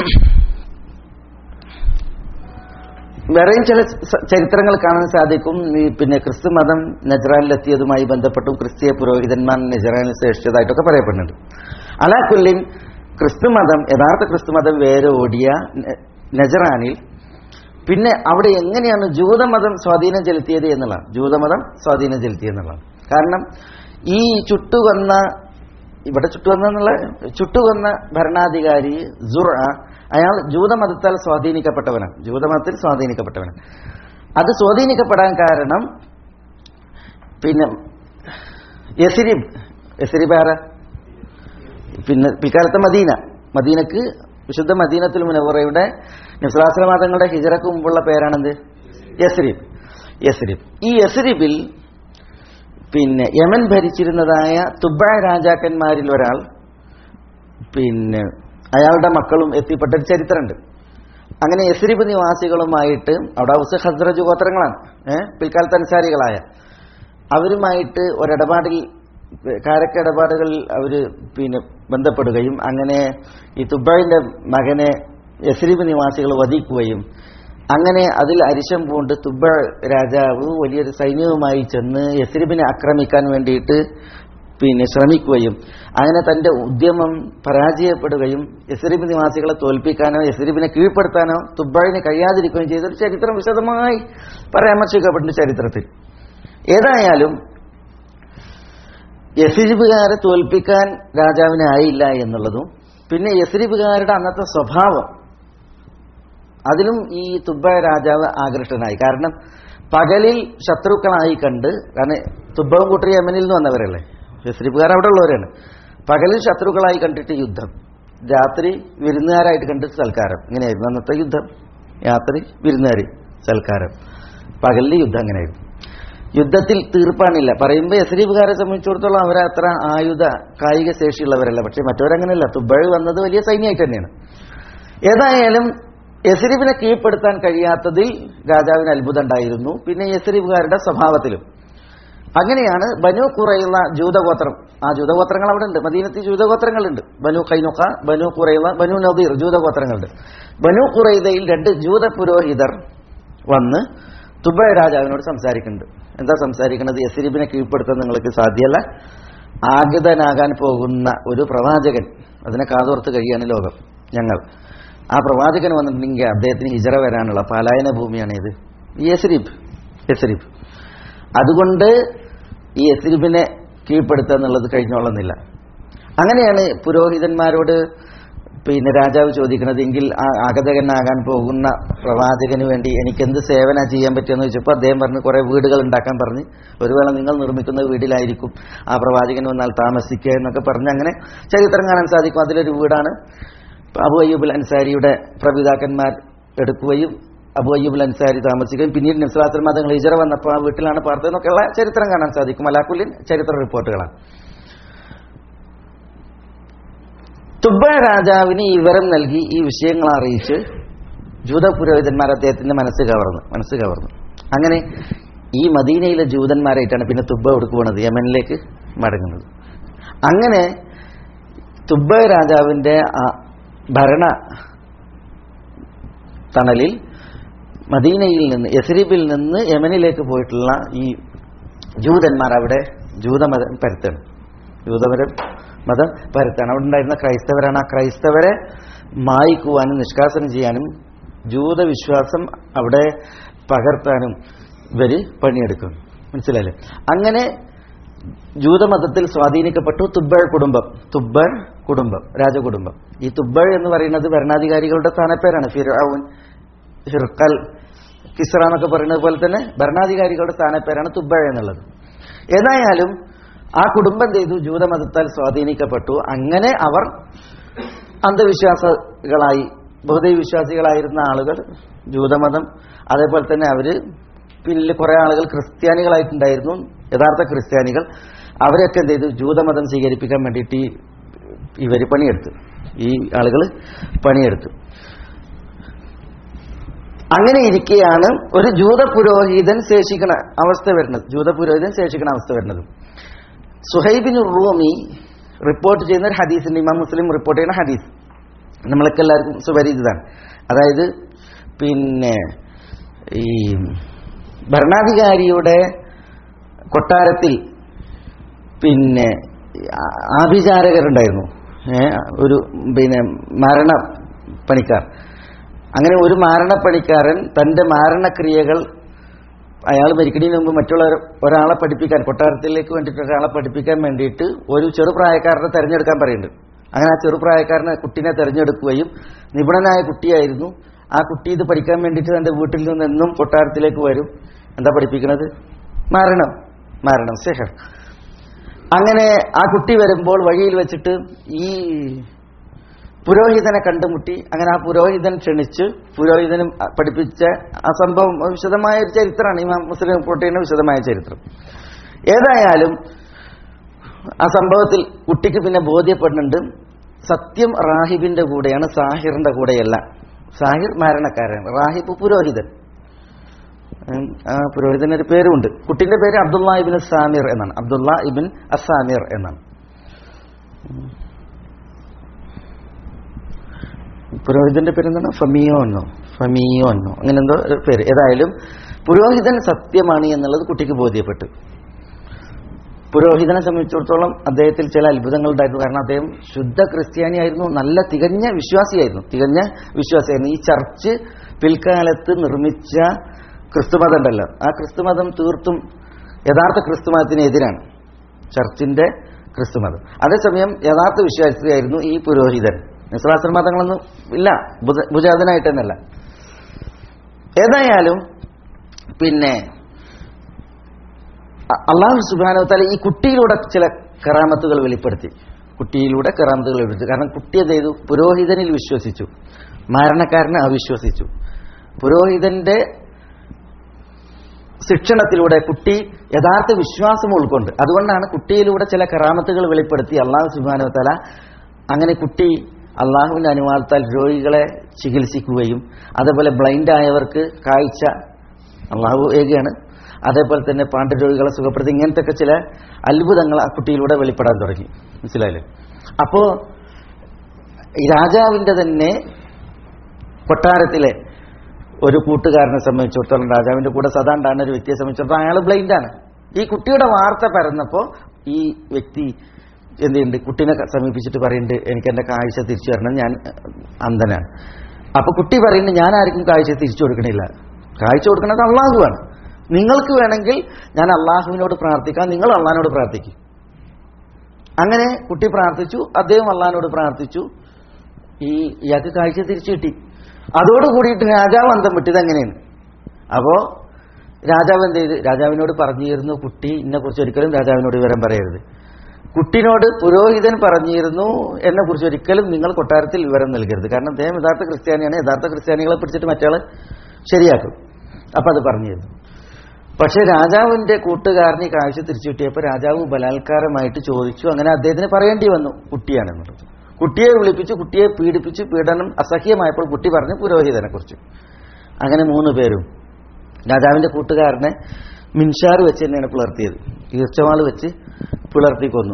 വേറെയും ചില സ- ചരിത്രങ്ങൾ കാണാൻ സാധിക്കും ഈ പിന്നെ ക്രിസ്തു മതം നജറാനിലെത്തിയതുമായി ബന്ധപ്പെട്ടും ക്രിസ്തീയ പുരോഹിതന്മാർ നജറാനിൽ ശ്രേഷ്ഠതായിട്ടൊക്കെ പറയപ്പെടുന്നുണ്ട് അലാക്കുല്ലിൻ ക്രിസ്തു മതം യഥാർത്ഥ ക്രിസ്തു മതം വേറെ ഓടിയ ന- നജറാനിൽ പിന്നെ അവിടെ എങ്ങനെയാണ് ജൂതമതം സ്വാധീനം ചെലുത്തിയത് എന്നുള്ളതാണ് ജൂതമതം സ്വാധീനം ചെലുത്തിയത് എന്നുള്ളതാണ് കാരണം ഈ ചുട്ടുകൊന്ന ഇവിടെ ചുട്ടുകൊന്ന എന്നുള്ള ചുട്ടുകൊന്ന ഭരണാധികാരി ജുറ അയാൾ ജൂതമതത്താൽ സ്വാധീനിക്കപ്പെട്ടവനാണ് ജൂതമതത്തിൽ സ്വാധീനിക്കപ്പെട്ടവനാണ് അത് സ്വാധീനിക്കപ്പെടാൻ കാരണം പിന്നെ യസിരിബ് യസിരിബ് ആരാ പിന്നെ പിൽക്കാലത്തെ മദീന മദീനക്ക് വിശുദ്ധ മദീനത്തുൽ മുനവറയുടെ നിസ്ലാസ്ലമാതങ്ങളുടെ ഹിജറക്ക് മുമ്പുള്ള പേരാണെന്ത് യസ്രീബ് യസ്രീബ് ഈ യസ്രീബിൽ പിന്നെ യമൻ ഭരിച്ചിരുന്നതായ തുബ രാജാക്കന്മാരിൽ ഒരാൾ പിന്നെ അയാളുടെ മക്കളും എത്തിപ്പെട്ട ഒരു ചരിത്രമുണ്ട് അങ്ങനെ യസ്രിബ് നിവാസികളുമായിട്ട് അവിടെ ഹൗസ് ഹസ്രജ് ഗോത്രങ്ങളാണ് ഏഹ് പിൽക്കാലത്ത് അൻസാരികളായ അവരുമായിട്ട് ഒരിടപാടിൽ കാരക്ക ഇടപാടുകളിൽ അവർ പിന്നെ ബന്ധപ്പെടുകയും അങ്ങനെ ഈ തുബൈന്റെ മകനെ യസ്രീബ് നിവാസികൾ വധിക്കുകയും അങ്ങനെ അതിൽ അരിശം പൂണ്ട് തുബ രാജാവ് വലിയൊരു സൈന്യവുമായി ചെന്ന് യസ്രിബിനെ ആക്രമിക്കാൻ വേണ്ടിയിട്ട് പിന്നെ ശ്രമിക്കുകയും അങ്ങനെ തന്റെ ഉദ്യമം പരാജയപ്പെടുകയും യസ്രിബ് നിവാസികളെ തോൽപ്പിക്കാനോ യസ്രിബിനെ കീഴ്പ്പെടുത്താനോ തുബായിന് കഴിയാതിരിക്കുകയും ചെയ്തൊരു ചരിത്രം വിശദമായി പരാമർശിക്കപ്പെട്ടു ചരിത്രത്തിൽ ഏതായാലും യസ്രിബുകാരെ തോൽപ്പിക്കാൻ രാജാവിന് ആയില്ല എന്നുള്ളതും പിന്നെ യസ്രിബുകാരുടെ അന്നത്തെ സ്വഭാവം അതിലും ഈ തുബ്ബ രാജാവ് ആകൃഷ്ടനായി കാരണം പകലിൽ ശത്രുക്കളായി കണ്ട് കാരണം തുബ്ബവും കൂട്ടർ യമനിൽ നിന്ന് വന്നവരല്ലേ യസ്രിബുകാർ അവിടെ ഉള്ളവരാണ് പകലിൽ ശത്രുക്കളായി കണ്ടിട്ട് യുദ്ധം രാത്രി വിരുന്നുകാരായിട്ട് കണ്ടിട്ട് സൽക്കാരം ഇങ്ങനെയായിരുന്നു അന്നത്തെ യുദ്ധം രാത്രി വിരുന്നുകാർ സൽക്കാരം പകലിൽ യുദ്ധം അങ്ങനെയായിരുന്നു യുദ്ധത്തിൽ തീർപ്പാണില്ല പറയുമ്പോൾ യസ്രീബുകാരെ സംബന്ധിച്ചിടത്തോളം അവർ അത്ര ആയുധ കായിക ശേഷിയുള്ളവരല്ല പക്ഷെ മറ്റവരങ്ങനെയല്ല തുബഴ് വന്നത് വലിയ സൈന്യമായിട്ട് തന്നെയാണ് ഏതായാലും യസ്രീബിനെ കീഴ്പ്പെടുത്താൻ കഴിയാത്തതിൽ രാജാവിന് അത്ഭുതം ഉണ്ടായിരുന്നു പിന്നെ യസ്രീബുകാരുടെ സ്വഭാവത്തിലും അങ്ങനെയാണ് ബനു കുറയുള്ള ജൂതഗോത്രം ആ ജൂതഗോത്രങ്ങൾ അവിടെ ഉണ്ട് മദീനത്തിൽ ജൂതഗോത്രങ്ങളുണ്ട് ബനു കൈനുക്ക ബനു കുറയുള്ള ബനു നദീർ ജൂതഗോത്രങ്ങളുണ്ട് ബനു കുറയിതയിൽ രണ്ട് ജൂത പുരോഹിതർ വന്ന് തുബ രാജാവിനോട് സംസാരിക്കുന്നുണ്ട് എന്താ സംസാരിക്കുന്നത് യസ്രീബിനെ കീഴ്പ്പെടുത്താൻ നിങ്ങൾക്ക് സാധ്യമല്ല ആഗതനാകാൻ പോകുന്ന ഒരു പ്രവാചകൻ അതിനെ കാതോർത്ത് കഴിയാണ് ലോകം ഞങ്ങൾ ആ പ്രവാചകൻ വന്നിട്ടുണ്ടെങ്കിൽ അദ്ദേഹത്തിന് ഹിജറ വരാനുള്ള പലായന ഭൂമിയാണ് ഇത് ഈ യസ്രീബ് യസ്രീബ് അതുകൊണ്ട് ഈ യസ്രീബിനെ കീഴ്പ്പെടുത്തുക എന്നുള്ളത് കഴിഞ്ഞോളുന്നില്ല അങ്ങനെയാണ് പുരോഹിതന്മാരോട് പിന്നെ രാജാവ് ചോദിക്കുന്നത് എങ്കിൽ ആ ആഗതകനാകാൻ പോകുന്ന പ്രവാചകന് വേണ്ടി എനിക്ക് എന്ത് സേവന ചെയ്യാൻ പറ്റുമെന്ന് ചോദിച്ചപ്പോൾ അദ്ദേഹം പറഞ്ഞു കുറെ വീടുകൾ ഉണ്ടാക്കാൻ പറഞ്ഞ് ഒരു വേള നിങ്ങൾ നിർമ്മിക്കുന്ന വീട്ടിലായിരിക്കും ആ പ്രവാചകൻ വന്നാൽ താമസിക്കുക എന്നൊക്കെ പറഞ്ഞ് അങ്ങനെ ചരിത്രം കാണാൻ സാധിക്കും അതിലൊരു വീടാണ് അബു അയ്യൂബുൽ അൻസാരിയുടെ പ്രപിതാക്കന്മാർ എടുക്കുകയും അബു അയ്യൂബുൽ അൻസാരി താമസിക്കുകയും പിന്നീട് നിസ്ലാത്തിൽ മതങ്ങൾ ഇജറ വന്നപ്പോൾ ആ വീട്ടിലാണ് പാർത്തതെന്നൊക്കെയുള്ള ചരിത്രം കാണാൻ സാധിക്കും അലാക്കുല്ലിൻ ചരിത്ര റിപ്പോർട്ടുകളാണ് തുബ രാജാവിന് ഈ വിവരം നൽകി ഈ വിഷയങ്ങൾ അറിയിച്ച് ജൂത പുരോഹിതന്മാർ അദ്ദേഹത്തിന്റെ മനസ്സ് കവർന്നു മനസ്സ് കവർന്നു അങ്ങനെ ഈ മദീനയിലെ ജൂതന്മാരായിട്ടാണ് പിന്നെ തുബ്ബ കൊടുക്കുവാണത് യമനിലേക്ക് മടങ്ങുന്നത് അങ്ങനെ തുബ്ബ രാജാവിന്റെ ആ ഭരണ തണലിൽ മദീനയിൽ നിന്ന് യസ്രീബിൽ നിന്ന് യമനിലേക്ക് പോയിട്ടുള്ള ഈ ജൂതന്മാർ അവിടെ ജൂതമതം പരത്താണ് ജൂതമരം മതം പരത്താണ് അവിടെ ഉണ്ടായിരുന്ന ക്രൈസ്തവരാണ് ആ ക്രൈസ്തവരെ മായിക്കുവാനും നിഷ്കാസനം ചെയ്യാനും ജൂതവിശ്വാസം അവിടെ പകർത്താനും ഇവര് പണിയെടുക്കും മനസ്സിലായില്ലേ അങ്ങനെ ജൂതമതത്തിൽ സ്വാധീനിക്കപ്പെട്ടു തുബ്ബൾ കുടുംബം തുബ്ബൾ കുടുംബം രാജകുടുംബം ഈ തുബ്ബൾ എന്ന് പറയുന്നത് ഭരണാധികാരികളുടെ സ്ഥാനപ്പേരാണ് ഫിറൌൻ ഹിർക്കൽ കിസ്ര എന്നൊക്കെ പറയുന്നത് പോലെ തന്നെ ഭരണാധികാരികളുടെ സ്ഥാനപ്പേരാണ് തുബ്ബൾ എന്നുള്ളത് ഏതായാലും ആ കുടുംബം എന്ത് ചെയ്തു ജൂതമതത്താൽ സ്വാധീനിക്കപ്പെട്ടു അങ്ങനെ അവർ അന്ധവിശ്വാസികളായി ബഹുദൈവ വിശ്വാസികളായിരുന്ന ആളുകൾ ജൂതമതം അതേപോലെ തന്നെ അവര് പിന്നെ കുറെ ആളുകൾ ക്രിസ്ത്യാനികളായിട്ടുണ്ടായിരുന്നു യഥാർത്ഥ ക്രിസ്ത്യാനികൾ അവരൊക്കെ എന്ത് ചെയ്തു ജൂതമതം സ്വീകരിപ്പിക്കാൻ വേണ്ടിയിട്ട് ഈ ഇവർ പണിയെടുത്തു ഈ ആളുകൾ പണിയെടുത്തു അങ്ങനെ ഇരിക്കെയാണ് ഒരു ജൂത പുരോഹിതൻ ശേഷിക്കണ അവസ്ഥ വരുന്നത് ജൂത പുരോഹിതൻ ശേഷിക്കണ അവസ്ഥ വരുന്നത് സുഹൈബിൻ റൂമി റിപ്പോർട്ട് ചെയ്യുന്ന ഒരു ഹദീസിന്റെ ഇമാം മുസ്ലിം റിപ്പോർട്ട് ചെയ്യുന്ന ഹദീസ് നമ്മളൊക്കെ എല്ലാവർക്കും സുപരിചിതമാണ് അതായത് പിന്നെ ഈ ഭരണാധികാരിയുടെ കൊട്ടാരത്തിൽ പിന്നെ ആ- ആഭിചാരകരുണ്ടായിരുന്നു ഏ, ഒരു പിന്നെ മരണ പണിക്കാർ അങ്ങനെ ഒരു മാരണപ്പണിക്കാരൻ തന്റെ മാരണക്രിയകൾ അയാൾ മരിക്കുന്നതിന് മുമ്പ് മറ്റുള്ള ഒരാളെ പഠിപ്പിക്കാൻ കൊട്ടാരത്തിലേക്ക് വേണ്ടിയിട്ട് ഒരാളെ പഠിപ്പിക്കാൻ വേണ്ടിയിട്ട് ഒരു ചെറുപ്രായക്കാരനെ തെരഞ്ഞെടുക്കാൻ പറയുന്നുണ്ട് അങ്ങനെ ആ ചെറുപ്രായക്കാരനെ കുട്ടീനെ തെരഞ്ഞെടുക്കുകയും നിപുണനായ കുട്ടിയായിരുന്നു ആ കുട്ടി ഇത് പഠിക്കാൻ വേണ്ടിയിട്ട് തന്റെ വീട്ടിൽ നിന്നെന്നും കൊട്ടാരത്തിലേക്ക് വരും എന്താ പഠിപ്പിക്കുന്നത് മരണം മരണം സെഹർ അങ്ങനെ ആ കുട്ടി വരുമ്പോൾ വഴിയിൽ വെച്ചിട്ട് ഈ പുരോഹിതനെ കണ്ടുമുട്ടി അങ്ങനെ ആ പുരോഹിതൻ ക്ഷണിച്ച് പുരോഹിതനും പഠിപ്പിച്ച ആ സംഭവം വിശദമായ ഒരു ചരിത്രമാണ് ഇമാം മുസ്ലിം റിപ്പോർട്ട് ചെയ്യുന്ന വിശദമായ ചരിത്രം ഏതായാലും ആ സംഭവത്തിൽ കുട്ടിക്ക് പിന്നെ ബോധ്യപ്പെടുന്നുണ്ട് സത്യം റാഹിബിന്റെ കൂടെയാണ് സാഹിറിന്റെ കൂടെയല്ല സാഹിർ മരണക്കാരനാണ് റാഹിബ് പുരോഹിതൻ ഉം, ആ പുരോഹിതന് ഒരു പേരുമുണ്ട് കുട്ടിന്റെ പേര് അബ്ദുള്ള ഇബിൻ സാമിർ എന്നാണ് അബ്ദുള്ള ഇബിൻ അസാമിർ എന്നാണ് പുരോഹിതന്റെ പേരെന്താണ് ഫമിയോ എന്നോ ഫമിയോ എന്നോ അങ്ങനെ എന്തോ ഒരു പേര് ഏതായാലും പുരോഹിതൻ സത്യമാണ് എന്നുള്ളത് കുട്ടിക്ക് ബോധ്യപ്പെട്ടു പുരോഹിതനെ സംബന്ധിച്ചിടത്തോളം അദ്ദേഹത്തിൽ ചില അത്ഭുതങ്ങൾ ഉണ്ടായിരുന്നു കാരണം അദ്ദേഹം ശുദ്ധ ക്രിസ്ത്യാനിയായിരുന്നു നല്ല തികഞ്ഞ വിശ്വാസിയായിരുന്നു തികഞ്ഞ വിശ്വാസിയായിരുന്നു ഈ ചർച്ച് പിൽക്കാലത്ത് നിർമ്മിച്ച ക്രിസ്തുമതം ഉണ്ടല്ലോ ആ ക്രിസ്തുമതം തീർത്തും യഥാർത്ഥ ക്രിസ്തുമതത്തിനെതിരാണ് ചർച്ചിന്റെ ക്രിസ്തുമതം അതേസമയം യഥാർത്ഥ വിശ്വാസിയായിരുന്നു ഈ പുരോഹിതൻ നിസ്ലാശ്രമ മതങ്ങളൊന്നും ഇല്ല ബുധ- ഭുജാതനായിട്ട് തന്നെയല്ല ഏതായാലും പിന്നെ അ- അള്ളാഹു സുബാനോ തല ഈ കുട്ടിയിലൂടെ ചില കറാമത്തുകൾ വെളിപ്പെടുത്തി കുട്ടിയിലൂടെ കറാമത്തുകൾ വെളിപ്പെടുത്തി കാരണം കുട്ടി എന്ത് ചെയ്തു പുരോഹിതനിൽ വിശ്വസിച്ചു മരണക്കാരനെ അവിശ്വസിച്ചു പുരോഹിതന്റെ ശിക്ഷണത്തിലൂടെ കുട്ടി യഥാർത്ഥ വിശ്വാസം ഉൾക്കൊണ്ട് അതുകൊണ്ടാണ് കുട്ടിയിലൂടെ ചില കറാമത്തുകൾ വെളിപ്പെടുത്തി അള്ളാഹു സുബാനോ തല അങ്ങനെ കുട്ടി അള്ളാഹുവിന്റെ അനുവാദത്താൽ രോഗികളെ ചികിത്സിക്കുകയും അതേപോലെ ബ്ലൈൻഡ് ആയവർക്ക് കാഴ്ച അള്ളാഹു ഏകയാണ് അതേപോലെ തന്നെ പാണ്ഡരോഗികളെ സുഖപ്പെടുത്തി ഇങ്ങനത്തെ ഒക്കെ ചില അത്ഭുതങ്ങൾ ആ കുട്ടിയിലൂടെ വെളിപ്പെടാൻ തുടങ്ങി മനസ്സിലായില്ലേ അപ്പോ ഈ രാജാവിന്റെ തന്നെ കൊട്ടാരത്തിലെ ഒരു കൂട്ടുകാരനെ സംബന്ധിച്ചിടത്തോളം രാജാവിന്റെ കൂടെ സദാ ഉണ്ടാകുന്ന ഒരു വ്യക്തിയെ സംബന്ധിച്ചിടത്തോളം അയാൾ ബ്ലൈൻഡാണ് ഈ കുട്ടിയുടെ വാർത്ത പരന്നപ്പോൾ ഈ വ്യക്തി എന്ത് ചെയ്യുന്നുണ്ട് കുട്ടീനെ ക- സമീപിച്ചിട്ട് പറയുന്നുണ്ട് എനിക്ക് എന്റെ കാഴ്ച തിരിച്ചു തരണം ഞാൻ അഹ്, അന്ധനാണ് അപ്പൊ കുട്ടി പറയുന്നുണ്ട് ഞാൻ ആർക്കും കാഴ്ച തിരിച്ചു കൊടുക്കണില്ല കാഴ്ച കൊടുക്കുന്നത് അള്ളാഹുവാണ് നിങ്ങൾക്ക് വേണമെങ്കിൽ ഞാൻ അള്ളാഹുവിനോട് പ്രാർത്ഥിക്കാം നിങ്ങൾ അള്ളാഹിനോട് പ്രാർത്ഥിക്കും അങ്ങനെ കുട്ടി പ്രാർത്ഥിച്ചു അദ്ദേഹം അള്ളാഹിനോട് പ്രാർത്ഥിച്ചു ഈ ഇയാൾക്ക് കാഴ്ച തിരിച്ചു കിട്ടി അതോട് കൂടിയിട്ട് രാജാവ് അന്തം വിട്ടത് എങ്ങനെയാണ് അപ്പോ രാജാവ് എന്ത് ചെയ്ത് രാജാവിനോട് പറഞ്ഞിരുന്നു കുട്ടി എന്നെ കുറിച്ച് ഒരിക്കലും രാജാവിനോട് വിവരം പറയരുത് കുട്ടിനോട് പുരോഹിതൻ പറഞ്ഞിരുന്നു എന്നെ കുറിച്ച് ഒരിക്കലും നിങ്ങൾ കൊട്ടാരത്തിൽ വിവരം നൽകരുത് കാരണം അദ്ദേഹം യഥാർത്ഥ ക്രിസ്ത്യാനിയാണ് യഥാർത്ഥ ക്രിസ്ത്യാനികളെ പിടിച്ചിട്ട് മറ്റയാള് ശരിയാക്കും അപ്പൊ അത് പറഞ്ഞിരുന്നു പക്ഷെ രാജാവിന്റെ കൂട്ടുകാരന് ഈ കാഴ്ച തിരിച്ചു കിട്ടിയപ്പോൾ രാജാവ് ബലാത്കാരമായിട്ട് ചോദിച്ചു അങ്ങനെ അദ്ദേഹത്തിന് പറയേണ്ടി വന്നു കുട്ടിയാണെന്നുള്ളത് കുട്ടിയെ വിളിപ്പിച്ചു കുട്ടിയെ പീഡിപ്പിച്ചു പീഡനം അസഹ്യമായപ്പോൾ കുട്ടി പറഞ്ഞു പുരോഹിതനെ കുറിച്ച് അങ്ങനെ മൂന്ന് പേരും രാജാവിന്റെ കൂട്ടുകാരനെ മിൻഷാർ വെച്ച് തന്നെയാണ് പിളർത്തിയത് ഈർച്ചവാള് വെച്ച് പിളർത്തി കൊന്നു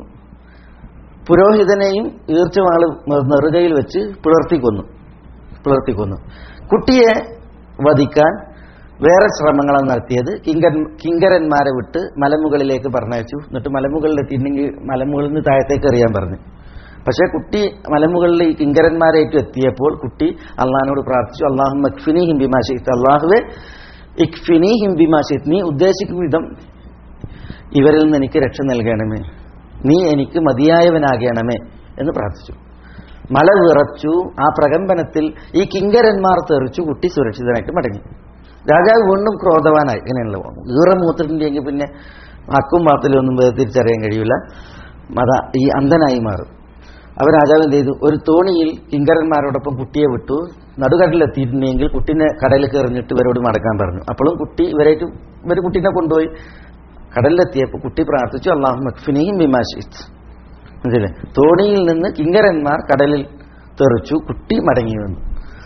പുരോഹിതനെയും ഈർച്ചവാള് നെറുകയിൽ വെച്ച് പിളർത്തി കൊന്നു പിളർത്തി കൊന്നു കുട്ടിയെ വധിക്കാൻ വേറെ ശ്രമങ്ങളാണ് നടത്തിയത് കിങ്കൻ കിങ്കരന്മാരെ വിട്ട് മലമുകളിലേക്ക് പറഞ്ഞയച്ചു എന്നിട്ട് മലമുകളിലെത്തിയിട്ടുണ്ടെങ്കിൽ മലമുകളിൽ നിന്ന് താഴത്തേക്ക് എറിയാൻ പറഞ്ഞു പക്ഷേ കുട്ടി മലമുകളിൽ ഈ കിങ്കരന്മാരായിട്ട് എത്തിയപ്പോൾ കുട്ടി അള്ളഹാനോട് പ്രാർത്ഥിച്ചു അള്ളാഹു മക്ഫിനി ഹിംബിമാശിത്ത് അള്ളാഹുവെ ഇക്ഫിനി ഹിംബിമാശിത്ത് നീ ഉദ്ദേശിക്കും വിധം ഇവരിൽ നിന്ന് എനിക്ക് രക്ഷ നൽകണമേ നീ എനിക്ക് മതിയായവനാകണമേ എന്ന് പ്രാർത്ഥിച്ചു മല വിറച്ചു ആ പ്രകമ്പനത്തിൽ ഈ കിങ്കരന്മാർ തെറിച്ചു കുട്ടി സുരക്ഷിതനായിട്ട് മടങ്ങി രാജാവ് വീണ്ടും ക്രോധവാനായി ഇങ്ങനെയല്ല ഈറ മൂത്തിട്ടുണ്ടെങ്കിൽ പിന്നെ അക്കും പാത്തിലും ഒന്നും വേർതിരിച്ചറിയാൻ കഴിയില്ല മത ഈ അന്ധനായി മാറും അവർ രാജാവ് എന്ത് ചെയ്തു ഒരു തോണിയിൽ കിങ്കരന്മാരോടൊപ്പം കുട്ടിയെ വിട്ടു നടുകടലിലെത്തിയിട്ടുണ്ടെങ്കിൽ കുട്ടീനെ കടലിൽ എറിഞ്ഞിട്ട് ഇവരോട് മടക്കാൻ പറഞ്ഞു അപ്പോഴും കുട്ടി ഇവരേറ്റ് ഇവർ കുട്ടീനെ കൊണ്ടുപോയി കടലിലെത്തിയപ്പോൾ കുട്ടി പ്രാർത്ഥിച്ചു അള്ളാഹു മക്ഫിനെയും വിമാശിച്ചു മനസ്സിലെ തോണിയിൽ നിന്ന് കിങ്കരന്മാർ കടലിൽ തെറിച്ചു കുട്ടി മടങ്ങി വന്നു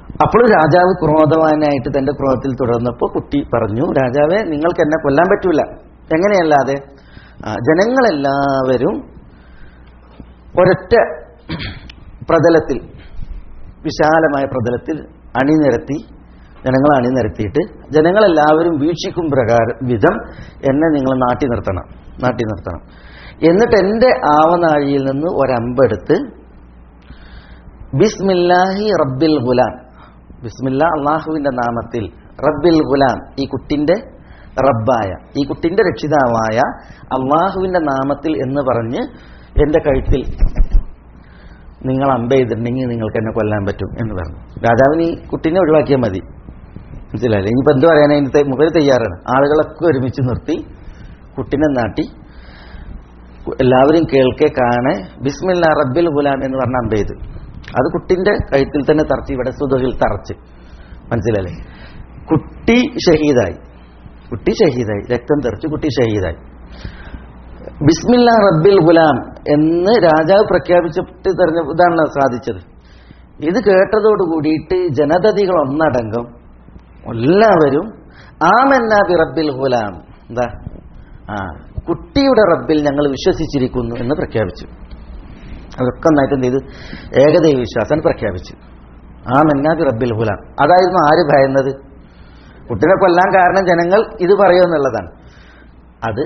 അപ്പോൾ രാജാവ് ക്രോധവാനായിട്ട് തന്റെ ക്രോധത്തിൽ തുടർന്നപ്പോൾ കുട്ടി പറഞ്ഞു രാജാവെ നിങ്ങൾക്ക് എന്നെ കൊല്ലാൻ പറ്റൂല എങ്ങനെയല്ലാതെ ആ, ജനങ്ങളെല്ലാവരും ഒരൊറ്റ പ്രതലത്തിൽ വിശാലമായ പ്രതലത്തിൽ അണിനിരത്തി ജനങ്ങളെ അണിനിരത്തിയിട്ട് ജനങ്ങളെല്ലാവരും വീക്ഷിക്കും പ്രകാരം വിധം എന്നെ നിങ്ങൾ നാട്ടി നിർത്തണം നാട്ടി നിർത്തണം എന്നിട്ട് എൻ്റെ ആവനാഴിയിൽ നിന്ന് ഒരമ്പെടുത്ത് ബിസ്മില്ലാഹി റബ്ബിൽ ഗുലാം ബിസ്മില്ല അള്ളാഹുവിന്റെ നാമത്തിൽ റബ്ബിൽ ഗുലാം ഈ കുട്ടിന്റെ റബ്ബായ ഈ കുട്ടിന്റെ രക്ഷിതാവായ അള്ളാഹുവിന്റെ നാമത്തിൽ എന്ന് പറഞ്ഞ് എൻ്റെ കഴുത്തിൽ നിങ്ങൾ അമ്പ ചെയ്തിട്ടുണ്ടെങ്കിൽ നിങ്ങൾക്ക് എന്നെ കൊല്ലാൻ പറ്റും എന്ന് പറഞ്ഞു രാജാവിന് ഈ കുട്ടീനെ ഒഴിവാക്കിയാൽ മതി മനസ്സിലായില്ലേ ഇനിയിപ്പോൾ എന്ത് പറയാൻ അതിന് മുകളിൽ തയ്യാറാണ് ആളുകളൊക്കെ ഒരുമിച്ച് നിർത്തി കുട്ടിനെ നാട്ടി എല്ലാവരും കേൾക്കെ കാണെ ബിസ്മില്ല റബ്ബിൽ ഗുലാം എന്ന് പറഞ്ഞ അമ്പ ചെയ്ത് അത് കുട്ടിന്റെ കഴുത്തിൽ തന്നെ തറച്ച് ഇവിടെ സുതകിൽ തറച്ച് മനസ്സിലല്ലേ കുട്ടി ഷഹീദായി കുട്ടി ഷഹീദായി രക്തം തെറിച്ച് കുട്ടി ഷഹീദായി ബിസ്മില്ല റബ്ബിൽ ഗുലാം എന്ന് രാജാവ് പ്രഖ്യാപിച്ചിട്ട് തെരഞ്ഞ ഇതാണല്ലോ സാധിച്ചത് ഇത് കേട്ടതോട് കൂടിയിട്ട് ജനതതികൾ ഒന്നടങ്കം എല്ലാവരും ആമന്ന ബി റബ്ബിൽ ഗുലാം എന്താ ആ കുട്ടിയുടെ റബ്ബിൽ ഞങ്ങൾ വിശ്വസിച്ചിരിക്കുന്നു എന്ന് പ്രഖ്യാപിച്ചു അതൊക്കെ ഒന്നായിട്ട് എന്ത് ചെയ്തു ഏകദൈവ വിശ്വാസം പ്രഖ്യാപിച്ചു ആ മെന്നാബി റബ്ബിൽ ഹുലാം അതായിരുന്നു ആര് ഭയന്നത് കുട്ടിനെ കൊല്ലാൻ കാരണം ജനങ്ങൾ ഇത് പറയുമെന്നുള്ളതാണ് അത്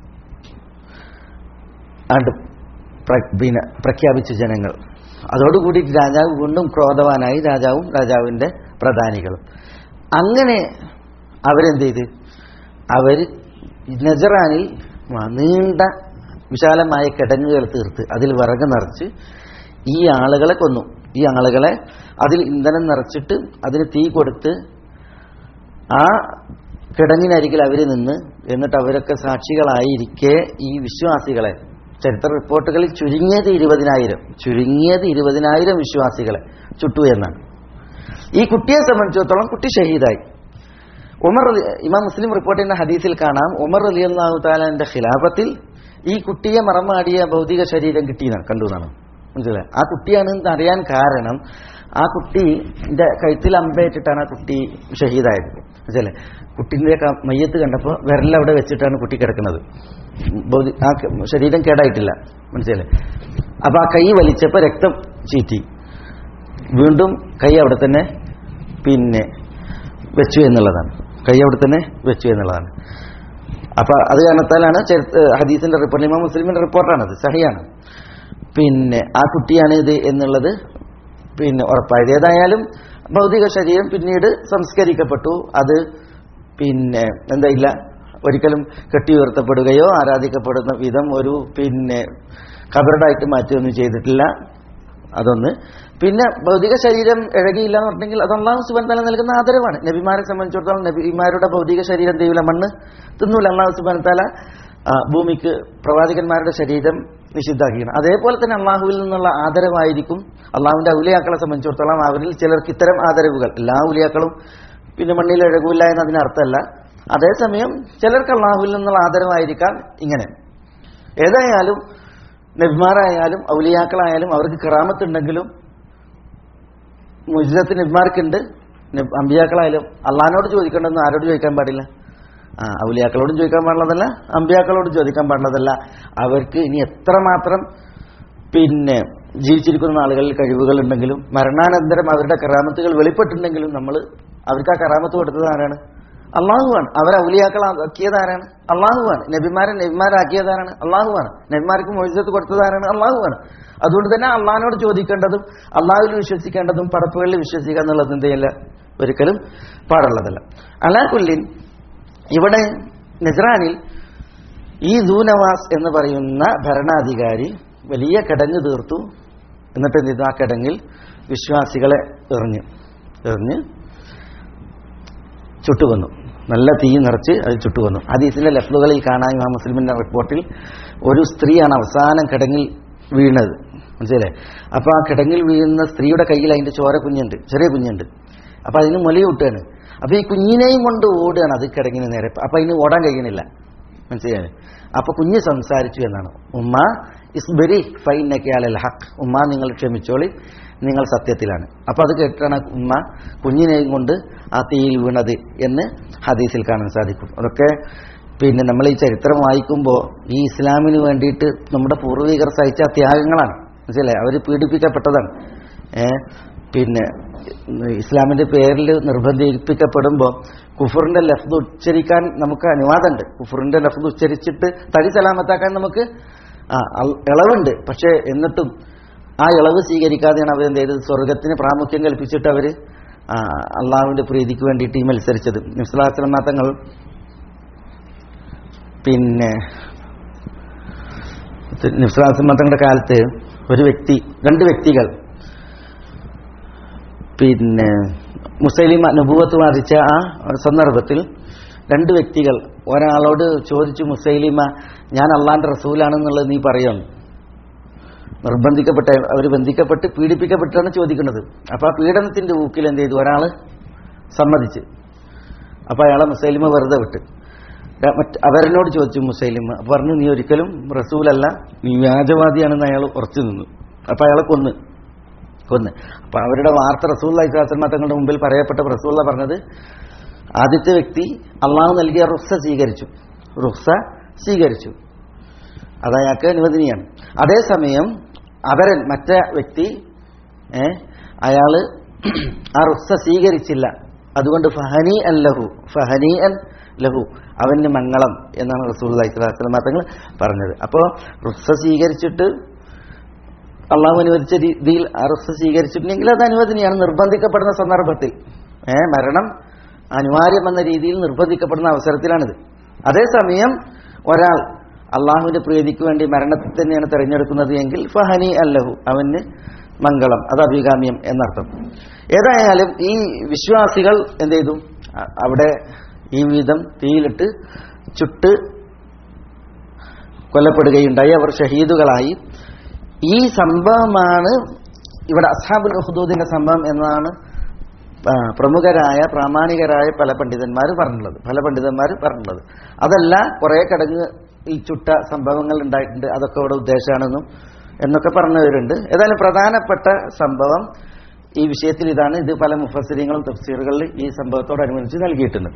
ആണ്ട് പ്ര- പിന്നെ പ്രഖ്യാപിച്ചു ജനങ്ങൾ അതോടുകൂടി രാജാവ് വീണ്ടും ക്രോധവാനായി രാജാവും രാജാവിന്റെ പ്രധാനികളും അങ്ങനെ അവരെന്ത് ചെയ്ത് അവർ നജറാനിൽ നീണ്ട വിശാലമായ കിടങ്ങുകൾ തീർത്ത് അതിൽ വിറക് നിറച്ച് ഈ ആളുകളെ കൊന്നു ഈ ആളുകളെ അതിൽ ഇന്ധനം നിറച്ചിട്ട് അതിന് തീ കൊടുത്ത് ആ കിടങ്ങിനരികിൽ അവർ നിന്ന് എന്നിട്ട് അവരൊക്കെ സാക്ഷികളായിരിക്കെ ഈ വിശ്വാസികളെ ചരിത്ര റിപ്പോർട്ടുകളിൽ ചുരുങ്ങിയത് ഇരുപതിനായിരം ചുരുങ്ങിയത് ഇരുപതിനായിരം വിശ്വാസികളെ ചുട്ടു എന്നാണ് ഈ കുട്ടിയെ സംബന്ധിച്ചിടത്തോളം കുട്ടി ഷഹീദായി ഉമർ റളി- ഇമാം മുസ്ലിം റിപ്പോർട്ട് ചെയ്യുന്ന ഹദീസിൽ കാണാം ഉമർ അലി അള്ളാഹു താലാന്റെ ഖിലാഫത്തിൽ ഈ കുട്ടിയെ മറമാടിയ ഭൗതിക ശരീരം കിട്ടിയെന്നാണ് കണ്ടു എന്നാണ് മനസ്സിലായി ആ കുട്ടിയാണ് എന്ന് അറിയാൻ കാരണം ആ കുട്ടിന്റെ കഴുത്തിൽ അമ്പേറ്റിട്ടാണ് ആ കുട്ടി ഷഹീദായത് മനസ്സിലെ കുട്ടിന്റെ ക- മയ്യത്ത് കണ്ടപ്പോൾ വിരലവിടെ വെച്ചിട്ടാണ് കുട്ടി കിടക്കുന്നത് ഭൗതി- ആ ക- ശരീരം കേടായിട്ടില്ല മനസ്സിലെ അപ്പൊ ആ കൈ വലിച്ചപ്പോൾ രക്തം ചീറ്റി വീണ്ടും കൈ അവിടെ തന്നെ പിന്നെ വെച്ചു എന്നുള്ളതാണ് കൈ അവിടെ തന്നെ വെച്ചു എന്നുള്ളതാണ് അപ്പൊ അത് കാരണത്താലാണ് ചരിത്ര ഹദീസിന്റെ റിപ്പോർട്ട് ഇമാം മുസ്ലിമിന്റെ റിപ്പോർട്ടാണത് സഹിയാണ് പിന്നെ ആ കുട്ടിയാണ് ഇത് എന്നുള്ളത് പിന്നെ ഉറപ്പായത് ഏതായാലും ഭൗതിക ശരീരം പിന്നീട് സംസ്കരിക്കപ്പെട്ടു അത് പിന്നെ എന്താ ഇല്ല ഒരിക്കലും കെട്ടി ഉയർത്തപ്പെടുകയോ ആരാധിക്കപ്പെടുന്ന വിധം ഒരു പിന്നെ കബറടായിട്ട് മാറ്റുകയൊന്നും ചെയ്തിട്ടില്ല അതൊന്ന് പിന്നെ ഭൗതിക ശരീരം ഇഴകിയില്ല എന്ന് പറഞ്ഞെങ്കിൽ അത് അള്ളാഹു സുബൻ തല നൽകുന്ന ആദരവാണ് നബിമാരെ സംബന്ധിച്ചിടത്തോളം നബിമാരുടെ ഭൗതിക ശരീരം ദൈവല മണ്ണ് തിന്നൂല അള്ളാഹു സുബാൻ താല ആ, ഭൂമിക്ക് പ്രവാചകന്മാരുടെ ശരീരം നിഷിദ്ധാക്കിയാണ് അതേപോലെ തന്നെ അള്ളാഹുവിൽ നിന്നുള്ള ആദരവായിരിക്കും അള്ളാഹുവിന്റെ ഔലിയാക്കളെ സംബന്ധിച്ചിടത്തോളം അവരിൽ ചിലർക്ക് ഇത്തരം ആദരവുകൾ എല്ലാ ഔലിയാക്കളും പിന്നെ മണ്ണിൽ ഇഴകൂല എന്നതിന് അർത്ഥമല്ല അതേസമയം ചിലർക്ക് അള്ളാഹുവിൽ നിന്നുള്ള ആദരവായിരിക്കാം ഇങ്ങനെ ഏതായാലും നബിമാരായാലും ഔലിയാക്കളായാലും അവർക്ക് കിറാമത്തുണ്ടെങ്കിലും മുജിദത്ത് നബിമാർക്കുണ്ട് നബ്- അമ്പിയാക്കളായാലും അള്ളഹാനോട് ചോദിക്കേണ്ടെന്ന് ആരോട് ചോദിക്കാൻ പാടില്ല ആ ഔലിയാക്കളോടും ചോദിക്കാൻ പാടുള്ളതല്ല അമ്പിയാക്കളോടും ചോദിക്കാൻ പാടുള്ളതല്ല അവർക്ക് ഇനി എത്രമാത്രം പിന്നെ ജീവിച്ചിരിക്കുന്ന ആളുകളിൽ കഴിവുകൾ ഉണ്ടെങ്കിലും മരണാനന്തരം അവരുടെ കറാമത്തുകൾ വെളിപ്പെട്ടിട്ടുണ്ടെങ്കിലും നമ്മൾ അവർക്ക് ആ കറാമത്ത് കൊടുത്തത് ആരാണ് അള്ളാഹുവാണ് അവരെ ഔലിയാക്കളാക്കിയത് ആരാണ് അള്ളാഹുവാണ് നബിമാരെ നബിമാരാക്കിയതാരാണ് അള്ളാഹുവാണ് നബിമാർക്ക് മൊഴിസത്ത് കൊടുത്തത് ആരാണ് അള്ളാഹുവാണ് അതുകൊണ്ട് തന്നെ അള്ളാഹിനോട് ചോദിക്കേണ്ടതും അള്ളാഹുവിൽ വിശ്വസിക്കേണ്ടതും പടപ്പുകളിൽ വിശ്വസിക്കുക എന്നുള്ളത് എന്തെയല്ല ഒരിക്കലും പാടുള്ളതല്ല അലാകുല്ലിൻ ഇവിടെ നസ്രാനിൽ ഈ ദൂനവാസ് എന്ന് പറയുന്ന ഭരണാധികാരി വലിയ കിടങ്ങ് തീർത്തു എന്നിട്ട് എന്ത് ചെയ്തു ആ കിടങ്ങിൽ വിശ്വാസികളെ എറിഞ്ഞു എറിഞ്ഞ് ചുട്ടുകൊന്നു നല്ല തീ നിറച്ച് അത് ചുട്ടുകൊന്നു ഹദീസിന്റെ ലഫ്ലുകളിൽ കാണാൻ ഇമാം മുസ്ലിമിന്റെ റിപ്പോർട്ടിൽ ഒരു സ്ത്രീയാണ് അവസാനം കിടങ്ങിൽ വീണത് മനസ്സിലെ അപ്പൊ ആ കിടങ്ങിൽ വീഴുന്ന സ്ത്രീയുടെ കയ്യിൽ അതിന്റെ ചോര കുഞ്ഞുണ്ട് ചെറിയ കുഞ്ഞുണ്ട് അപ്പൊ അതിന് മുലയൂട്ടാണ് അപ്പൊ ഈ കുഞ്ഞിനെയും കൊണ്ട് ഓടുകയാണ് അത് കിടങ്ങിന് നേരെ അപ്പൊ അതിന് ഓടാൻ കഴിയണില്ല മനസ്സിലായി അപ്പൊ കുഞ്ഞ് സംസാരിച്ചു എന്നാണ് ഉമ്മ ഇസ്ബരി ഫൈനക്കാലൽ ഹക്ക് ഉമ്മ നിങ്ങൾ ക്ഷമിച്ചോളി നിങ്ങൾ സത്യത്തിലാണ് അപ്പൊ അത് കേട്ടാണ് ഉമ്മ കുഞ്ഞിനെയും കൊണ്ട് ആ തീയിൽ വീണത് എന്ന് ഹദീസിൽ കാണാൻ സാധിക്കും അതൊക്കെ പിന്നെ നമ്മൾ ഈ ചരിത്രം വായിക്കുമ്പോൾ ഈ ഇസ്ലാമിന് വേണ്ടിയിട്ട് നമ്മുടെ പൂർവികർ സഹിച്ച ത്യാഗങ്ങളാണ് മനസ്സിലെ അവർ പീഡിപ്പിക്കപ്പെട്ടതാണ് ഏ, പിന്നെ ഇസ്ലാമിന്റെ പേരിൽ നിർബന്ധിപ്പിക്കപ്പെടുമ്പോൾ കുഫറിന്റെ ലഫ്ദ് ഉച്ചരിക്കാൻ നമുക്ക് അനുവാദമുണ്ട് കുഫറിന്റെ ലഫ്ദ് ഉച്ചരിച്ചിട്ട് തടി സലാമത്താക്കാൻ നമുക്ക് ആ, അൽ- ഇളവുണ്ട് പക്ഷേ എന്നിട്ടും ആ ഇളവ് സ്വീകരിക്കാതെയാണ് അവർ എന്ത് ചെയ്തത് സ്വർഗത്തിന് പ്രാമുഖ്യം കൽപ്പിച്ചിട്ട് അവർ അള്ളാഹുവിന്റെ പ്രീതിക്ക് വേണ്ടിയിട്ട് ഈ മത്സരിച്ചത് നിസ്ലാസ്ലമ തങ്ങൾ പിന്നെ നിസ്ലാസ്ലമ തങ്ങളുടെ കാലത്ത് ഒരു വ്യക്തി രണ്ട് വ്യക്തികൾ പിന്നെ മുസൈലിമ നുബുവത്ത് ബാധിച്ച ആ ഒരു സന്ദർഭത്തിൽ രണ്ട് വ്യക്തികൾ ഒരാളോട് ചോദിച്ചു മുസൈലിമ ഞാൻ അള്ളാന്റെ റസൂലാണെന്നുള്ളത് നീ പറയണം നിർബന്ധിക്കപ്പെട്ട അവർ ബന്ധിക്കപ്പെട്ട് പീഡിപ്പിക്കപ്പെട്ടാണ് ചോദിക്കുന്നത് അപ്പൊ ആ പീഡനത്തിന്റെ ഊക്കിൽ എന്ത് ചെയ്തു ഒരാള് സമ്മതിച്ച് അപ്പൊ അയാളെ മുസൈലിമ വെറുതെ വിട്ട് ര- മറ്റ് അവരനോട് ചോദിച്ചു മുസൈലിമ അപ്പൊ പറഞ്ഞു നീ ഒരിക്കലും റസൂലല്ല നീ വ്യാജവാദിയാണെന്ന് അയാൾ ഉറച്ചു നിന്നു അപ്പൊ അയാളെ കൊന്ന് കൊന്ന് അപ്പൊ അവരുടെ വാർത്ത റസൂൽ ഇസ്ലാസ്ലമ തങ്ങളുടെ മുമ്പിൽ പറയപ്പെട്ട റസൂള്ള പറഞ്ഞത് ആദ്യത്തെ വ്യക്തി അള്ളാഹു നൽകിയ റുക്സ സ്വീകരിച്ചു റുക്സ സ്വീകരിച്ചു അത് അയാൾക്ക് അനുവദനീയാണ് അതേസമയം അവരൻ മറ്റേ വ്യക്തി ഏ, അയാള് ആ റുക്സ സ്വീകരിച്ചില്ല അതുകൊണ്ട് ഫഹനി അൻ ലഹു ഫഹനി അൻ ലഹു അവന് മംഗളം എന്നാണ് റസൂൽ അലൈഹിസ്ലാം തങ്ങൾ പറഞ്ഞത് അപ്പോൾ റുക്സ സ്വീകരിച്ചിട്ട് അള്ളാഹു അനുവദിച്ച രീതിയിൽ ആ റുക്സ സ്വീകരിച്ചിട്ടുണ്ടെങ്കിൽ അത് അനുവദനീയാണ് നിർബന്ധിക്കപ്പെടുന്ന സന്ദർഭത്തിൽ ഏ മരണം അനിവാര്യം എന്ന രീതിയിൽ നിർബന്ധിക്കപ്പെടുന്ന അവസരത്തിലാണിത് അതേസമയം ഒരാൾ അള്ളാഹുവിന്റെ പ്രീതിക്ക് വേണ്ടി മരണത്തെ തന്നെയാണ് തിരഞ്ഞെടുക്കുന്നത് എങ്കിൽ ഫഹനി അല്ലഹു അവന് മംഗളം അത് അഭികാമ്യം എന്നർത്ഥം ഏതായാലും ഈ വിശ്വാസികൾ എന്ത് ചെയ്തു അ- അവിടെ ഈ വിധം തീയിലിട്ട് ചുട്ട് കൊല്ലപ്പെടുകയുണ്ടായി അവർ ഷഹീദുകളായി ഈ സംഭവമാണ് ഇവിടെ അസ്ഹാബുൽ ഹുദൂദിന്റെ സംഭവം എന്നതാണ് ആ, പ്രമുഖരായ പ്രാമാണികരായ പല പണ്ഡിതന്മാർ പറഞ്ഞുള്ളത് പല പണ്ഡിതന്മാർ പറഞ്ഞുള്ളത് അതല്ല കുറെ കടങ്ങ് ഈ ചുട്ട സംഭവങ്ങൾ ഉണ്ടായിട്ടുണ്ട് അതൊക്കെ ഇവിടെ ഉദ്ദേശമാണെന്നും എന്നൊക്കെ പറഞ്ഞവരുണ്ട് ഏതായാലും പ്രധാനപ്പെട്ട സംഭവം ഈ വിഷയത്തിൽ ഇതാണ് ഇത് പല മുഫസരിങ്ങളും തഫ്സീറുകളിൽ ഈ സംഭവത്തോടനുബന്ധിച്ച് നൽകിയിട്ടുണ്ട്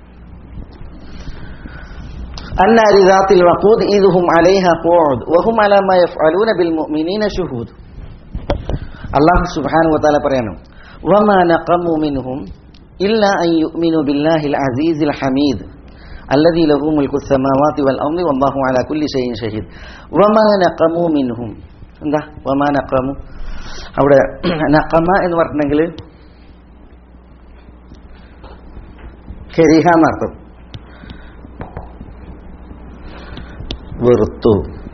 النار ذات الوقود إذ هم عليها قعود وهم على ما يفعلون بالمؤمنين شهود الله سبحانه وتعالى പറയണം وما نقموا منهم إلا أن يؤمنوا بالله العزيز الحميد الذي له ملك السماوات والأرض والله على كل شيء شهيد وما نقموا منهم എന്താ وما نقموا അവിടെ നഖമ എന്ന് പറഞ്ഞെങ്കിൽ കരിഹ എന്നർത്ഥം വെറുത്തു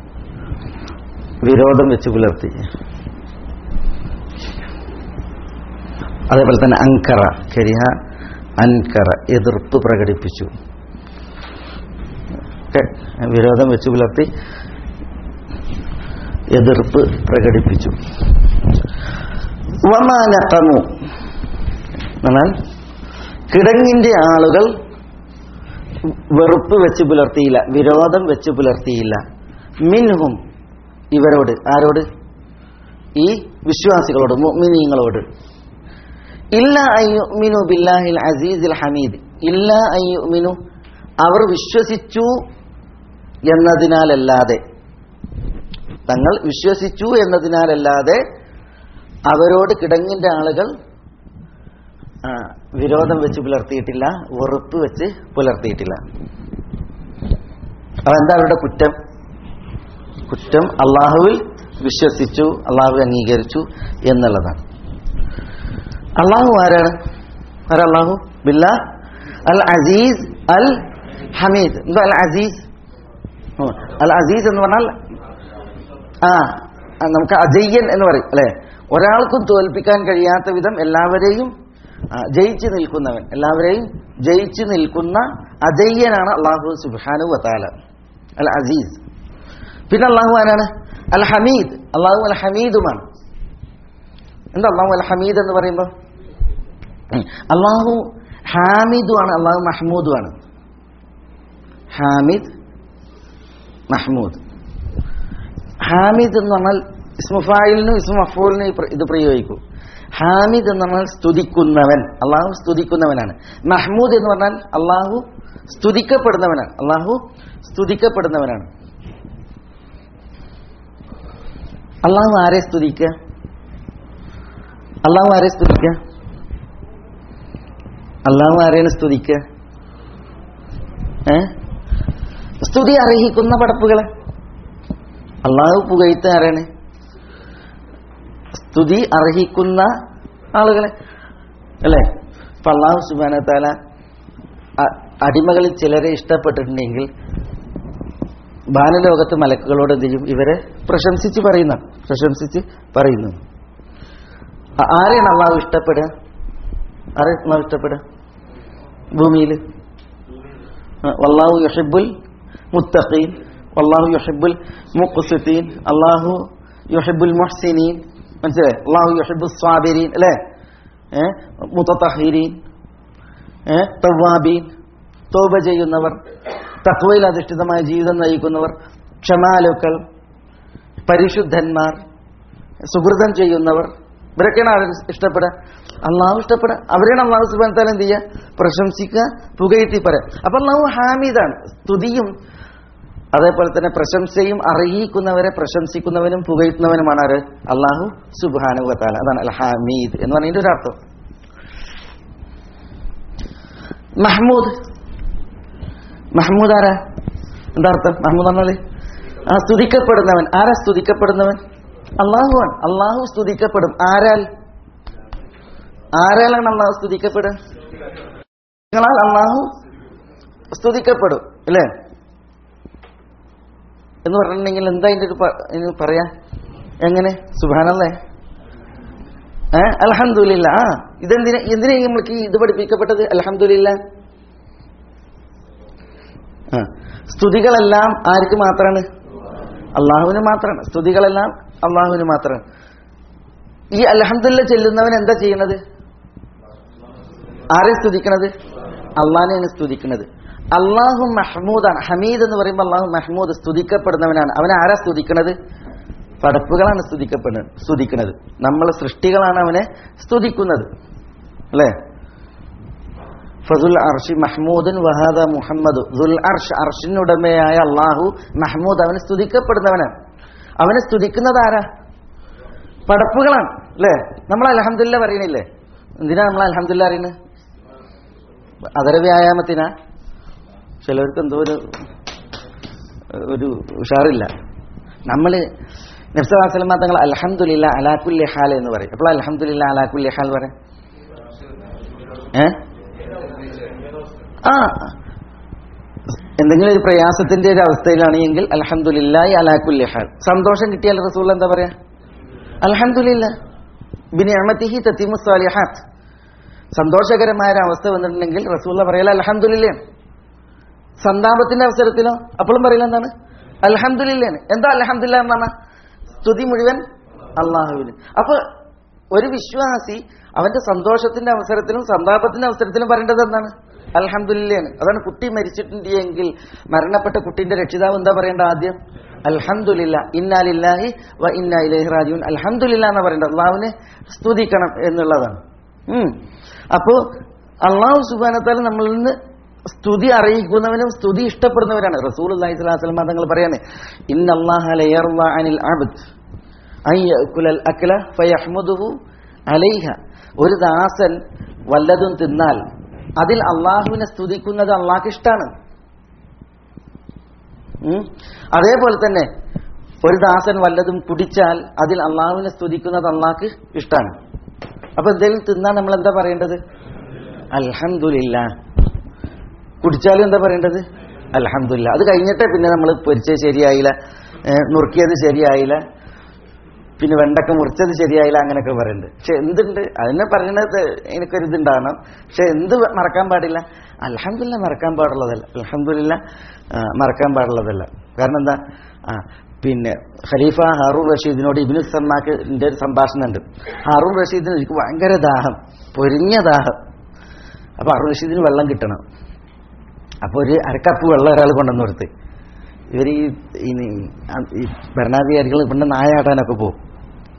വിരോധം വെച്ച് പുലർത്തി അതേപോലെ തന്നെ അങ്കറ കരിഹ അൻകറ എതിർപ്പ് പ്രകടിപ്പിച്ചു ഒക്കെ വിരോധം വെച്ച് പുലർത്തി എതിർപ്പ് പ്രകടിപ്പിച്ചു വമാനക്കമു എന്നാൽ കിടങ്ങിന്റെ ആളുകൾ വെറുപ്പ് വെച്ച് പുലർത്തിയില്ല വിരോധം വെച്ച് പുലർത്തിയില്ല മിൻഹും ഇവരോട് ആരോട് ഈ വിശ്വാസികളോട് മുഅ്മിനീങ്ങളോട് ഇല്ല അയ്യുമിനു ബില്ലാഹിൽ അസീസിൽ ഹമീദ് ഇല്ല അയ്യുമിനു അവർ വിശ്വസിച്ചു എന്നതിനാലല്ലാതെ തങ്ങൾ വിശ്വസിച്ചു എന്നതിനാലല്ലാതെ അവരോട് കിടങ്ങിന്റെ ആളുകൾ ആ, വിരോധം വെച്ച് പുലർത്തിയിട്ടില്ല വെറുപ്പ് വെച്ച് പുലർത്തിയിട്ടില്ല അതെന്താ അവരുടെ കുറ്റം കുറ്റം അള്ളാഹുവിൽ വിശ്വസിച്ചു അള്ളാഹു അംഗീകരിച്ചു എന്നുള്ളതാണ് അള്ളാഹു ആരാണ് ആരാ അള്ളാഹു ബില്ല അൽ അസീസ് അൽ ഹമീദ് എന്താ അൽ അസീസ് ഉം. അൽ അസീസ് എന്ന് പറഞ്ഞാൽ ആ ആ, നമുക്ക് അജയ്യൻ എന്ന് പറയും അല്ലെ ഒരാൾക്കും തോൽപ്പിക്കാൻ കഴിയാത്ത വിധം എല്ലാവരെയും ആ, ജയിച്ചു നിൽക്കുന്നവൻ എല്ലാവരെയും ജയിച്ചു നിൽക്കുന്ന അജയ്യനാണ് അള്ളാഹു സുബാനു വത്താല അൽ അസീസ് പിന്നെ അള്ളാഹു ആരാണ് അൽ ഹമീദ് അള്ളാഹു അൽ ഹമീദുമാണ് എന്താ അള്ളാഹു അൽ ഹമീദ് എന്ന് പറയുമ്പോൾ ഉം. അള്ളാഹു ഹാമിദുമാണ് അള്ളാഹു മഹ്മൂദുമാണ് ഹാമിദ് മഹ്മൂദ് ഹാമിദ് എന്ന് പറഞ്ഞാൽ ഇസ്മുഫായിലിനും ഇസ്മു മഫൂലിനും ഈ പ്ര- ഇത് പ്രയോഗിക്കൂ ഹാമിദ് എന്ന് പറഞ്ഞാൽ സ്തുതിക്കുന്നവൻ അള്ളാഹു സ്തുതിക്കുന്നവനാണ് മഹ്മൂദ് എന്ന് പറഞ്ഞാൽ അള്ളാഹു സ്തുതിക്കപ്പെടുന്നവനാണ് അള്ളാഹു സ്തുതിക്കപ്പെടുന്നവനാണ് അള്ളാഹു ആരെ സ്തുതിക്കുക അള്ളാഹു ആരെ സ്തുതിക്കുക അള്ളാഹു ആരെയാണ് സ്തുതിക്കുക ഏ സ്തുതി അർഹിക്കുന്ന പടപ്പുകളെ അള്ളാഹു പുകഴ്ത്ത ആരാണ് സ്തുതി അർഹിക്കുന്ന ആളുകളെ അല്ലേ ഇപ്പൊ അള്ളാഹു സുബാനത്താല അടിമകളിൽ ചിലരെ ഇഷ്ടപ്പെട്ടിട്ടുണ്ടെങ്കിൽ ബാലലോകത്ത് മലക്കുകളോട് എന്ത് ചെയ്യും ഇവരെ പ്രശംസിച്ച് പറയുന്ന പ്രശംസിച്ച് പറയുന്നു ആ- ആരെയാണ് അള്ളാഹു ഇഷ്ടപ്പെടുക ആരെ അള്ളാഹു ഇഷ്ടപ്പെടുക ഭൂമിയിൽ വല്ലാഹു യുഹിബുൽ മുത്തഖീൻ വല്ലാഹു യുഹിബുൽ മുഖ്സിത്തീൻ അല്ലാഹു യുഹിബുൽ മുഹ്സിനീൻ മനസ്സിലായി അല്ലാഹു യുഹിബുൽ സ്വാബിരീൻ അല്ലേ ഏ മുത്തത്തഹീരീൻ ഏ തവ്വാബീൻ തോബ ചെയ്യുന്നവർ തക്വയിൽ അധിഷ്ഠിതമായ ജീവിതം നയിക്കുന്നവർ ക്ഷമാലുക്കൾ പരിശുദ്ധന്മാർ സുഹൃതം ചെയ്യുന്നവർ ഇവരൊക്കെയാണ് അവർ ഇഷ്ടപ്പെടുക അള്ളാഹു ഇഷ്ടപ്പെടുക അവരെയാണ് അള്ളാഹു സുബാൻ താല എന്ത് ചെയ്യുക പ്രശംസിക്കുക പുകഴ്ത്തി പറയാം അപ്പൊ അള്ളാഹു ഹാമീദാണ് സ്തുതിയും അതേപോലെ തന്നെ പ്രശംസയും അറിയിക്കുന്നവരെ പ്രശംസിക്കുന്നവനും പുകഴ്ത്തുന്നവനുമാണ് ആര് അള്ളാഹു സുബാനുവത്താല അതാണ് അൽ ഹാമീദ് എന്ന് പറഞ്ഞതിന്റെ ഒരു അർത്ഥം മഹ്മൂദ് മഹ്മൂദ് ആരാ എന്താ അർത്ഥം മഹ്മൂദ് പറഞ്ഞാല് ആ സ്തുതിക്കപ്പെടുന്നവൻ ആരാ സ്തുതിക്കപ്പെടുന്നവൻ അള്ളാഹുവാണ് അള്ളാഹു സ്തുതിക്കപ്പെടും ആരാൽ ആരാലാണ് അള്ളാഹു സ്തുതിക്കപ്പെടുക നിങ്ങളാൽ അള്ളാഹു സ്തുതിക്കപ്പെടും അല്ലേ എന്ന് പറഞ്ഞിട്ടുണ്ടെങ്കിൽ എന്താ അതിന്റെ ഒരു പ- ഇതിന് പറയാ എങ്ങനെ സുഭാനല്ലേ ഏ അലഹമില്ല ആ ഇതെന്തിനാ എന്തിനാ നമ്മൾക്ക് ഈ ഇത് പഠിപ്പിക്കപ്പെട്ടത് അലഹമില്ല ആ സ്തുതികളെല്ലാം ആർക്ക് മാത്രമാണ് അള്ളാഹുവിന് മാത്രമാണ് സ്തുതികളെല്ലാം അള്ളാഹുവിന് മാത്രമാണ് ഈ അലഹമില്ല ചെല്ലുന്നവൻ എന്താ ചെയ്യണത് ആരെ സ്തുതിക്കണത് അള്ളാഹിനെയാണ് സ്തുതിക്കുന്നത് അള്ളാഹു മഹ്മൂദാണ് ഹമീദ് എന്ന് പറയുമ്പോൾ അള്ളാഹു മഹ്മൂദ് സ്തുതിക്കപ്പെടുന്നവനാണ് അവൻ ആരാ സ്തുതിക്കണത് പടപ്പുകളാണ് സ്തുതിക്കപ്പെടുന്നത് സ്തുതിക്കുന്നത് നമ്മൾ സൃഷ്ടികളാണ് അവനെ സ്തുതിക്കുന്നത് അല്ലേ ഫസുൽ അർഷി മഹ്മൂദൻ വഹാദ മുഹമ്മദ് ദുൽ അർഷ് അർഷിനുടമയായ അള്ളാഹു മഹ്മൂദ് അവനെ സ്തുതിക്കപ്പെടുന്നവനാണ് അവനെ സ്തുതിക്കുന്നത് ആരാ പടപ്പുകളാണ് അല്ലേ നമ്മൾ അലഹമില്ല പറയണില്ലേ എന്തിനാ നമ്മൾ അലഹമില്ല അറിയുന്നത് അതര വ്യായാമത്തിനാ ചിലർക്ക് എന്തോ ഒരു ഒരു ഉഷാറില്ല നമ്മൾ നബ്സലാസ്ലമ തങ്ങൾ അലഹമുല്ല അലാക്കുല്ലി ഹാൽ എന്ന് പറയും അപ്പോൾ അലഹമുല്ല അലാക്കുല്ലി ഹാൽ പറയാം ഏ ആ എന്തെങ്കിലും ഒരു പ്രയാസത്തിന്റെ ഒരു അവസ്ഥയിലാണെങ്കിൽ അലഹമുല്ലായി അലാക്കുല്ലി ഹാൽ സന്തോഷം കിട്ടിയാൽ റസൂൽ എന്താ പറയാ അലഹമുല്ല ബിനി അഹമ്മത്തിഹി തത്തിമു സ്വാലിഹാത്ത് സന്തോഷകരമായ ഒരു അവസ്ഥ വന്നിട്ടുണ്ടെങ്കിൽ റസൂള്ള പറയല അലഹമുല്ല സന്താപത്തിന്റെ അവസരത്തിലോ അപ്പോഴും പറയില്ല എന്താണ് അലഹമുല്ലാണ് എന്താ അലഹമുല്ല എന്നാണ് സ്തുതി മുഴുവൻ അള്ളാഹുവിന് അപ്പൊ ഒരു വിശ്വാസി അവന്റെ സന്തോഷത്തിന്റെ അവസരത്തിലും സന്താപത്തിന്റെ അവസരത്തിലും പറയേണ്ടത് എന്താണ് അൽഹംദുലില്ലാണ് അതാണ് കുട്ടി മരിച്ചിട്ടുണ്ടെങ്കിൽ മരണപ്പെട്ട കുട്ടിന്റെ രക്ഷിതാവ് എന്താ പറയേണ്ട ആദ്യം അൽഹംദുലില്ല ഇന്നാലില്ലാഹി വ ഇന്നാ ഇലൈഹി റാജിഊൻ അൽഹംദുലില്ല എന്ന് പറയേണ്ടത് അള്ളാഹുവിനെ സ്തുതിക്കണം എന്നുള്ളതാണ് ഉം. അപ്പോ അള്ളാഹു സുബാനത്താൽ നമ്മളിൽ നിന്ന് സ്തുതി അറിയിക്കുന്നവനും സ്തുതി ഇഷ്ടപ്പെടുന്നവരാണ് റസൂൽ അള്ളാഹി സ്വലാസ്ലം തങ്ങൾ പറയാണ് ഇന്നല്ലാഹനിൽ അക്ല ഫയഹ്മുദുഹു അലൈഹ ഒരു ദാസൻ വല്ലതും തിന്നാൽ അതിൽ അള്ളാഹുവിനെ സ്തുതിക്കുന്നത് അള്ളാഹ്ക്ക് ഇഷ്ടമാണ് ഉം. അതേപോലെ തന്നെ ഒരു ദാസൻ വല്ലതും കുടിച്ചാൽ അതിൽ അള്ളാഹുവിനെ സ്തുതിക്കുന്നത് അള്ളാഹ്ക്ക് ഇഷ്ടമാണ് അപ്പൊ എന്തെങ്കിലും തിന്നാൻ നമ്മൾ എന്താ പറയേണ്ടത് അൽഹംദുലില്ല കുടിച്ചാലും എന്താ പറയേണ്ടത് അൽഹംദുലില്ല അത് കഴിഞ്ഞിട്ടേ പിന്നെ നമ്മൾ പൊരിച്ചത് ശരിയായില്ല ഏ, നുറുക്കിയത് ശരിയായില്ല പിന്നെ വെണ്ടക്ക മുറിച്ചത് ശരിയായില്ല അങ്ങനെയൊക്കെ പറയുന്നുണ്ട് പക്ഷെ എന്തുണ്ട് അതിനെ പറയുന്നത് എനിക്കൊരു ഇതുണ്ടാകണം പക്ഷെ എന്ത് മറക്കാൻ പാടില്ല അൽഹംദുലില്ല മറക്കാൻ പാടുള്ളതല്ല അൽഹംദുലില്ല ആ, മറക്കാൻ പാടുള്ളതല്ല കാരണം എന്താ ആ പിന്നെ ഖലീഫ ഹാറൂൺ റഷീദിനോട് ഇബിനു സമ്മാക്കിന്റെ ഒരു സംഭാഷണം ഉണ്ട് ഹാറൂൺ റഷീദിന് എനിക്ക് ഭയങ്കര ദാഹം പൊരിഞ്ഞ ദാഹം അപ്പൊ ഹാറൂൺ റഷീദിന് വെള്ളം കിട്ടണം അപ്പൊ ഒരു അരക്കപ്പ് വെള്ളം ഒരാൾ കൊണ്ടുവന്ന് കൊടുത്ത് ഇവർ ഈ ഇനി ഈ ഭരണാധികാരികൾ ഇവിടെ നായാട്ടാനൊക്കെ പോകും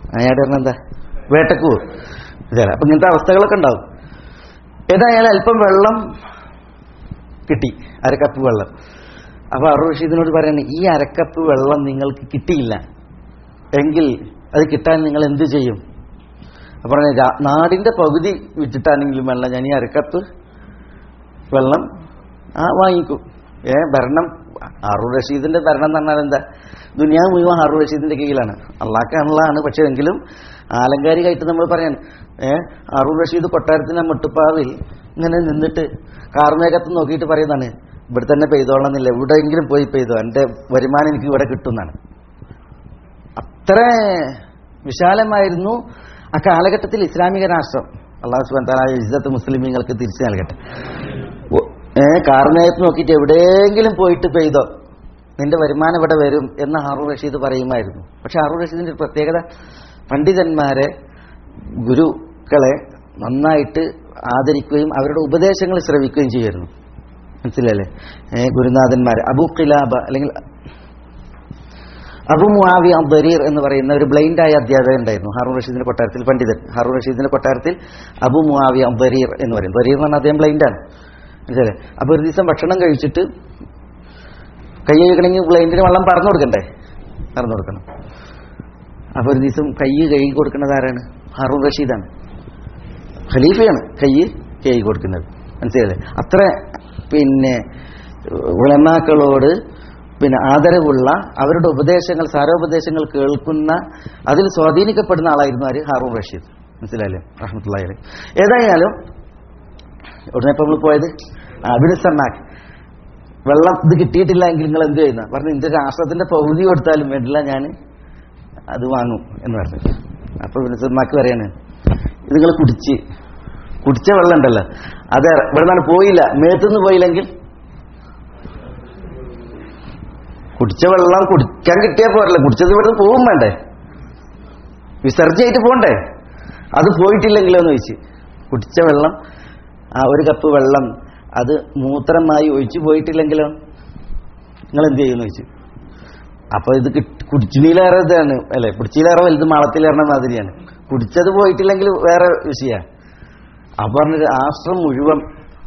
അയാളുടെ പറഞ്ഞ എന്താ വേട്ടക്ക് പോകും ഇതല്ല അപ്പൊ ഇങ്ങനത്തെ അവസ്ഥകളൊക്കെ ഉണ്ടാവും ഏതായാലും അല്പം വെള്ളം കിട്ടി അരക്കപ്പ് വെള്ളം അപ്പൊ അറു റഷീദിനോട് പറയാണ് ഈ അരക്കപ്പ് വെള്ളം നിങ്ങൾക്ക് കിട്ടിയില്ല എങ്കിൽ അത് കിട്ടാൻ നിങ്ങൾ എന്ത് ചെയ്യും അപ്പൊ പറഞ്ഞു "രാ- നാടിന്റെ പകുതി വിറ്റിട്ടാണെങ്കിലും വെള്ളം ഞാൻ ഈ അരക്കപ്പ് വെള്ളം ആ വാങ്ങിക്കും ഏ ഭരണം ഹാറൂർ റഷീദിന്റെ ഭരണം എന്ന് പറഞ്ഞാൽ എന്താ ദുനിയാവ് മുഴുവൻ ഹാറൂർ റഷീദിന്റെ കീഴിലാണ് അള്ളാഹ്ക്കാണുള്ളതാണ് പക്ഷെ എങ്കിലും ആലങ്കാരികമായിട്ട് നമ്മൾ പറയാൻ ഏ ഹാറൂർ റഷീദ് കൊട്ടാരത്തിന്റെ മുട്ടുപ്പാവിൽ ഇങ്ങനെ നിന്നിട്ട് കാർമേഘത്ത് നോക്കിയിട്ട് പറയുന്നതാണ് ഇവിടെ തന്നെ പെയ്തോളന്നില്ല എവിടെയെങ്കിലും പോയി പെയ്തോ എന്റെ വരുമാനം എനിക്ക് ഇവിടെ കിട്ടുന്നതാണ് അത്ര വിശാലമായിരുന്നു ആ കാലഘട്ടത്തിൽ ഇസ്ലാമിക രാഷ്ട്രം അള്ളാഹു സുബ്ഹാനഹു വ തആല ഇസ്സത്ത് മുസ്ലിമീങ്ങൾക്ക് തിരിച്ചു നൽകട്ടെ ഒ- ഏ കാർമേഘത്ത് നോക്കിയിട്ട് എവിടെയെങ്കിലും പോയിട്ട് പെയ്തോ നിന്റെ വരുമാനം ഇവിടെ വരും എന്ന് ഹാറൂർ റഷീദ് പറയുമായിരുന്നു പക്ഷെ ഹാറൂർ റഷീദിന്റെ ഒരു പ്രത്യേകത പണ്ഡിതന്മാരെ ഗുരുക്കളെ നന്നായിട്ട് ആദരിക്കുകയും അവരുടെ ഉപദേശങ്ങൾ ശ്രവിക്കുകയും ചെയ്യുമായിരുന്നു മനസ്സിലല്ലേ ഏ ഗുരുനാഥന്മാർ അബൂ ഖിലാബ അല്ലെങ്കിൽ അബു മുആവി അബ്ദരീർ എന്ന് പറയുന്ന ഒരു ബ്ലൈൻഡായ അധ്യാപകൻ ഉണ്ടായിരുന്നു ഹാറൂൺ റഷീദിന്റെ കൊട്ടാരത്തിൽ പണ്ഡിതൻ ഹാറൂൺ റഷീദിന്റെ കൊട്ടാരത്തിൽ അബു മുആവി അബ്ദരീർ എന്ന് പറയും ദരീർ എന്ന് പറഞ്ഞാൽ അദ്ദേഹം ബ്ലൈൻഡാണ് മനസ്സിലെ അപ്പൊ ഒരു ദിവസം ഭക്ഷണം കഴിച്ചിട്ട് കൈ കഴുകണമെങ്കിൽ ബ്ലൈൻഡിന് വെള്ളം പറഞ്ഞു കൊടുക്കണ്ടേ പറഞ്ഞു കൊടുക്കണം അപ്പൊ ഒരു ദിവസം കൈ കഴുകി കൊടുക്കുന്നത് ആരാണ് ഹാറൂൺ റഷീദാണ് ഖലീഫയാണ് കൈ കഴുകി കൊടുക്കുന്നത് മനസ്സിലല്ലേ അത്ര പിന്നെ ഉലമാക്കളോട് പിന്നെ ആദരവുള്ള അവരുടെ ഉപദേശങ്ങൾ സാരോപദേശങ്ങൾ കേൾക്കുന്ന അതിൽ സ്വാധീനിക്കപ്പെടുന്ന ആളായിരുന്നു ആര് ഹാറൂൺ റഷീദ് മനസ്സിലായില്ലേ റഹ്മത്തുള്ളി ഏതായാലും ഉടനെ ഇപ്പൊ നമ്മൾ പോയത് അബിൻ സന്നാഖ് വെള്ളം ഇത് കിട്ടിയിട്ടില്ല എങ്കിൽ നിങ്ങൾ എന്ത് ചെയ്യുന്ന പറഞ്ഞു ഇന്ത്യ രാഷ്ട്രത്തിന്റെ പകുതി കൊടുത്താലും വേണ്ടില്ല ഞാൻ അത് വാങ്ങും എന്ന് പറഞ്ഞു അപ്പൊ ബിൻ സന്നാഖ് പറയാണ് ഇത് നിങ്ങൾ കുടിച്ച് കുടിച്ച വെള്ളം ഉണ്ടല്ലോ അത് ഇവിടെ നിന്നാണ് പോയില്ല മേത്തുനിന്ന് പോയില്ലെങ്കിൽ കുടിച്ച വെള്ളം കുടിക്കാൻ കിട്ടിയാൽ പോരല്ല കുടിച്ചത് ഇവിടെ പോവും വേണ്ടേ വിസർജ്ജയായിട്ട് പോണ്ടേ അത് പോയിട്ടില്ലെങ്കിലോ എന്ന് ചോദിച്ചു കുടിച്ച വെള്ളം ആ ഒരു കപ്പ് വെള്ളം അത് മൂത്രമായി ഒഴിച്ചു പോയിട്ടില്ലെങ്കിലോ നിങ്ങൾ എന്ത് ചെയ്യുമെന്ന് ചോദിച്ചു അപ്പൊ ഇത് കുടിച്ചിലേറെ ഇതാണ് അല്ലെ കുടിച്ചിലേറെ വലുത് മാളത്തിലേറെ മാതിരിയാണ് കുടിച്ചത് പോയിട്ടില്ലെങ്കിൽ വേറെ വിഷയ അപ്പൊ പറഞ്ഞ രാഷ്ട്രം മുഴുവൻ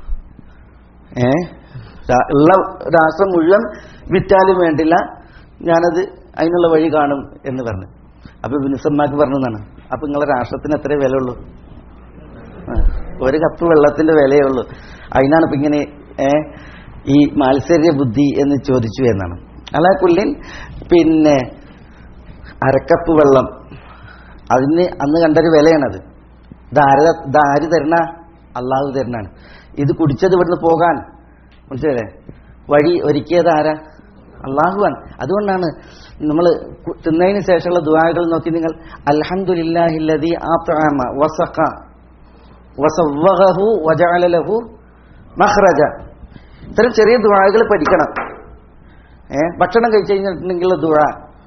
ഏ രാ- ഉള്ള രാഷ്ട്രം മുഴുവൻ വിറ്റാലും വേണ്ടില്ല ഞാനത് അതിനുള്ള വഴി കാണും എന്ന് പറഞ്ഞു അപ്പൊ ബിനിസമ്മാക്ക് പറഞ്ഞതാണ് അപ്പൊ നിങ്ങളെ രാഷ്ട്രത്തിന് എത്രേ വില ഉള്ളൂ ആ, ഒരു കപ്പ് വെള്ളത്തിന്റെ വിലയേ ഉള്ളൂ അതിനാണ് ഇപ്പൊ ഇങ്ങനെ ഏ ഈ മാത്സര്യ ബുദ്ധി എന്ന് ചോദിച്ചു എന്നാണ് അല്ല കുല്ലിൻ പിന്നെ അരക്കപ്പ് വെള്ളം അതിന് അന്ന് കണ്ടൊരു വിലയാണത് ഇതാര് ഇതാര് തരണ അള്ളാഹു തരണാണ് ഇത് കുടിച്ചത് ഇവിടുന്ന് പോകാൻ മനസ്സിലല്ലേ വഴി ഒരുക്കിയത് ആരാ അള്ളാഹുവാൻ അതുകൊണ്ടാണ് നമ്മൾ തിന്നതിന് ശേഷമുള്ള ദുആകൾ നോക്കി നിങ്ങൾ അൽഹംദുലില്ലാഹില്ലദി ആത്അമ വസഖ വസവ്വഹു വജഅല ലഹു മഖ്റജ ഇത്തരം ചെറിയ ദുആകൾ പഠിക്കണം ഏ ഭക്ഷണം കഴിച്ചു കഴിഞ്ഞിട്ടുണ്ടെങ്കിലുള്ള ദുആ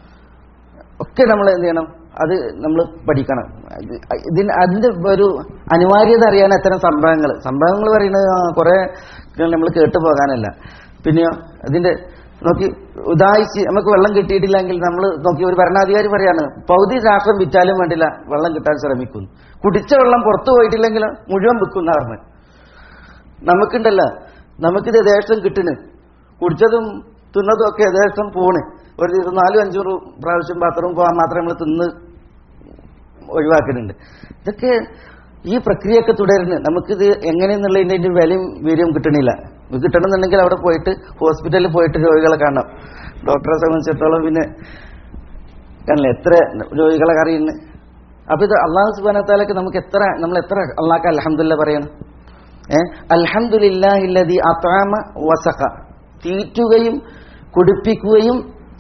ഒക്കെ നമ്മൾ എന്ത് ചെയ്യണം അത് നമ്മൾ പഠിക്കണം ഇത് ഇതിന് അതിന്റെ ഒരു അനിവാര്യത അറിയാൻ അത്തരം സംഭവങ്ങൾ സംഭവങ്ങൾ പറയുന്നത് ആ, കുറെ നമ്മൾ കേട്ടു പോകാനല്ല പിന്നെയോ അതിന്റെ നോക്കി ഉദാഹിച്ച് നമുക്ക് വെള്ളം കിട്ടിയിട്ടില്ലെങ്കിൽ നമ്മൾ നോക്കി ഒരു ഭരണാധികാരി പറയാണ് പൗതി രാഷ്ട്രം വിറ്റാലും വേണ്ടില്ല വെള്ളം കിട്ടാൻ ശ്രമിക്കുന്നു കുടിച്ച വെള്ളം പുറത്തു പോയിട്ടില്ലെങ്കിൽ മുഴുവൻ വിൽക്കുന്ന പറഞ്ഞു നമുക്കുണ്ടല്ലോ നമുക്കിത് യഥേഷ്ടം കിട്ടുന്നു കുടിച്ചതും തിന്നതും ഒക്കെ യഥേഷ്ടം പോണ് ഒരു ദിവസം നാലും അഞ്ചൂറ് പ്രാവശ്യം ബാത്റൂം പോകാൻ മാത്രമേ നമ്മൾ തിന്ന് ഒഴിവാക്കുന്നുണ്ട് ഇതൊക്കെ ഈ പ്രക്രിയയൊക്കെ തുടരുന്നു നമുക്കിത് എങ്ങനെയെന്നുള്ളതിന്റെ ഇതിന്റെ വിലയും വീര്യവും കിട്ടണില്ല ഇത് കിട്ടണമെന്നുണ്ടെങ്കിൽ അവിടെ പോയിട്ട് ഹോസ്പിറ്റലിൽ പോയിട്ട് രോഗികളെ കാണാം ഡോക്ടറെ സംബന്ധിച്ചിടത്തോളം പിന്നെ കാണില്ല എത്ര രോഗികളെ അറിയുന്നു അപ്പൊ ഇത് അള്ളാഹു സുബാനത്താലൊക്കെ നമുക്ക് എത്ര നമ്മൾ എത്ര അള്ളാഹ് അലഹമില്ല പറയണം ഏഹ് അൽഹംദുലില്ലാഹില്ലദി അത്ആമ വസഖ തീറ്റുകയും കുടിപ്പിക്കുകയും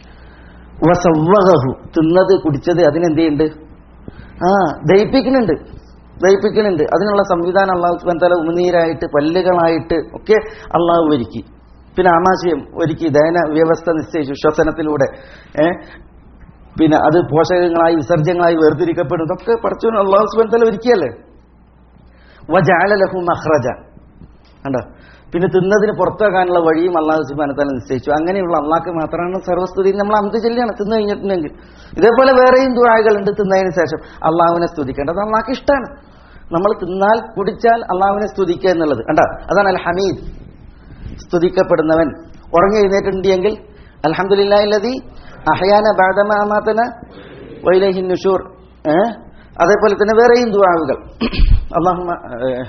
വസവ്വഹു തിന്നത് കുടിച്ചത് അതിനെന്ത് ചെയ്യുന്നുണ്ട് ആ ദയിപ്പിക്കുന്നുണ്ട് ദയിപ്പിക്കുന്നുണ്ട് അതിനുള്ള സംവിധാനം അള്ളാഹു സുബ്ഹാനഹു വ തആല ഉമിനീരായിട്ട് പല്ലുകളായിട്ട് ഒക്കെ അള്ളാഹു ഒരുക്കി പിന്നെ ആമാശയം ഒരുക്കി ദയന വ്യവസ്ഥ നിശ്ചയിച്ചു ശ്വസനത്തിലൂടെ ഏ പിന്നെ അത് പോഷകങ്ങളായി വിസർജ്യങ്ങളായി വേർതിരിക്കപ്പെടും ഇതൊക്കെ പഠിച്ചു അള്ളാഹു സുബ്ഹാനഹു വ തആല ഒരുക്കിയല്ലേ വജഅല ലഹു മഖ്റജ കണ്ടോ പിന്നെ തിന്നതിന് പുറത്താക്കാനുള്ള വഴിയും അള്ളാഹു സുബാനത്താല നിശ്ചയിച്ചു അങ്ങനെയുള്ള അള്ളാഹ്ക്ക് മാത്രമാണ് സർവ്വസ്തുതി നമ്മൾ അന്ത് ചെല്ലിയാണ് തിന്നു കഴിഞ്ഞിട്ടുണ്ടെങ്കിൽ ഇതേപോലെ വേറെയും ദുരാകളുണ്ട് തിന്നതിന് ശേഷം അള്ളാഹുവിനെ സ്തുതിക്കേണ്ടത് അള്ളാഹ്ക്ക് ഇഷ്ടമാണ് നമ്മൾ തിന്നാൽ കുടിച്ചാൽ അള്ളാഹുവിനെ സ്തുതിക്കുക എന്നുള്ളത് കണ്ടോ അതാണ് അൽ ഹമീദ് സ്തുതിക്കപ്പെടുന്നവൻ ഉറങ്ങി എഴുന്നേറ്റുണ്ടെങ്കിൽ അൽഹംദുലില്ലാഹില്ലദി അഹയാന ബാദമ അമാതന വൈലഹിൻ നുഷൂർ ഏ അതേപോലെ തന്നെ വേറെയും ദുആവുകൾ അള്ളാഹുമ്മ ഏ,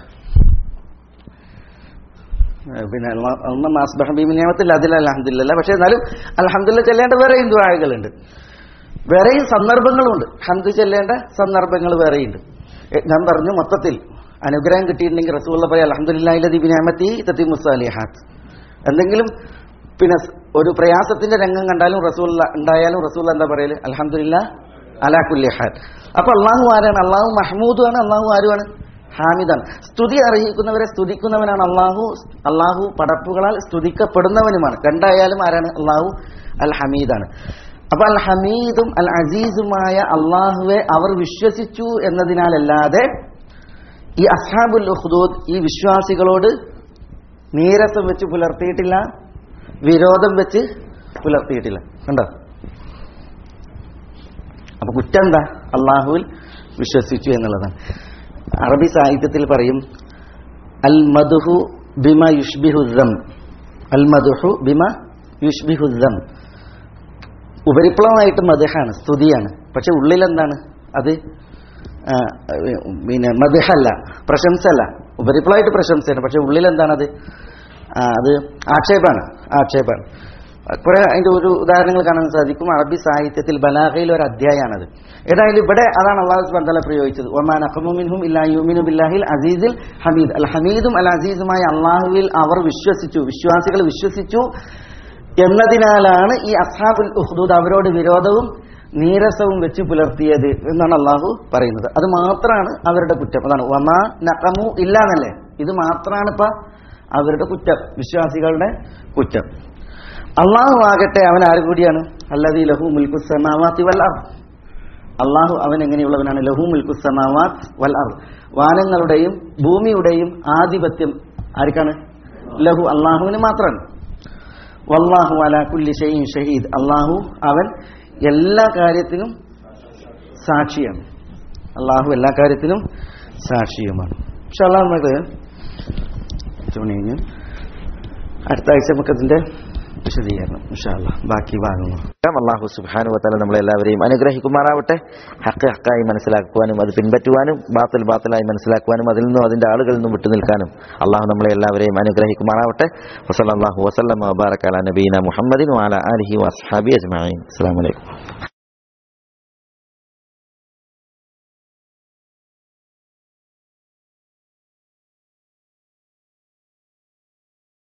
ഏ, പിന്നെ നിയമത്തിൽ അതിൽ അലഹദില്ല പക്ഷെ എന്നാലും അലഹദില്ല ചെല്ലേണ്ട വേറെയും ദുആകളുണ്ട് വേറെയും സന്ദർഭങ്ങളുണ്ട് ഹന്ത് ചെല്ലേണ്ട സന്ദർഭങ്ങൾ വേറെയുണ്ട് ഏ, ഞാൻ പറഞ്ഞു മൊത്തത്തിൽ അനുഗ്രഹം കിട്ടിയിട്ടുണ്ടെങ്കിൽ റസൂള്ള പറയാം അലഹദില്ലാഹില്ലദി ബിനാമത്തി തത്തി മുസാലിഹാത്ത് എന്തെങ്കിലും പിന്നെ സ് ഒരു പ്രയാസത്തിന്റെ രംഗം കണ്ടാലും റസൂൽ ഉണ്ടായാലും റസൂൽ എന്താ പറയല് അലഹമില്ല അലാഖുല്ലി ഹാൻ അപ്പൊ അള്ളാഹു ആരാണ് അള്ളാഹു മഹ്മൂദുമാണ് അള്ളാഹു ആരുമാണ് ഹാമിദാണ് സ്തുതി അറിയിക്കുന്നവരെ സ്തുതിക്കുന്നവനാണ് അള്ളാഹു അള്ളാഹു പടപ്പുകളാൽ സ്തുതിക്കപ്പെടുന്നവനുമാണ് രണ്ടായാലും ആരാണ് അള്ളാഹു അൽ ഹമീദാണ് അപ്പൊ അൽ ഹമീദും അൽ അസീസുമായ അള്ളാഹുവെ അവർ വിശ്വസിച്ചു എന്നതിനാലല്ലാതെ ഈ അസ്ഹാബുൽ ഉഖ്ദൂദ് ഈ വിശ്വാസികളോട് നീരസം വെച്ച് പുലർത്തിയിട്ടില്ല വിരോധം വെച്ച് പുലർത്തിയിട്ടില്ല കണ്ടോ അപ്പൊ കുറ്റം എന്താ അള്ളാഹുവിൽ വിശ്വസിച്ചു എന്നുള്ളതാണ് അറബി സാഹിത്യത്തിൽ പറയും അൽ മധുഹു ബിമ യുഷ്ബിഹുദം അൽ മധുഹു ബിമ യുഷ്ബിഹുദം ഉപരിപ്ലവമായിട്ട് മധുഹാണ് സ്തുതിയാണ് പക്ഷെ ഉള്ളിലെന്താണ് അത് ആ, പിന്നെ മധുഹല്ല പ്രശംസ അല്ല ഉപരിപ്ലവമായിട്ട് പ്രശംസയാണ് പക്ഷെ ഉള്ളിലെന്താണത് ആ, അത് ആക്ഷേപമാണ് ആക്ഷേപമാണ് കുറെ അതിന്റെ ഒരു ഉദാഹരണങ്ങൾ കാണാൻ സാധിക്കും അറബി സാഹിത്യത്തിൽ ബലാഗയിൽ ഒരു അധ്യായമാണത് ഏതായാലും ഇവിടെ അതാണ് അള്ളാഹു സുബ്ഹാനഹു വ തആല പ്രയോഗിച്ചത് ഒമാൻ അഖമുമിൻഹും ഇല്ലാ യുമിനു ബില്ലാഹിൽ അസീസിൽ ഹമീദ് അൽ ഹമീദും അൽ അസീസുമായ അള്ളാഹുവിൽ അവർ വിശ്വസിച്ചു വിശ്വാസികൾ വിശ്വസിച്ചു എന്നതിനാലാണ് ഈ അസ്ഹാബുൽ ഉഹ്ദൂദ് അവരോട് വിരോധവും നീരസവും വെച്ച് പുലർത്തിയത് എന്നാണ് അള്ളാഹു പറയുന്നത് അത് മാത്രമാണ് അവരുടെ കുറ്റം അതാണ് വമാ നഖമു ഇല്ല എന്നല്ലേ ഇത് മാത്രമാണ് ഇപ്പൊ അവരുടെ കുറ്റം വിശ്വാസികളുടെ കുറ്റം അള്ളാഹു ആകട്ടെ അവൻ ആര് കൂടിയാണ് അല്ലതി ലഹു മുൽക്കു സമാവാത്തി വൽ അർ അള്ളാഹു അവൻ എങ്ങനെയുള്ളവനാണ് ലഹു മുൽക്കു സമാവാത്ത് വൽ അർ വാനങ്ങളുടെയും ഭൂമിയുടെയും ആധിപത്യം ആർക്കാണ് ലഹു അള്ളാഹുവിന് മാത്രമാണ് വല്ലാഹു അല കുല്ലി ഷൈഇൻ ഷഹീദ് അള്ളാഹു അവൻ എല്ലാ കാര്യത്തിനും സാക്ഷിയാണ് അള്ളാഹു എല്ലാ കാര്യത്തിനും സാക്ഷിയുമാണ് പക്ഷെ അള്ളാഹ് നമുക്ക് മണി കഴിഞ്ഞു അടുത്ത ആഴ്ച നമുക്കതിന്റെ വിശദീകരണം ഇൻഷാല്ല ബാക്കി ഭാഗങ്ങൾ അള്ളാഹു സുബാനു വത്താല നമ്മളെല്ലാവരെയും അനുഗ്രഹിക്കുമാറാവട്ടെ ഹക്ക് ഹക്കായി മനസ്സിലാക്കുവാനും അത് പിൻപറ്റുവാനും ബാത്തിൽ ബാത്തിലായി മനസ്സിലാക്കുവാനും അതിൽ നിന്നും അതിന്റെ ആളുകളിൽ നിന്നും വിട്ടുനിൽക്കാനും അള്ളാഹു നമ്മളെ എല്ലാവരെയും അനുഗ്രഹിക്കുമാറാവട്ടെ വസല്ലാഹു വസ്ലം വബാറക്കാല നബീന മുഹമ്മദിൻ വാല അലഹി വസ്ഹാബി അജ്മാൻ അസ്സാം വലൈക്കും